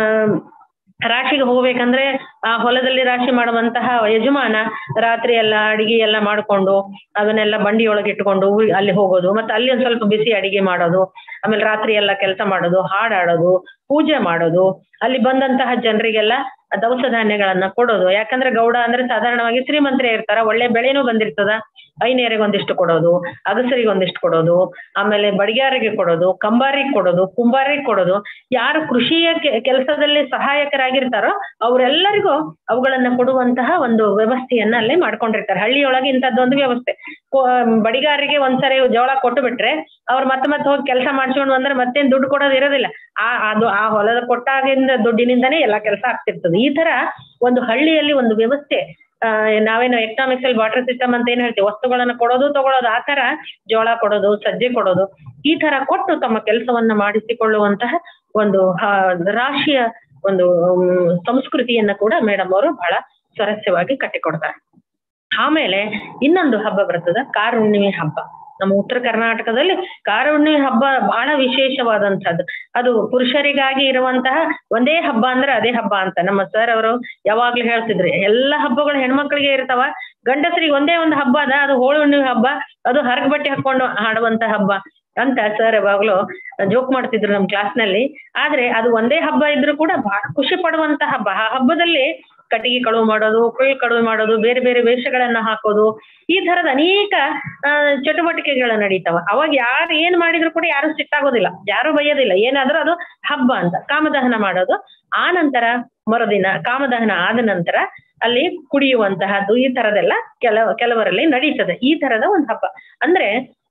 ರಾಶಿಗೆ ಹೋಗ್ಬೇಕಂದ್ರೆ ಆ ಹೊಲದಲ್ಲಿ ರಾಶಿ ಮಾಡುವಂತಹ ಯಜಮಾನ ರಾತ್ರಿ ಎಲ್ಲ ಅಡಿಗೆ ಎಲ್ಲ ಮಾಡ್ಕೊಂಡು ಅದನ್ನೆಲ್ಲ ಬಂಡಿಯೊಳಗೆ ಇಟ್ಕೊಂಡು ಊರಿ- ಅಲ್ಲಿ ಹೋಗೋದು ಮತ್ತೆ ಅಲ್ಲಿ ಒಂದ್ ಸ್ವಲ್ಪ ಬಿಸಿ ಅಡಿಗೆ ಮಾಡೋದು ಆಮೇಲೆ ರಾತ್ರಿ ಎಲ್ಲ ಕೆಲಸ ಮಾಡೋದು ಹಾಡಾಡೋದು ಪೂಜೆ ಮಾಡೋದು ಅಲ್ಲಿ ಬಂದಂತಹ ಜನರಿಗೆಲ್ಲ ದವಸ ಧಾನ್ಯಗಳನ್ನ ಕೊಡೋದು ಯಾಕಂದ್ರೆ ಗೌಡ ಅಂದ್ರೆ ಸಾಧಾರಣವಾಗಿ ಶ್ರೀಮಂತರೇ ಇರ್ತಾರ ಒಳ್ಳೆ ಬೆಳೆನೂ ಬಂದಿರ್ತದ ಐನೇರಿಗೆ ಒಂದಿಷ್ಟು ಕೊಡೋದು ಅಗಸರಿಗೆ ಒಂದಿಷ್ಟು ಕೊಡೋದು ಆಮೇಲೆ ಬಡಿಗಾರಿಗೆ ಕೊಡೋದು ಕಂಬಾರಿಗೆ ಕೊಡೋದು ಕುಂಬಾರಿಗೆ ಕೊಡೋದು ಯಾರು ಕೃಷಿಯ ಕೆಲಸದಲ್ಲಿ ಸಹಾಯಕರಾಗಿರ್ತಾರೋ ಅವರೆಲ್ಲರಿಗೂ ಅವುಗಳನ್ನ ಕೊಡುವಂತಹ ಒಂದು ವ್ಯವಸ್ಥೆಯನ್ನ ಅಲ್ಲೇ ಮಾಡ್ಕೊಂಡಿರ್ತಾರೆ ಹಳ್ಳಿಯೊಳಗೆ ಇಂಥದ್ದೊಂದು ವ್ಯವಸ್ಥೆ ಕೊ- ಬಡಿಗಾರರಿಗೆ ಒಂದ್ಸರಿ ಜೋಳ ಕೊಟ್ಟು ಬಿಟ್ರೆ ಅವ್ರು ಮತ್ತೆ ಮತ್ತೆ ಹೋಗಿ ಕೆಲಸ ಮಾಡ್ಸ್ಕೊಂಡು ಬಂದ್ರೆ ಮತ್ತೇನ್ ದುಡ್ಡು ಕೊಡೋದು ಇರೋದಿಲ್ಲ ಆ ಅದು ಆ ಹೊಲದ ಕೊಟ್ಟಾಗಿಂದ ದುಡ್ಡಿನಿಂದಾನೇ ಎಲ್ಲಾ ಕೆಲಸ ಆಗ್ತಿರ್ತದೆ ಈ ತರ ಒಂದು ಹಳ್ಳಿಯಲ್ಲಿ ಒಂದು ವ್ಯವಸ್ಥೆ ಆ, ನಾವೇನು ಎಕನಾಮಿಕ್ಸ್ ಅಲ್ಲಿ ವಾಟರ್ ಸಿಸ್ಟಮ್ ಅಂತ ಏನ್ ಹೇಳ್ತೀವಿ ವಸ್ತುಗಳನ್ನ ಕೊಡೋದು ತಗೊಳ್ಳೋದು ಆ ತರ ಜೋಳ ಕೊಡೋದು ಸಜ್ಜೆ ಕೊಡೋದು ಈ ತರ ಕೊಟ್ಟು ತಮ್ಮ ಕೆಲಸವನ್ನ ಮಾಡಿಸಿಕೊಳ್ಳುವಂತಹ ಒಂದು ಆ, ರಾಶಿಯ ಒಂದು ಮ್, ಸಂಸ್ಕೃತಿಯನ್ನ ಕೂಡ ಮೇಡಮ್ ಅವರು ಬಹಳ ಸ್ವಾರಸ್ಯವಾಗಿ ಕಟ್ಟಿಕೊಡ್ತಾರೆ ಆಮೇಲೆ ಇನ್ನೊಂದು ಹಬ್ಬ ಬರ್ತದ ಕಾರುಣ್ಣಿಮೆ ಹಬ್ಬ ನಮ್ಮ ಉತ್ತರ ಕರ್ನಾಟಕದಲ್ಲಿ ಕಾರುಣ್ಣಿಮೆ ಹಬ್ಬ ಬಹಳ ವಿಶೇಷವಾದಂತಹದ್ದು ಅದು ಪುರುಷರಿಗಾಗಿ ಇರುವಂತಹ ಒಂದೇ ಹಬ್ಬ ಅಂದ್ರೆ ಅದೇ ಹಬ್ಬ ಅಂತ ನಮ್ಮ ಸರ್ ಅವರು ಯಾವಾಗ್ಲೂ ಹೇಳ್ತಿದ್ರು ಎಲ್ಲ ಹಬ್ಬಗಳು ಹೆಣ್ಮಕ್ಳಿಗೆ ಇರ್ತಾವ ಗಂಡಸರಿಗೆ ಒಂದೇ ಒಂದು ಹಬ್ಬ ಅದ ಅದು ಹೋಳಿ ಹುಣ್ಣಿಮೆ ಹಬ್ಬ ಅದು ಹರಗ ಬಟ್ಟೆ ಹಾಕೊಂಡು ಹಾಡುವಂತ ಹಬ್ಬ ಅಂತ ಸರ್ ಯಾವಾಗ್ಲೂ ಜೋಕ್ ಮಾಡ್ತಿದ್ರು ನಮ್ ಕ್ಲಾಸ್ನಲ್ಲಿ ಆದ್ರೆ ಅದು ಒಂದೇ ಹಬ್ಬ ಇದ್ರೂ ಕೂಡ ಬಹಳ ಖುಷಿ ಪಡುವಂತ ಹಬ್ಬ ಆ ಹಬ್ಬದಲ್ಲಿ ಕಟ್ಟಿಗೆ ಕಳುವು ಮಾಡೋದು ಕುಳ್ಳು ಕಳುವು ಮಾಡೋದು ಬೇರೆ ಬೇರೆ ವೇಷಗಳನ್ನ ಹಾಕೋದು ಈ ತರದ ಅನೇಕ ಆ, ಚಟುವಟಿಕೆಗಳು ನಡೀತಾವ ಅವಾಗ ಯಾರು ಏನ್ ಮಾಡಿದ್ರು ಕೂಡ ಯಾರು ಸಿಟ್ಟಾಗೋದಿಲ್ಲ ಯಾರು ಬೈಯೋದಿಲ್ಲ ಏನಾದ್ರೂ ಅದು ಹಬ್ಬ ಅಂತ ಕಾಮದಹನ ಮಾಡೋದು ಆ ನಂತರ ಮರುದಿನ ಕಾಮದಹನ ಆದ ನಂತರ ಅಲ್ಲಿ ಕುಡಿಯುವಂತಹದ್ದು ಈ ತರದೆಲ್ಲ ಕೆಲ ಕೆಲವರಲ್ಲಿ ನಡೀತದೆ ಈ ತರದ ಒಂದು ಹಬ್ಬ ಅಂದ್ರೆ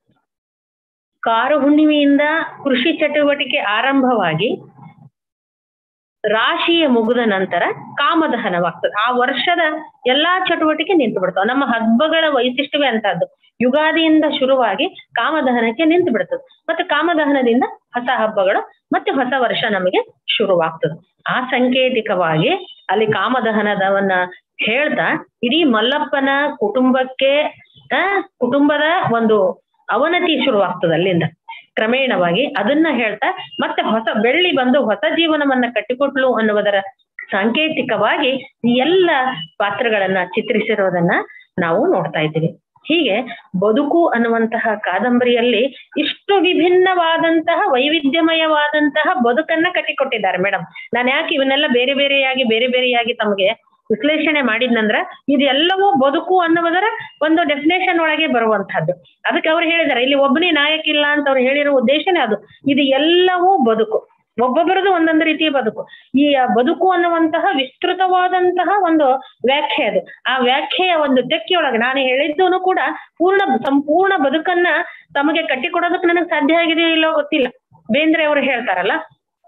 ಕಾರು ಹುಣ್ಣಿಮೆಯಿಂದ ಕೃಷಿ ಚಟುವಟಿಕೆ ಆರಂಭವಾಗಿ ರಾಶಿಯ ಮುಗಿದ ನಂತರ ಕಾಮದಹನವಾಗ್ತದೆ ಆ ವರ್ಷದ ಎಲ್ಲಾ ಚಟುವಟಿಕೆ ನಿಂತು ಬಿಡ್ತಾವ ನಮ್ಮ ಹಬ್ಬಗಳ ವೈಶಿಷ್ಟ್ಯವೇ ಅಂತದ್ದು ಯುಗಾದಿಯಿಂದ ಶುರುವಾಗಿ ಕಾಮದಹನಕ್ಕೆ ನಿಂತು ಬಿಡ್ತದೆ ಮತ್ತೆ ಕಾಮದಹನದಿಂದ ಹೊಸ ಹಬ್ಬಗಳು ಮತ್ತೆ ಹೊಸ ವರ್ಷ ನಮಗೆ ಶುರುವಾಗ್ತದೆ ಆ ಸಾಂಕೇತಿಕವಾಗಿ ಅಲ್ಲಿ ಕಾಮದಹನದವನ್ನ ಹೇಳ್ತಾ ಇಡೀ ಮಲ್ಲಪ್ಪನ ಕುಟುಂಬಕ್ಕೆ ಆ ಕುಟುಂಬದ ಒಂದು ಅವನತಿ ಶುರುವಾಗ್ತದೆ ಅಲ್ಲಿಂದ ಕ್ರಮೇಣವಾಗಿ ಅದನ್ನ ಹೇಳ್ತಾ ಮತ್ತೆ ಹೊಸ ಬೆಳ್ಳಿ ಬಂದು ಹೊಸ ಜೀವನವನ್ನ ಕಟ್ಟಿಕೊಟ್ಲು ಅನ್ನುವುದರ ಸಾಂಕೇತಿಕವಾಗಿ ಈ ಎಲ್ಲ ಪಾತ್ರಗಳನ್ನ ಚಿತ್ರಿಸಿರೋದನ್ನ ನಾವು ನೋಡ್ತಾ ಇದ್ದೀವಿ ಹೀಗೆ ಬದುಕು ಅನ್ನುವಂತಹ ಕಾದಂಬರಿಯಲ್ಲಿ ಇಷ್ಟು ವಿಭಿನ್ನವಾದಂತಹ ವೈವಿಧ್ಯಮಯವಾದಂತಹ ಬದುಕನ್ನ ಕಟ್ಟಿಕೊಟ್ಟಿದ್ದಾರೆ ಮೇಡಮ್ ನಾನು ಯಾಕೆ ಇವನ್ನೆಲ್ಲ ಬೇರೆ ಬೇರೆಯಾಗಿ ಬೇರೆ ಬೇರೆಯಾಗಿ ತಮಗೆ ವಿಶ್ಲೇಷಣೆ ಮಾಡಿದ್ನಂದ್ರ ಇದೆಲ್ಲವೂ ಬದುಕು ಅನ್ನುವುದರ ಒಂದು ಡೆಫಿನೇಷನ್ ಒಳಗೆ ಬರುವಂತಹದ್ದು ಅದಕ್ಕೆ ಅವ್ರು ಹೇಳಿದ್ದಾರೆ ಇಲ್ಲಿ ಒಬ್ಬನೇ ನಾಯಕ ಇಲ್ಲ ಅಂತ ಅವ್ರು ಹೇಳಿರೋ ಉದ್ದೇಶನೇ ಅದು ಇದು ಎಲ್ಲವೂ ಬದುಕು ಒಬ್ಬೊಬ್ಬರದು ಒಂದೊಂದು ರೀತಿಯ ಬದುಕು ಈ ಬದುಕು ಅನ್ನುವಂತಹ ವಿಸ್ತೃತವಾದಂತಹ ಒಂದು ವ್ಯಾಖ್ಯೆ ಅದು ಆ ವ್ಯಾಖ್ಯೆಯ ಒಂದು ತೆಕ್ಕಿಯೊಳಗೆ ನಾನು ಹೇಳಿದ್ದನು ಕೂಡ ಪೂರ್ಣ ಸಂಪೂರ್ಣ ಬದುಕನ್ನ ತಮಗೆ ಕಟ್ಟಿಕೊಡೋದಕ್ಕೆ ನನಗೆ ಸಾಧ್ಯ ಆಗಿದೆಯೋ ಇಲ್ಲೋ ಗೊತ್ತಿಲ್ಲ ಬೇಂದ್ರೆ ಅವರು ಹೇಳ್ತಾರಲ್ಲ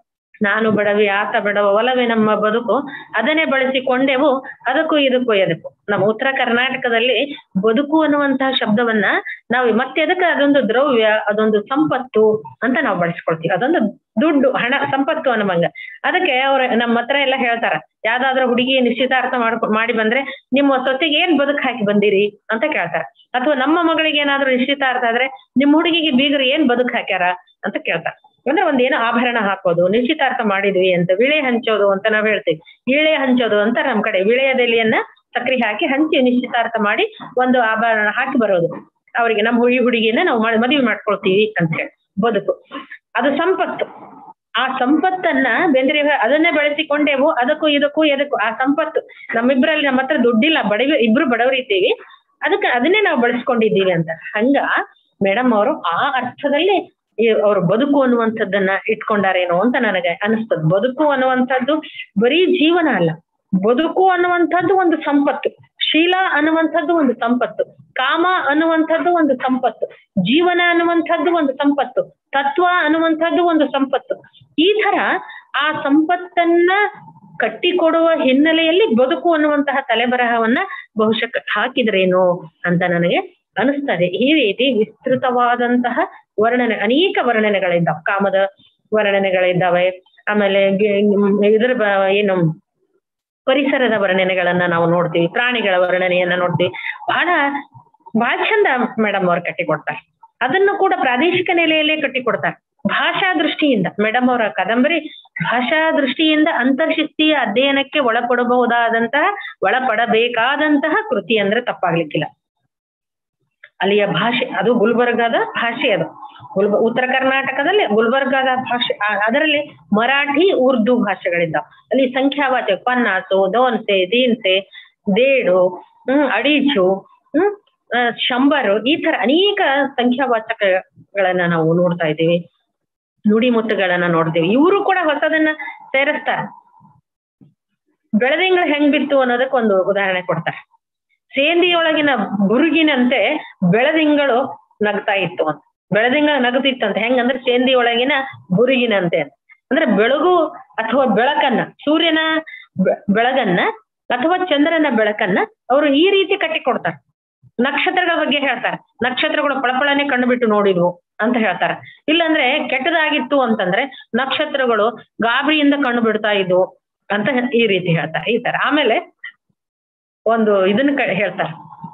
ನಾನು ಬಡವಿ ಆತ ಬಡವ ಒಲವೇ ನಮ್ಮ ಬದುಕು ಅದನ್ನೇ ಬಳಸಿಕೊಂಡೆವು ಅದಕ್ಕೂ ಇದಕ್ಕೂ ಎದಕ್ಕೂ ನಮ್ಮ ಉತ್ತರ ಕರ್ನಾಟಕದಲ್ಲಿ ಬದುಕು ಅನ್ನುವಂತಹ ಶಬ್ದವನ್ನ ನಾವು ಮತ್ತೆ ಅದಕ್ಕೆ ಅದೊಂದು ದ್ರವ್ಯ ಅದೊಂದು ಸಂಪತ್ತು ಅಂತ ನಾವು ಬಳಸ್ಕೊಳ್ತೀವಿ ಅದೊಂದು ದುಡ್ಡು ಹಣ ಸಂಪತ್ತು ಅನ್ನುವಂಗ ಅದಕ್ಕೆ ಅವ್ರ ನಮ್ಮ ಹತ್ರ ಎಲ್ಲ ಹೇಳ್ತಾರ ಯಾವ್ದಾದ್ರ ಹುಡುಗಿ ನಿಶ್ಚಿತಾರ್ಥ ಮಾಡ್ಕೊ ಮಾಡಿ ಬಂದ್ರೆ ನಿಮ್ಮ ಸೊಸೆಗೆ ಏನ್ ಬದುಕು ಹಾಕಿ ಬಂದಿರಿ ಅಂತ ಕೇಳ್ತಾರ ಅಥವಾ ನಮ್ಮ ಮಗಳಿಗೆ ಏನಾದ್ರೂ ನಿಶ್ಚಿತಾರ್ಥ ಆದ್ರೆ ನಿಮ್ಮ ಹುಡುಗಿಗೆ ಬೀಗರು ಏನ್ ಬದುಕು ಹಾಕ್ಯಾರ ಅಂತ ಕೇಳ್ತಾರ ಅಂದ್ರೆ ಒಂದೇನೋ ಆಭರಣ ಹಾಕೋದು ನಿಶ್ಚಿತಾರ್ಥ ಮಾಡಿದ್ವಿ ಅಂತ ವಿಳೆ ಹಂಚೋದು ಅಂತ ನಾವ್ ಹೇಳ್ತೀವಿ ವಿಳೆ ಹಂಚೋದು ಅಂತ ನಮ್ ಕಡೆ ವಿಳೆಯದೆಲೆಯನ್ನ ಸಕ್ರೆ ಹಾಕಿ ಹಂಚಿ ನಿಶ್ಚಿತಾರ್ಥ ಮಾಡಿ ಒಂದು ಆಭರಣ ಹಾಕಿ ಬರೋದು ಅವರಿಗೆ ನಮ್ಮ ಹುಡುಗಿ ಹುಡುಗಿನ ನಾವು ಮದುವೆ ಮಾಡ್ಕೊಳ್ತೀವಿ ಅಂತ ಹೇಳಿ ಬದುಕು ಅದು ಸಂಪತ್ತು ಆ ಸಂಪತ್ತನ್ನ ಬೇಂದ್ರೆ ಅದನ್ನೇ ಬೆಳೆಸಿಕೊಂಡೇವು ಅದಕ್ಕೂ ಇದಕ್ಕೂ ಎದಕ್ಕೂ ಆ ಸಂಪತ್ತು ನಮ್ಮಿಬ್ರಲ್ಲಿ ನಮ್ಮ ಹತ್ರ ದುಡ್ಡಿಲ್ಲ ಬಡವಿ ಇಬ್ರು ಬಡವರಿದ್ದೀವಿ ಅದಕ್ಕೆ ಅದನ್ನೇ ನಾವು ಬಳಸ್ಕೊಂಡಿದ್ದೀವಿ ಅಂತ ಹಂಗ ಮೇಡಮ್ ಅವರು ಆ ಅರ್ಥದಲ್ಲಿ ಅವ್ರ ಬದುಕು ಅನ್ನುವಂಥದ್ದನ್ನ ಇಟ್ಕೊಂಡಾರೇನೋ ಅಂತ ನನಗೆ ಅನಿಸ್ತದ ಬದುಕು ಅನ್ನುವಂಥದ್ದು ಬರೀ ಜೀವನ ಅಲ್ಲ ಬದುಕು ಅನ್ನುವಂಥದ್ದು ಒಂದು ಸಂಪತ್ತು ಶೀಲ ಅನ್ನುವಂಥದ್ದು ಒಂದು ಸಂಪತ್ತು ಕಾಮ ಅನ್ನುವಂಥದ್ದು ಒಂದು ಸಂಪತ್ತು ಜೀವನ ಅನ್ನುವಂಥದ್ದು ಒಂದು ಸಂಪತ್ತು ತತ್ವ ಅನ್ನುವಂಥದ್ದು ಒಂದು ಸಂಪತ್ತು ಈ ತರ ಆ ಸಂಪತ್ತನ್ನ ಕಟ್ಟಿಕೊಡುವ ಹಿನ್ನೆಲೆಯಲ್ಲಿ ಬದುಕು ಅನ್ನುವಂತಹ ತಲೆಬರಹವನ್ನ ಬಹುಶಃ ಹಾಕಿದ್ರೇನೋ ಅಂತ ನನಗೆ ಅನಿಸ್ತದೆ ಈ ರೀತಿ ವಿಸ್ತೃತವಾದಂತಹ ವರ್ಣನೆ ಅನೇಕ ವರ್ಣನೆಗಳಿದ್ದಾವೆ ಕಾಮದ ವರ್ಣನೆಗಳಿದ್ದಾವೆ ಆಮೇಲೆ ಇದ್ರ ಏನು ಪರಿಸರದ ವರ್ಣನೆಗಳನ್ನ ನಾವು ನೋಡ್ತೀವಿ ಪ್ರಾಣಿಗಳ ವರ್ಣನೆಯನ್ನ ನೋಡ್ತೀವಿ ಬಹಳ ಬಹಳ ಚಂದ ಮೇಡಮ್ ಅವ್ರು ಕಟ್ಟಿಕೊಡ್ತಾರೆ ಅದನ್ನು ಕೂಡ ಪ್ರಾದೇಶಿಕ ನೆಲೆಯಲ್ಲೇ ಕಟ್ಟಿಕೊಡ್ತಾರೆ ಭಾಷಾ ದೃಷ್ಟಿಯಿಂದ ಮೇಡಮ್ ಅವರ ಕಾದಂಬರಿ ಭಾಷಾ ದೃಷ್ಟಿಯಿಂದ ಅಂತರ್ಶಿಸ್ತೀಯ ಅಧ್ಯಯನಕ್ಕೆ ಒಳಪಡಬಹುದಾದಂತಹ ಒಳಪಡಬೇಕಾದಂತಹ ಕೃತಿ ಅಂದ್ರೆ ತಪ್ಪಾಗ್ಲಿಕ್ಕಿಲ್ಲ ಅಲ್ಲಿಯ ಭಾಷೆ ಅದು ಗುಲ್ಬರ್ಗಾದ ಭಾಷೆ ಅದು ಗುಲ್ಬ ಉತ್ತರ ಕರ್ನಾಟಕದಲ್ಲಿ ಗುಲ್ಬರ್ಗಾದ ಭಾಷೆ ಅದರಲ್ಲಿ ಮರಾಠಿ ಉರ್ದು ಭಾಷೆಗಳಿದ್ದಾವೆ ಅಲ್ಲಿ ಸಂಖ್ಯಾವಾಚಕ ಪನ್ನಾಸು ದೋನ್ಸೆ ದೀನ್ಸೆ ದೇಡು ಹ್ಮ್ ಅಡೀಚು ಹ್ಮ್ ಶಂಬರು ಈ ತರ ಅನೇಕ ಸಂಖ್ಯಾವಾಚಕಗಳನ್ನ ನಾವು ನೋಡ್ತಾ ಇದ್ದೀವಿ ನುಡಿಮುತ್ತುಗಳನ್ನ ನೋಡ್ತೀವಿ ಇವರು ಕೂಡ ಹೊಸದನ್ನ ಸೇರಿಸ್ತಾರ ಬೆಳದಿಂಗಳು ಹೆಂಗ್ ಬಿತ್ತು ಅನ್ನೋದಕ್ಕೆ ಒಂದು ಉದಾಹರಣೆ ಕೊಡ್ತಾರೆ ಸೇಂದಿಯೊಳಗಿನ ಬುರುಗಿನಂತೆ ಬೆಳದಿಂಗಳು ನಗ್ತಾ ಇತ್ತು ಅಂತ ಬೆಳದಿಂಗಳ ನಗುತ್ತಿತ್ತಂತೆ ಹೆಂಗಂದ್ರೆ ಸೇಂದಿ ಒಳಗಿನ ಬುರುಗಿನಂತೆ ಅಂತ ಅಂದ್ರೆ ಬೆಳಗು ಅಥವಾ ಬೆಳಕನ್ನ ಸೂರ್ಯನ ಬೆಳಗನ್ನ ಅಥವಾ ಚಂದ್ರನ ಬೆಳಕನ್ನ ಅವರು ಈ ರೀತಿ ಕಟ್ಟಿಕೊಡ್ತಾರೆ ನಕ್ಷತ್ರಗಳ ಬಗ್ಗೆ ಹೇಳ್ತಾರೆ ನಕ್ಷತ್ರಗಳು ಪಳಪಳನೆ ಕಣ್ಣು ಬಿಟ್ಟು ನೋಡಿದ್ವು ಅಂತ ಹೇಳ್ತಾರೆ ಇಲ್ಲಾಂದ್ರೆ ಕೆಟ್ಟದಾಗಿತ್ತು ಅಂತಂದ್ರೆ ನಕ್ಷತ್ರಗಳು ಗಾಬರಿಯಿಂದ ಕಣ್ಣು ಬಿಡ್ತಾ ಇದ್ವು ಅಂತ ಈ ರೀತಿ ಹೇಳ್ತಾರೆ ಈ ತರ ಆಮೇಲೆ ಒಂದು ಇದನ್ನ ಹೇಳ್ತಾರೆ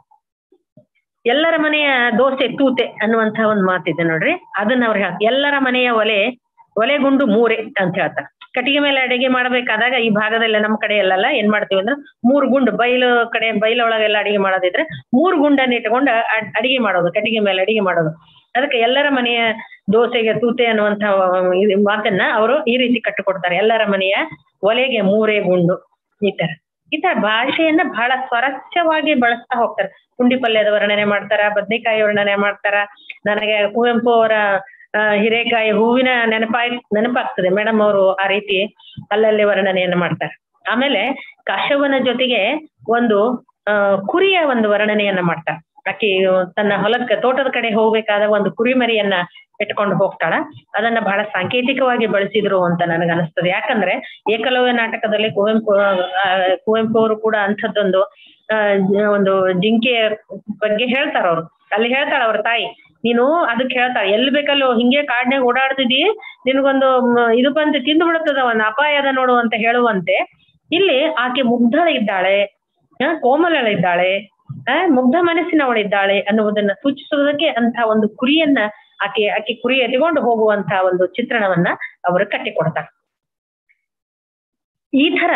ಎಲ್ಲರ ಮನೆಯ ದೋಸೆ ತೂತೆ ಅನ್ನುವಂತ ಒಂದು ಮಾತಿದೆ ನೋಡ್ರಿ ಅದನ್ನ ಅವ್ರು ಹೇಳ್ತಾರೆ ಎಲ್ಲರ ಮನೆಯ ಒಲೆ ಒಲೆಗುಂಡು ಮೂರೆ ಅಂತ ಹೇಳ್ತಾರೆ ಕಟ್ಟಿಗೆ ಮೇಲೆ ಅಡಿಗೆ ಮಾಡ್ಬೇಕಾದಾಗ ಈ ಭಾಗದಲ್ಲ ನಮ್ಮ ಕಡೆ ಎಲ್ಲಲ್ಲ ಏನ್ ಮಾಡ್ತೀವಿ ಅಂದ್ರೆ ಮೂರು ಗುಂಡು ಬೈಲು ಕಡೆ ಬೈಲೊಳಗೆಲ್ಲ ಅಡಿಗೆ ಮಾಡೋದಿದ್ರೆ ಮೂರು ಗುಂಡನ್ನ ಇಟ್ಕೊಂಡು ಅಡಿಗೆ ಮಾಡೋದು ಕಟ್ಟಿಗೆ ಮೇಲೆ ಅಡಿಗೆ ಮಾಡೋದು ಅದಕ್ಕೆ ಎಲ್ಲರ ಮನೆಯ ದೋಸೆಗೆ ತೂತೆ ಅನ್ನುವಂತ ಮಾತನ್ನ ಅವರು ಈ ರೀತಿ ಕಟ್ಟಿಕೊಡ್ತಾರೆ ಎಲ್ಲರ ಮನೆಯ ಒಲೆಗೆ ಮೂರೇ ಗುಂಡು ಈ ತರ ಈ ತರ ಭಾಷೆಯನ್ನ ಬಹಳ ಸ್ವರಸ್ಯವಾಗಿ ಬಳಸ್ತಾ ಹೋಗ್ತಾರೆ ಪುಂಡಿ ಪಲ್ಯದ ವರ್ಣನೆ ಮಾಡ್ತಾರ ಬದ್ನೆಕಾಯಿ ವರ್ಣನೆ ಮಾಡ್ತಾರ ನನಗೆ ಕುವೆಂಪು ಅವರ ಹಿರೇಕಾಯಿ ಹೂವಿನ ನೆನಪಾಯ್ ನೆನಪಾಗ್ತದೆ ಮೇಡಮ್ ಅವರು ಆ ರೀತಿ ಅಲ್ಲಲ್ಲಿ ವರ್ಣನೆಯನ್ನ ಮಾಡ್ತಾರೆ ಆಮೇಲೆ ಕಶವನ ಜೊತೆಗೆ ಒಂದು ಆ ಕುರಿಯ ಒಂದು ವರ್ಣನೆಯನ್ನ ಮಾಡ್ತಾರೆ ಆಕಿ ತನ್ನ ಹೊಲಕ್ಕೆ ತೋಟದ ಕಡೆ ಹೋಗ್ಬೇಕಾದ ಒಂದು ಕುರಿಮರಿಯನ್ನ ಇಟ್ಕೊಂಡು ಹೋಗ್ತಾಳ ಅದನ್ನ ಬಹಳ ಸಾಂಕೇತಿಕವಾಗಿ ಬಳಸಿದ್ರು ಅಂತ ನನಗೆ ಅನಿಸ್ತದೆ ಯಾಕಂದ್ರೆ ಏಕಲವ್ಯ ನಾಟಕದಲ್ಲಿ ಕುವೆಂಪು ಕುವೆಂಪು ಅವರು ಕೂಡ ಅಂಥದ್ದೊಂದು ಆ ಒಂದು ಜಿಂಕೆಯ ಬಗ್ಗೆ ಹೇಳ್ತಾರ ಅವ್ರು ಅಲ್ಲಿ ಹೇಳ್ತಾಳ ಅವ್ರ ತಾಯಿ ನೀನು ಅದಕ್ಕೆ ಹೇಳ್ತಾಳೆ ಎಲ್ಲಿ ಬೇಕಲ್ಲೋ ಹಿಂಗೆ ಕಾಡ್ನಾಗ ಓಡಾಡ್ತಿದಿ ನಿನಗೊಂದು ಇದು ಬಂದು ತಿಂದು ಬಿಡುತ್ತದ ಒಂದು ಅಪಾಯದ ನೋಡು ಅಂತ ಹೇಳುವಂತೆ ಇಲ್ಲಿ ಆಕೆ ಮುಗ್ಧಳಿದ್ದಾಳೆ ಕೋಮಲಳಿದ್ದಾಳೆ ಆ ಮುಗ್ಧ ಮನಸ್ಸಿನವಳಿದ್ದಾಳೆ ಅನ್ನುವುದನ್ನ ಸೂಚಿಸುವುದಕ್ಕೆ ಅಂತ ಒಂದು ಕುರಿಯನ್ನ ಆಕೆ ಆಕೆ ಕುರಿ ಎತ್ಕೊಂಡು ಹೋಗುವಂತ ಒಂದು ಚಿತ್ರಣವನ್ನ ಅವರು ಕಟ್ಟಿಕೊಡ್ತಾರೆ ಈ ತರ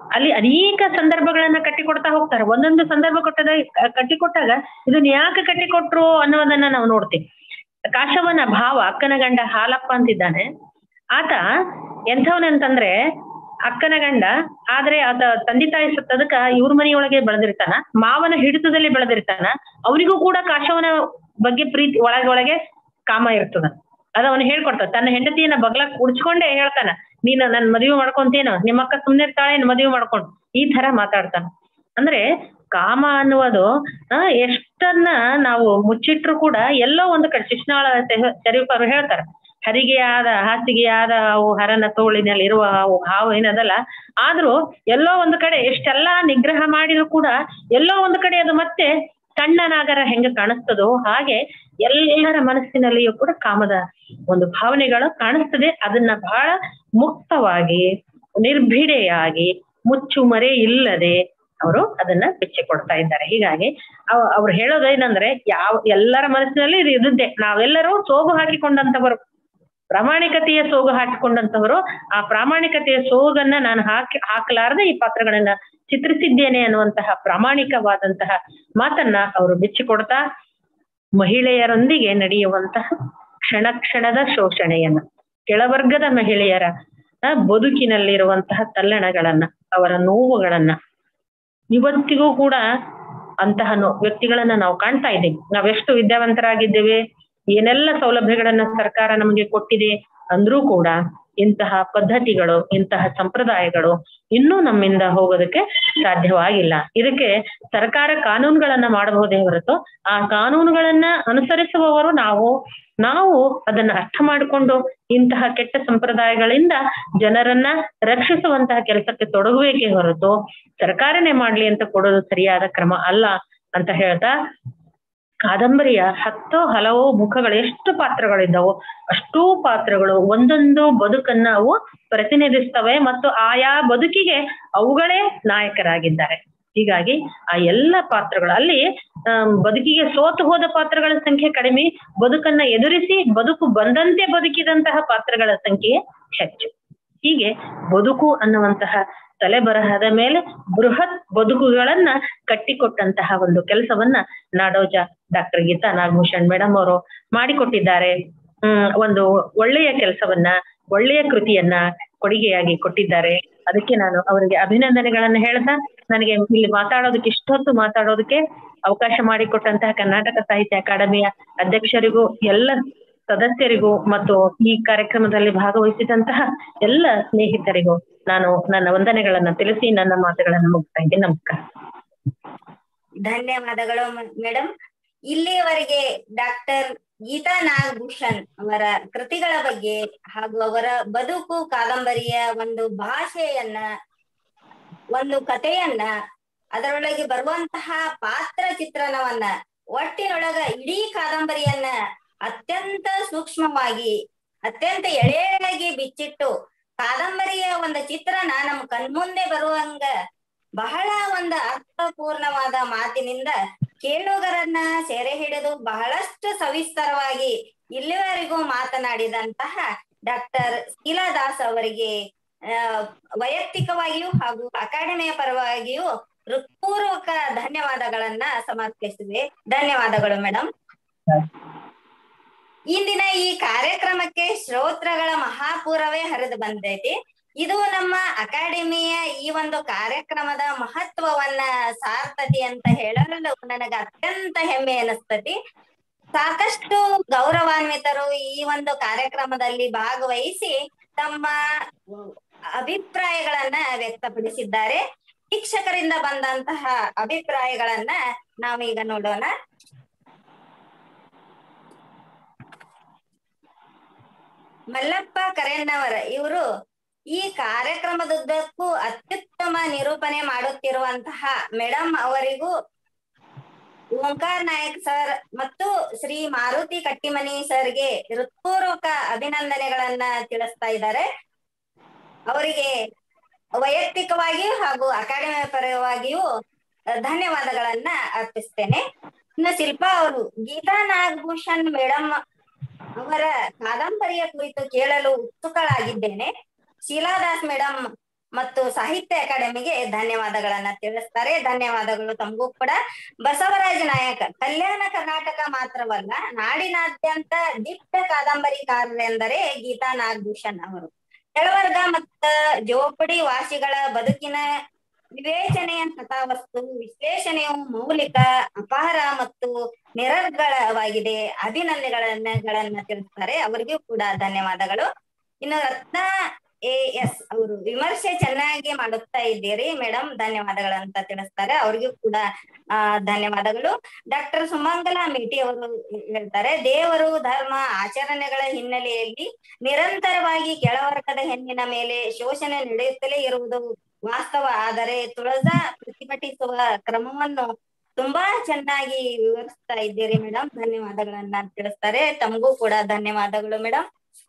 ಅಲ್ಲಿ ಅನೇಕ ಸಂದರ್ಭಗಳನ್ನ ಕಟ್ಟಿಕೊಡ್ತಾ ಹೋಗ್ತಾರೆ ಒಂದೊಂದು ಸಂದರ್ಭ ಕೊಟ್ಟದ ಕಟ್ಟಿಕೊಟ್ಟಾಗ ಇದನ್ನ ಯಾಕೆ ಕಟ್ಟಿಕೊಟ್ರು ಅನ್ನೋದನ್ನ ನಾವು ನೋಡ್ತೀವಿ ಕಾಶವನ ಭಾವ ಅಕ್ಕನ ಗಂಡ ಹಾಲಪ್ಪ ಅಂತಿದ್ದಾನೆ ಆತ ಎಂಥವನಂತಂದ್ರೆ ಅಕ್ಕನ ಗಂಡ ಆದ್ರೆ ಆತ ತಂದೆ ತಾಯಿ ಸತ್ತದಕ್ಕ ಇವ್ರ ಮನೆಯೊಳಗೆ ಬೆಳೆದಿರ್ತಾನ ಮಾವನ ಹಿಡಿತದಲ್ಲಿ ಬೆಳೆದಿರ್ತಾನ ಅವನಿಗೂ ಕೂಡ ಕಾಶವನ ಬಗ್ಗೆ ಪ್ರೀತಿ ಒಳಗೊಳಗೆ ಕಾಮ ಇರ್ತದ ಅದ ಅವನು ಹೇಳ್ಕೊಡ್ತಾನ ತನ್ನ ಹೆಂಡತಿಯನ್ನ ಬಗ್ಲ ಕುಡ್ಸ್ಕೊಂಡೇ ಹೇಳ್ತಾನ ನೀನು ನನ್ ಮದುವೆ ಮಾಡ್ಕೊಂತೇನು ನಿಮ್ಮಕ್ಕ ಸುಮ್ನೆ ಇರ್ತಾಳೆ ಏನ್ ಮದುವೆ ಮಾಡ್ಕೊಂಡು ಈ ತರ ಮಾತಾಡ್ತಾನ ಅಂದ್ರೆ ಕಾಮ ಅನ್ನುವುದು ಆ, ಎಷ್ಟನ್ನ ನಾವು ಮುಚ್ಚಿಟ್ರು ಕೂಡ ಎಲ್ಲೋ ಒಂದು ಕಡೆ ಶಿಕ್ಷಣ ಶರೀಫ್ ಅವರು ಹೇಳ್ತಾರ ಹರಿಗೆಯಾದ ಹಾಸಿಗೆಯಾದ ಅವು ಹರನ ತೋಳಿನಲ್ಲಿ ಇರುವ ಅವು ಹಾವು ಏನದಲ್ಲ ಆದ್ರೂ ಎಲ್ಲೋ ಒಂದು ಕಡೆ ಎಷ್ಟೆಲ್ಲಾ ನಿಗ್ರಹ ಮಾಡಿದ್ರು ಕೂಡ ಎಲ್ಲೋ ಒಂದು ಕಡೆ ಅದು ಮತ್ತೆ ಕಣ್ಣನಾಗರ ಹೆಂಗ ಕಾಣಿಸ್ತದೋ ಹಾಗೆ ಎಲ್ಲರ ಮನಸ್ಸಿನಲ್ಲಿಯೂ ಕೂಡ ಕಾಮದ ಒಂದು ಭಾವನೆಗಳು ಕಾಣಿಸ್ತದೆ ಅದನ್ನ ಬಹಳ ಮುಕ್ತವಾಗಿ ನಿರ್ಭಿಡೆಯಾಗಿ ಮುಚ್ಚುಮರೆ ಇಲ್ಲದೆ ಅವರು ಅದನ್ನ ಬಿಚ್ಚಿಕೊಡ್ತಾ ಇದ್ದಾರೆ ಹೀಗಾಗಿ ಅವ್- ಅವ್ರು ಹೇಳೋದು ಏನಂದ್ರೆ ಯಾವ ಎಲ್ಲರ ಮನಸ್ಸಿನಲ್ಲಿ ಇದು ಇದ್ದದ್ದೇ ನಾವೆಲ್ಲರೂ ಸೋಗು ಹಾಕಿಕೊಂಡಂತವರು ಪ್ರಾಮಾಣಿಕತೆಯ ಸೋಗು ಹಾಕಿಕೊಂಡಂತವರು ಆ ಪ್ರಾಮಾಣಿಕತೆಯ ಸೋಗನ್ನ ನಾನು ಹಾಕಿ ಹಾಕಲಾರದೆ ಈ ಪಾತ್ರಗಳನ್ನ ಚಿತ್ರಿಸಿದ್ದೇನೆ ಅನ್ನುವಂತಹ ಪ್ರಾಮಾಣಿಕವಾದಂತಹ ಮಾತನ್ನ ಅವರು ಬಿಚ್ಚಿಕೊಡ್ತಾ ಮಹಿಳೆಯರೊಂದಿಗೆ ನಡೆಯುವಂತಹ ಕ್ಷಣ ಕ್ಷಣದ ಶೋಷಣೆಯನ್ನ ಕೆಳವರ್ಗದ ಮಹಿಳೆಯರ ಆ, ಬದುಕಿನಲ್ಲಿರುವಂತಹ ತಲ್ಲಣಗಳನ್ನ ಅವರ ನೋವುಗಳನ್ನ ಇವತ್ತಿಗೂ ಕೂಡ ಅಂತಹ ನೋ- ವ್ಯಕ್ತಿಗಳನ್ನ ನಾವು ಕಾಣ್ತಾ ಇದ್ದೇವೆ ನಾವೆಷ್ಟು ವಿದ್ಯಾವಂತರಾಗಿದ್ದೇವೆ ಏನೆಲ್ಲ ಸೌಲಭ್ಯಗಳನ್ನ ಸರ್ಕಾರ ನಮಗೆ ಕೊಟ್ಟಿದೆ ಅಂದ್ರೂ ಕೂಡ ಇಂತಹ ಪದ್ಧತಿಗಳು ಇಂತಹ ಸಂಪ್ರದಾಯಗಳು ಇನ್ನೂ ನಮ್ಮಿಂದ ಹೋಗೋದಕ್ಕೆ ಸಾಧ್ಯವಾಗಿಲ್ಲ ಇದಕ್ಕೆ ಸರ್ಕಾರ ಕಾನೂನುಗಳನ್ನ ಮಾಡಬಹುದೇ ಹೊರತು ಆ ಕಾನೂನುಗಳನ್ನ ಅನುಸರಿಸುವವರು ನಾವು ನಾವು ಅದನ್ನ ಅರ್ಥ ಮಾಡಿಕೊಂಡು ಇಂತಹ ಕೆಟ್ಟ ಸಂಪ್ರದಾಯಗಳಿಂದ ಜನರನ್ನ ರಕ್ಷಿಸುವಂತಹ ಕೆಲಸಕ್ಕೆ ತೊಡಗಬೇಕೇ ಹೊರತು ಸರ್ಕಾರನೇ ಮಾಡ್ಲಿ ಅಂತ ಕೊಡೋದು ಸರಿಯಾದ ಕ್ರಮ ಅಲ್ಲ ಅಂತ ಹೇಳ್ತಾ ಕಾದಂಬರಿಯ ಹತ್ತೋ ಹಲವೋ ಮುಖಗಳು ಎಷ್ಟು ಪಾತ್ರಗಳಿದ್ದಾವೋ ಅಷ್ಟೂ ಪಾತ್ರಗಳು ಒಂದೊಂದು ಬದುಕನ್ನ ಅವು ಪ್ರತಿನಿಧಿಸ್ತವೆ ಮತ್ತು ಆಯಾ ಬದುಕಿಗೆ ಅವುಗಳೇ ನಾಯಕರಾಗಿದ್ದಾರೆ ಹೀಗಾಗಿ ಆ ಎಲ್ಲ ಪಾತ್ರಗಳು ಅಲ್ಲಿ ಆಮ್, ಬದುಕಿಗೆ ಸೋತು ಹೋದ ಪಾತ್ರಗಳ ಸಂಖ್ಯೆ ಕಡಿಮೆ ಬದುಕನ್ನ ಎದುರಿಸಿ ಬದುಕು ಬಂದಂತೆ ಬದುಕಿದಂತಹ ಪಾತ್ರಗಳ ಸಂಖ್ಯೆ ಹೆಚ್ಚು ಹೀಗೆ ಬದುಕು ಅನ್ನುವಂತಹ ತಲೆಬರಹದ ಮೇಲೆ ಬೃಹತ್ ಬದುಕುಗಳನ್ನ ಕಟ್ಟಿಕೊಟ್ಟಂತಹ ಒಂದು ಕೆಲಸವನ್ನ ನಾಡೋಜ ಡಾಕ್ಟರ್ ಗೀತಾ ನಾಗಭೂಷಣ್ ಮೇಡಮ್ ಅವರು ಮಾಡಿಕೊಟ್ಟಿದ್ದಾರೆ ಹ್ಮ್ ಒಂದು ಒಳ್ಳೆಯ ಕೆಲಸವನ್ನ ಒಳ್ಳೆಯ ಕೃತಿಯನ್ನ ಕೊಡುಗೆಯಾಗಿ ಕೊಟ್ಟಿದ್ದಾರೆ ಅದಕ್ಕೆ ನಾನು ಅವರಿಗೆ ಅಭಿನಂದನೆಗಳನ್ನ ಹೇಳ್ತಾ ನನಗೆ ಇಲ್ಲಿ ಮಾತಾಡೋದಕ್ಕೆ ಇಷ್ಟೊತ್ತು ಮಾತಾಡೋದಕ್ಕೆ ಅವಕಾಶ ಮಾಡಿಕೊಟ್ಟಂತಹ ಕರ್ನಾಟಕ ಸಾಹಿತ್ಯ ಅಕಾಡೆಮಿಯ ಅಧ್ಯಕ್ಷರಿಗೂ ಎಲ್ಲ ಸದಸ್ಯರಿಗೂ ಮತ್ತು ಈ ಕಾರ್ಯಕ್ರಮದಲ್ಲಿ ಭಾಗವಹಿಸಿದಂತಹ ಎಲ್ಲ ಸ್ನೇಹಿತರಿಗೂ ನಾನು ನನ್ನ ವಂದನೆಗಳನ್ನ ತಿಳಿಸಿ ನನ್ನ ಮಾತುಗಳನ್ನ ಮುಗಿಸ್ತಾ ಇದ್ದೀನಿ ನಮಸ್ಕಾರ ಧನ್ಯವಾದಗಳು ಮೇಡಮ್ ಇಲ್ಲಿಯವರೆಗೆ ಡಾಕ್ಟರ್ ಗೀತಾ ನಾಗಭೂಷಣ್ ಅವರ ಕೃತಿಗಳ ಬಗ್ಗೆ ಹಾಗೂ ಅವರ ಬದುಕು ಕಾದಂಬರಿಯ ಒಂದು ಭಾಷೆಯನ್ನ ಒಂದು ಕಥೆಯನ್ನ ಅದರೊಳಗೆ ಬರುವಂತಹ ಪಾತ್ರ ಚಿತ್ರಣವನ್ನ ಒಟ್ಟಿನೊಳಗ ಇಡೀ ಕಾದಂಬರಿಯನ್ನ ಅತ್ಯಂತ ಸೂಕ್ಷ್ಮವಾಗಿ ಅತ್ಯಂತ ಎಳೆಯಾಗಿ ಬಿಚ್ಚಿಟ್ಟು ಕಾದಂಬರಿಯ ಒಂದು ಚಿತ್ರಣ ನಮ್ ಕಣ್ಮುಂದೆ ಬರುವಂಗ ಬಹಳ ಒಂದು ಅರ್ಥಪೂರ್ಣವಾದ ಮಾತಿನಿಂದ ಕೇಳುಗರನ್ನ ಸೆರೆ ಹಿಡಿದು ಬಹಳಷ್ಟು ಸವಿಸ್ತರವಾಗಿ ಇಲ್ಲಿವರೆಗೂ ಮಾತನಾಡಿದಂತಹ ಡಾಕ್ಟರ್ ಶೀಲಾದಾಸ್ ಅವರಿಗೆ ಆ ವೈಯಕ್ತಿಕವಾಗಿಯೂ ಹಾಗೂ ಅಕಾಡೆಮಿಯ ಪರವಾಗಿಯೂ ಹೃತ್ಪೂರ್ವಕ ಧನ್ಯವಾದಗಳನ್ನ ಸಮರ್ಪಿಸಿವೆ ಧನ್ಯವಾದಗಳು ಮೇಡಮ್ ಇಂದಿನ ಈ ಕಾರ್ಯಕ್ರಮಕ್ಕೆ ಶ್ರೋತ್ರಗಳ ಮಹಾಪೂರವೇ ಹರಿದು ಬಂದೈತಿ ಇದು ನಮ್ಮ ಅಕಾಡೆಮಿಯ ಈ ಒಂದು ಕಾರ್ಯಕ್ರಮದ ಮಹತ್ವವನ್ನ ಸಾರ್ತತಿ ಅಂತ ಹೇಳಲು ನನಗ ಅತ್ಯಂತ ಹೆಮ್ಮೆ ಅನಿಸ್ತತಿ ಸಾಕಷ್ಟು ಗೌರವಾನ್ವಿತರು ಈ ಒಂದು ಕಾರ್ಯಕ್ರಮದಲ್ಲಿ ಭಾಗವಹಿಸಿ ತಮ್ಮ ಅಭಿಪ್ರಾಯಗಳನ್ನ ವ್ಯಕ್ತಪಡಿಸಿದ್ದಾರೆ ಶಿಕ್ಷಕರಿಂದ ಬಂದಂತಹ ಅಭಿಪ್ರಾಯಗಳನ್ನ ನಾವೀಗ ನೋಡೋಣ ಮಲ್ಲಪ್ಪ ಕರೆಣ್ಣವರ ಇವರು ಈ ಕಾರ್ಯಕ್ರಮದುದ್ದಕ್ಕೂ ಅತ್ಯುತ್ತಮ ನಿರೂಪಣೆ ಮಾಡುತ್ತಿರುವಂತಹ ಮೇಡಮ್ ಅವರಿಗೂ ಓಂಕಾರ್ ನಾಯಕ್ ಸರ್ ಮತ್ತು ಶ್ರೀ ಮಾರುತಿ ಕಟ್ಟಿಮನಿ ಸರ್ಗೆ ಹೃತ್ಪೂರ್ವಕ ಅಭಿನಂದನೆಗಳನ್ನ ತಿಳಿಸ್ತಾ ಇದ್ದಾರೆ ಅವರಿಗೆ ವೈಯಕ್ತಿಕವಾಗಿಯೂ ಹಾಗೂ ಅಕಾಡೆಮಿ ಪರವಾಗಿಯೂ ಧನ್ಯವಾದಗಳನ್ನ ಅರ್ಪಿಸ್ತೇನೆ ಇನ್ನು ಶಿಲ್ಪಾ ಅವರು ಗೀತಾ ನಾಗಭೂಷಣ್ ಮೇಡಮ್ ಅವರ ಕಾದಂಬರಿಯ ಕುರಿತು ಕೇಳಲು ಉತ್ಸುಕಳಾಗಿದ್ದೇನೆ ಶೀಲಾದಾಸ್ ಮೇಡಮ್ ಮತ್ತು ಸಾಹಿತ್ಯ ಅಕಾಡೆಮಿಗೆ ಧನ್ಯವಾದಗಳನ್ನ ತಿಳಿಸ್ತಾರೆ ಧನ್ಯವಾದಗಳು ತಮಗೂ ಕೂಡ ಬಸವರಾಜ ನಾಯಕ ಕಲ್ಯಾಣ ಕರ್ನಾಟಕ ಮಾತ್ರವಲ್ಲ ನಾಡಿನಾದ್ಯಂತ ದಿಟ್ಟ ಕಾದಂಬರಿಕಾರರೆಂದರೆ ಗೀತಾ ನಾಗಭೂಷಣ್ ಅವರು ಕೆಳವರ್ಗ ಮತ್ತ ಜೋಪಡಿ ವಾಸಿಗಳ ಬದುಕಿನ ವಿವೇಚನೆಯ ಕಥಾವಸ್ತು ವಿಶ್ಲೇಷಣೆಯು ಮೌಲಿಕ ಅಪಾರ ಮತ್ತು ನಿರರ್ಗಳವಾಗಿದೆ ಅಭಿನಂದನೆಗಳನ್ನ ಗಳನ್ನ ತಿಳಿಸ್ತಾರೆ ಅವರಿಗೂ ಕೂಡ ಧನ್ಯವಾದಗಳು ಇನ್ನು ರತ್ನ ಎ ಎಸ್ ಅವರು ವಿಮರ್ಶೆ ಚೆನ್ನಾಗಿ ಮಾಡುತ್ತಾ ಇದ್ದೀರಿ ಮೇಡಮ್ ಧನ್ಯವಾದಗಳಂತ ತಿಳಿಸ್ತಾರೆ ಅವ್ರಿಗೂ ಕೂಡ ಆ ಧನ್ಯವಾದಗಳು ಡಾಕ್ಟರ್ ಸುಮಂಗಲ ಮೇಟಿ ಅವರು ಹೇಳ್ತಾರೆ ದೇವರು ಧರ್ಮ ಆಚರಣೆಗಳ ಹಿನ್ನೆಲೆಯಲ್ಲಿ ನಿರಂತರವಾಗಿ ಕೆಳವರ್ಗದ ಹೆಣ್ಣಿನ ಮೇಲೆ ಶೋಷಣೆ ನಡೆಯುತ್ತಲೇ ಇರುವುದು ವಾಸ್ತವ ಆದರೆ ತುಳಜಾ ಪ್ರತಿಭಟಿಸುವ ಕ್ರಮವನ್ನು ತುಂಬಾ ಚೆನ್ನಾಗಿ ವಿವರಿಸ್ತಾ ಇದ್ದೀರಿ ಮೇಡಮ್ ಧನ್ಯವಾದಗಳನ್ನ ತಿಳಿಸ್ತಾರೆ ತಮಗೂ ಕೂಡ ಧನ್ಯವಾದಗಳು ಮೇಡಮ್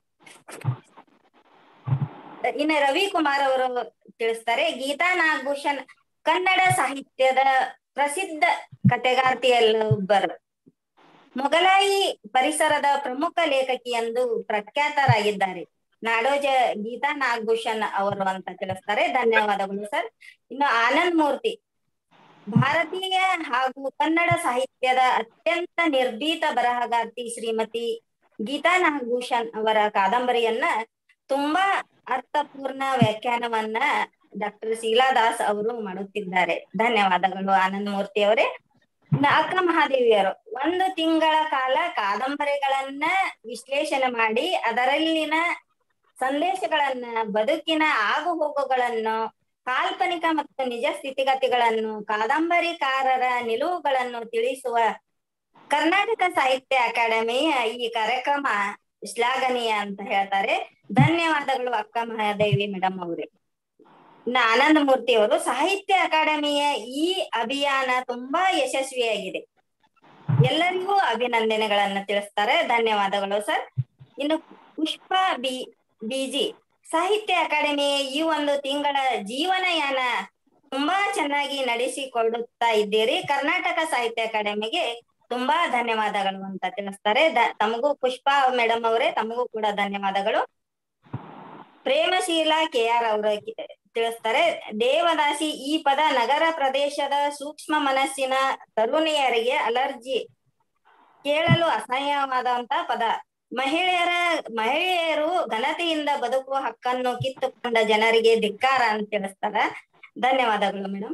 ಇನ್ನು ರವಿಕುಮಾರ್ ಅವರು ತಿಳಿಸ್ತಾರೆ ಗೀತಾ ನಾಗಭೂಷಣ್ ಕನ್ನಡ ಸಾಹಿತ್ಯದ ಪ್ರಸಿದ್ಧ ಕಥೆಗಾರ್ತಿಯಲ್ಲೊಬ್ಬರು ಮೊಘಲಾಯಿ ಪರಿಸರದ ಪ್ರಮುಖ ಲೇಖಕಿ ಎಂದು ಪ್ರಖ್ಯಾತರಾಗಿದ್ದಾರೆ ನಾಡೋಜ ಗೀತಾ ನಾಗಭೂಷಣ್ ಅವರು ಅಂತ ತಿಳಿಸ್ತಾರೆ ಧನ್ಯವಾದಗಳು ಸರ್ ಇನ್ನು ಆನಂದ್ ಮೂರ್ತಿ ಭಾರತೀಯ ಹಾಗೂ ಕನ್ನಡ ಸಾಹಿತ್ಯದ ಅತ್ಯಂತ ನಿರ್ಭೀತ ಬರಹಗಾರ್ತಿ ಶ್ರೀಮತಿ ಗೀತಾ ನಾಗಭೂಷಣ್ ಅವರ ಕಾದಂಬರಿಯನ್ನ ತುಂಬಾ ಅರ್ಥಪೂರ್ಣ ವ್ಯಾಖ್ಯಾನವನ್ನ ಡಾಕ್ಟರ್ ಶೀಲಾದಾಸ್ ಅವರು ಮಾಡುತ್ತಿದ್ದಾರೆ ಧನ್ಯವಾದಗಳು ಆನಂದ್ ಮೂರ್ತಿ ಅವರೇ ಇನ್ನು ಅಕ್ಕ ಮಹಾದೇವಿಯರು ಒಂದು ತಿಂಗಳ ಕಾಲ ಕಾದಂಬರಿಗಳನ್ನ ವಿಶ್ಲೇಷಣೆ ಮಾಡಿ ಅದರಲ್ಲಿನ ಸಂದೇಶಗಳನ್ನ ಬದುಕಿನ ಆಗು ಹೋಗುಗಳನ್ನು ಕಾಲ್ಪನಿಕ ಮತ್ತು ನಿಜ ಸ್ಥಿತಿಗತಿಗಳನ್ನು ಕಾದಂಬರಿಕಾರರ ನಿಲುವುಗಳನ್ನು ತಿಳಿಸುವ ಕರ್ನಾಟಕ ಸಾಹಿತ್ಯ ಅಕಾಡೆಮಿಯ ಈ ಕಾರ್ಯಕ್ರಮ ಶ್ಲಾಘನೀಯ ಅಂತ ಹೇಳ್ತಾರೆ ಧನ್ಯವಾದಗಳು ಅಕ್ಕ ಮಹಾದೇವಿ ಮೇಡಮ್ ಅವ್ರೆ ಇನ್ನು ಆನಂದ ಮೂರ್ತಿ ಅವರು ಸಾಹಿತ್ಯ ಅಕಾಡೆಮಿಯ ಈ ಅಭಿಯಾನ ತುಂಬಾ ಯಶಸ್ವಿಯಾಗಿದೆ ಎಲ್ಲರಿಗೂ ಅಭಿನಂದನೆಗಳನ್ನ ತಿಳಿಸ್ತಾರೆ ಧನ್ಯವಾದಗಳು ಸರ್ ಇನ್ನು ಪುಷ್ಪ ಬಿ ಬಿಜಿ ಸಾಹಿತ್ಯ ಅಕಾಡೆಮಿಯ ಈ ಒಂದು ತಿಂಗಳ ಜೀವನಯಾನ ತುಂಬಾ ಚೆನ್ನಾಗಿ ನಡೆಸಿಕೊಡುತ್ತಾ ಇದ್ದೀರಿ ಕರ್ನಾಟಕ ಸಾಹಿತ್ಯ ಅಕಾಡೆಮಿಗೆ ತುಂಬಾ ಧನ್ಯವಾದಗಳು ಅಂತ ತಿಳಿಸ್ತಾರೆ ದ- ತಮಗೂ ಪುಷ್ಪ ಮೇಡಮ್ ಅವರೇ ತಮಗೂ ಕೂಡ ಧನ್ಯವಾದಗಳು ಪ್ರೇಮಶೀಲ ಕೆ ಆರ್ ಅವರ ತಿಳಿಸ್ತಾರೆ ದೇವದಾಸಿ ಈ ಪದ ನಗರ ಪ್ರದೇಶದ ಸೂಕ್ಷ್ಮ ಮನಸ್ಸಿನ ತರುಣಿಯರಿಗೆ ಅಲರ್ಜಿ ಕೇಳಲು ಅಸಹ್ಯವಾದಂತ ಪದ ಮಹಿಳೆಯರ ಮಹಿಳೆಯರು ಘನತೆಯಿಂದ ಬದುಕುವ ಹಕ್ಕನ್ನು ಕಿತ್ತುಕೊಂಡ ಜನರಿಗೆ ಧಿಕ್ಕಾರ ಅಂತ ತಿಳಿಸ್ತಾರ ಧನ್ಯವಾದಗಳು ಮೇಡಮ್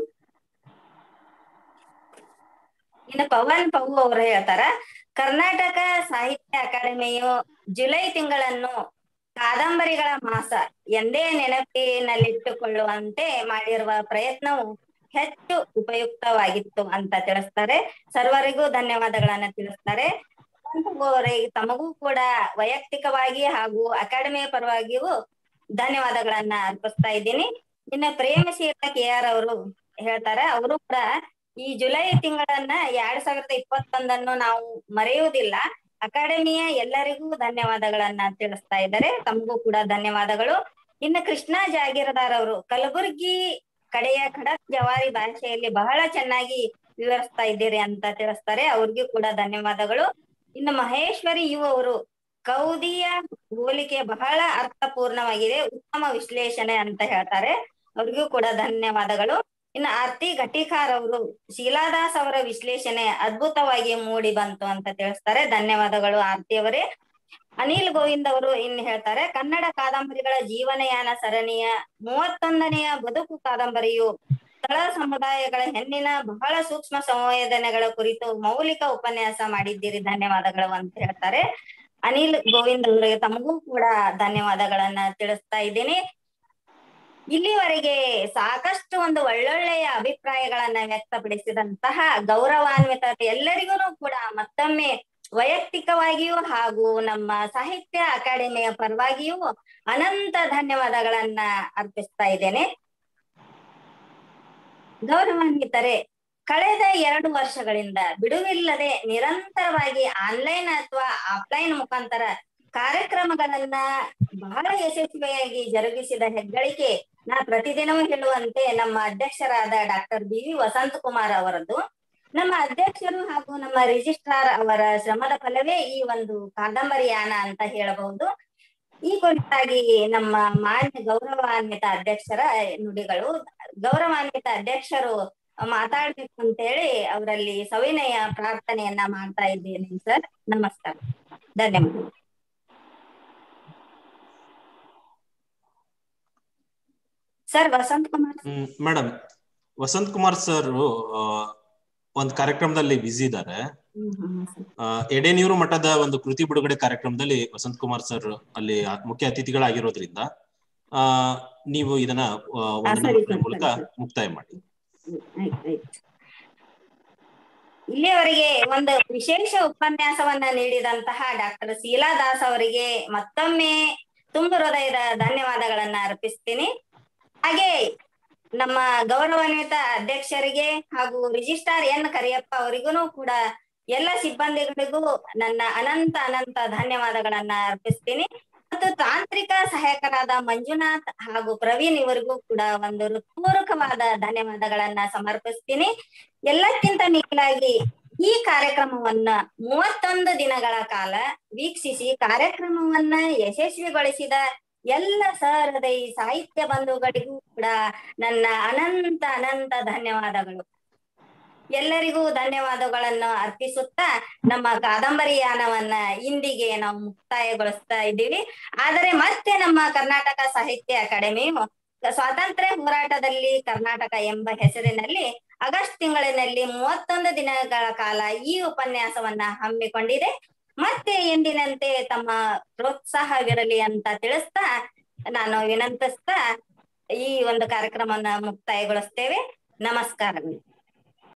ಇನ್ನು ಪವನ್ ಪವು ಅವರು ಹೇಳ್ತಾರ ಕರ್ನಾಟಕ ಸಾಹಿತ್ಯ ಅಕಾಡೆಮಿಯು ಜುಲೈ ತಿಂಗಳನ್ನು ಕಾದಂಬರಿಗಳ ಮಾಸ ಎಂದೇ ನೆನಪಿನಲ್ಲಿಟ್ಟುಕೊಳ್ಳುವಂತೆ ಮಾಡಿರುವ ಪ್ರಯತ್ನವು ಹೆಚ್ಚು ಉಪಯುಕ್ತವಾಗಿತ್ತು ಅಂತ ತಿಳಿಸ್ತಾರೆ ಸರ್ವರಿಗೂ ಧನ್ಯವಾದಗಳನ್ನ ತಿಳಿಸ್ತಾರೆ ಅವರಿಗೆ ತಮಗೂ ಕೂಡ ವೈಯಕ್ತಿಕವಾಗಿ ಹಾಗೂ ಅಕಾಡೆಮಿಯ ಪರವಾಗಿಯೂ ಧನ್ಯವಾದಗಳನ್ನ ಅರ್ಪಿಸ್ತಾ ಇದ್ದೀನಿ ಇನ್ನ ಪ್ರೇಮಶೀಲ ಕೆ ಆರ್ ಅವರು ಹೇಳ್ತಾರೆ ಅವರು ಕೂಡ ಈ ಜುಲೈ ತಿಂಗಳನ್ನ ಎರಡ್ ಸಾವಿರದ ಇಪ್ಪತ್ತೊಂದನ್ನು ನಾವು ಮರೆಯುವುದಿಲ್ಲ ಅಕಾಡೆಮಿಯ ಎಲ್ಲರಿಗೂ ಧನ್ಯವಾದಗಳನ್ನ ತಿಳಿಸ್ತಾ ಇದ್ದಾರೆ ತಮಗೂ ಕೂಡ ಧನ್ಯವಾದಗಳು ಇನ್ನು ಕೃಷ್ಣ ಜಾಗೀರದಾರ್ ಅವರು ಕಲಬುರ್ಗಿ ಕಡೆಯ ಖಡಕ್ ಜವಾರಿ ಭಾಷೆಯಲ್ಲಿ ಬಹಳ ಚೆನ್ನಾಗಿ ವಿವರಿಸ್ತಾ ಇದ್ದೀರಿ ಅಂತ ತಿಳಿಸ್ತಾರೆ ಅವ್ರಿಗೂ ಕೂಡ ಧನ್ಯವಾದಗಳು ಇನ್ನು ಮಹೇಶ್ವರಿ ಯು ಅವರು ಕೌದಿಯ ಹೋಲಿಕೆ ಬಹಳ ಅರ್ಥಪೂರ್ಣವಾಗಿದೆ ಉತ್ತಮ ವಿಶ್ಲೇಷಣೆ ಅಂತ ಹೇಳ್ತಾರೆ ಅವ್ರಿಗೂ ಕೂಡ ಧನ್ಯವಾದಗಳು ಇನ್ನು ಆರ್ತಿ ಘಟಿಕಾರ್ ಅವರು ಶೀಲಾದಾಸ್ ಅವರ ವಿಶ್ಲೇಷಣೆ ಅದ್ಭುತವಾಗಿ ಮೂಡಿ ಬಂತು ಅಂತ ತಿಳಿಸ್ತಾರೆ ಧನ್ಯವಾದಗಳು ಆರ್ತಿ ಅವರೇ ಅನಿಲ್ ಗೋವಿಂದ್ ಅವರು ಇನ್ ಹೇಳ್ತಾರೆ ಕನ್ನಡ ಕಾದಂಬರಿಗಳ ಜೀವನಯಾನ ಸರಣಿಯ ಮೂವತ್ತೊಂದನೆಯ ಬದುಕು ಕಾದಂಬರಿಯು ತಳ ಸಮುದಾಯಗಳ ಹೆಣ್ಣಿನ ಬಹಳ ಸೂಕ್ಷ್ಮ ಸಂವೇದನೆಗಳ ಕುರಿತು ಮೌಲಿಕ ಉಪನ್ಯಾಸ ಮಾಡಿದ್ದೀರಿ ಧನ್ಯವಾದಗಳು ಅಂತ ಹೇಳ್ತಾರೆ ಅನಿಲ್ ಗೋವಿಂದ್ ಅವರಿಗೆ ತಮಗೂ ಕೂಡ ಧನ್ಯವಾದಗಳನ್ನ ತಿಳಿಸ್ತಾ ಇದ್ದೀನಿ ಇಲ್ಲಿವರೆಗೆ ಸಾಕಷ್ಟು ಒಂದು ಒಳ್ಳೊಳ್ಳೆಯ ಅಭಿಪ್ರಾಯಗಳನ್ನ ವ್ಯಕ್ತಪಡಿಸಿದಂತಹ ಗೌರವಾನ್ವಿತ ಎಲ್ಲರಿಗೂ ಕೂಡ ಮತ್ತೊಮ್ಮೆ ವೈಯಕ್ತಿಕವಾಗಿಯೂ ಹಾಗೂ ನಮ್ಮ ಸಾಹಿತ್ಯ ಅಕಾಡೆಮಿಯ ಪರವಾಗಿಯೂ ಅನಂತ ಧನ್ಯವಾದಗಳನ್ನ ಅರ್ಪಿಸ್ತಾ ಇದ್ದೇನೆ ಗೌರವಾನ್ವಿತರೆ ಕಳೆದ ಎರಡು ವರ್ಷಗಳಿಂದ ಬಿಡುವಿಲ್ಲದೆ ನಿರಂತರವಾಗಿ ಆನ್ಲೈನ್ ಅಥವಾ ಆಫ್ಲೈನ್ ಮುಖಾಂತರ ಕಾರ್ಯಕ್ರಮಗಳನ್ನ ಬಹಳ ಯಶಸ್ವಿಯಾಗಿ ಜರುಗಿಸಿದ ಹೆಗ್ಗಳಿಕೆ ನಾ ಪ್ರತಿದಿನವೂ ಹೇಳುವಂತೆ ನಮ್ಮ ಅಧ್ಯಕ್ಷರಾದ doctor B V Vasantha Kumar ಅವರದ್ದು ನಮ್ಮ ಅಧ್ಯಕ್ಷರು ಹಾಗೂ ನಮ್ಮ ರಿಜಿಸ್ಟ್ರಾರ್ ಅವರ ಶ್ರಮದ ಫಲವೇ ಈ ಒಂದು ಕಾದಂಬರಿ ಯಾನ ಅಂತ ಹೇಳಬಹುದು ಈ ಕುರಿತಾಗಿ ನಮ್ಮ ಮಾನ್ಯ ಗೌರವಾನ್ವಿತ ಅಧ್ಯಕ್ಷರ ನುಡಿಗಳು ಗೌರವಾನ್ವಿತ ಅಧ್ಯಕ್ಷರು ಮಾತಾಡ್ಬೇಕು ಅಂತೇಳಿ ಅವರಲ್ಲಿ ಸವಿನಯ ಪ್ರಾರ್ಥನೆಯನ್ನ ಮಾಡ್ತಾ ಇದ್ದೇನೆ ಸರ್ ನಮಸ್ಕಾರ ಧನ್ಯವಾದ ಸರ್ ವಸಂತ್ ಕುಮಾರ್ ಹ್ಮ್ ಮೇಡಮ್ ವಸಂತ್ ಕುಮಾರ್ ಸರ್ ಒಂದ್ ಕಾರ್ಯಕ್ರಮದಲ್ಲಿ ಬ್ಯುಸಿ ಇದ್ದಾರೆ ಹ್ಮ್, ಹ್ಮ್, ಸರ್. ಆ, ಎಡೆನೀರು ಮಠದ ಒಂದು ಕೃತಿ ಬಿಡುಗಡೆ ಕಾರ್ಯಕ್ರಮದಲ್ಲಿ ವಸಂತ್ ಕುಮಾರ್ ಸರ್ ಅಲ್ಲಿ ಮುಖ್ಯ ಅತಿಥಿಗಳಾಗಿರೋದ್ರಿಂದ ಆ ನೀವು ಇದನ್ನ ಆ, ವಂದನಾ ಸರಿ, ಪತ್ರದ ಸರಿ, ಮೂಲಕ ಸರಿ. ಮುಕ್ತಾಯ ಮಾಡಿ ಆಯ್ತ್, ಆಯ್ತ್. ಇಲ್ಲಿಯವರೆಗೆ ಒಂದು ವಿಶೇಷ ಉಪನ್ಯಾಸವನ್ನ ನೀಡಿದಂತಹ ಡಾಕ್ಟರ್ ಶೀಲಾ ದಾಸ್ ಅವರಿಗೆ ಮತ್ತೊಮ್ಮೆ ತುಂಬ ಹೃದಯದ ಧನ್ಯವಾದಗಳನ್ನ ಅರ್ಪಿಸ್ತೀನಿ ಹಾಗೆ ನಮ್ಮ ಗೌರವಾನ್ವಿತ ಅಧ್ಯಕ್ಷರಿಗೆ ಹಾಗೂ ರಿಜಿಸ್ಟ್ರಾರ್ ಎನ್ ಕರಿಯಪ್ಪ ಅವರಿಗೂ ಕೂಡ ಎಲ್ಲ ಸಿಬ್ಬಂದಿಗಳಿಗೂ ನನ್ನ ಅನಂತ ಅನಂತ ಧನ್ಯವಾದಗಳನ್ನ ಅರ್ಪಿಸ್ತೀನಿ ಮತ್ತು ತಾಂತ್ರಿಕ ಸಹಾಯಕರಾದ ಮಂಜುನಾಥ್ ಹಾಗೂ ಪ್ರವೀಣ್ ಇವರಿಗೂ ಕೂಡ ಒಂದು ಹೃತ್ಪೂರ್ವಕವಾದ ಧನ್ಯವಾದಗಳನ್ನ ಸಮರ್ಪಿಸ್ತೀನಿ ಎಲ್ಲಕ್ಕಿಂತ ಮಿಗಿಲಾಗಿ ಈ ಕಾರ್ಯಕ್ರಮವನ್ನ ಮೂವತ್ತೊಂದು ದಿನಗಳ ಕಾಲ ವೀಕ್ಷಿಸಿ ಕಾರ್ಯಕ್ರಮವನ್ನ ಯಶಸ್ವಿಗೊಳಿಸಿದ ಎಲ್ಲ ಸಹೃದಯಿ ಸಾಹಿತ್ಯ ಬಂಧುಗಳಿಗೂ ಕೂಡ ನನ್ನ ಅನಂತ ಅನಂತ ಧನ್ಯವಾದಗಳು ಎಲ್ಲರಿಗೂ ಧನ್ಯವಾದಗಳನ್ನು ಅರ್ಪಿಸುತ್ತಾ ನಮ್ಮ ಕಾದಂಬರಿ ಯಾನವನ್ನ ಇಂದಿಗೆ ನಾವು ಮುಕ್ತಾಯಗೊಳಿಸ್ತಾ ಇದ್ದೀವಿ ಆದರೆ ಮತ್ತೆ ನಮ್ಮ ಕರ್ನಾಟಕ ಸಾಹಿತ್ಯ ಅಕಾಡೆಮಿಯು ಸ್ವಾತಂತ್ರ್ಯ ಹೋರಾಟದಲ್ಲಿ ಕರ್ನಾಟಕ ಎಂಬ ಹೆಸರಿನಲ್ಲಿ ಆಗಸ್ಟ್ ತಿಂಗಳಿನಲ್ಲಿ ಮೂವತ್ತೊಂದು ದಿನಗಳ ಕಾಲ ಈ ಉಪನ್ಯಾಸವನ್ನ ಹಮ್ಮಿಕೊಂಡಿದೆ ಮತ್ತೆ ಎಂದಿನಂತೆ ತಮ್ಮ ಪ್ರೋತ್ಸಾಹವಿರಲಿ ಅಂತ ತಿಳಿಸ್ತಾ ನಾನು ವಿನಂತಿಸ್ತಾ ಈ ಒಂದು ಕಾರ್ಯಕ್ರಮವನ್ನ ಮುಕ್ತಾಯಗೊಳಿಸ್ತೇವೆ ನಮಸ್ಕಾರಗಳು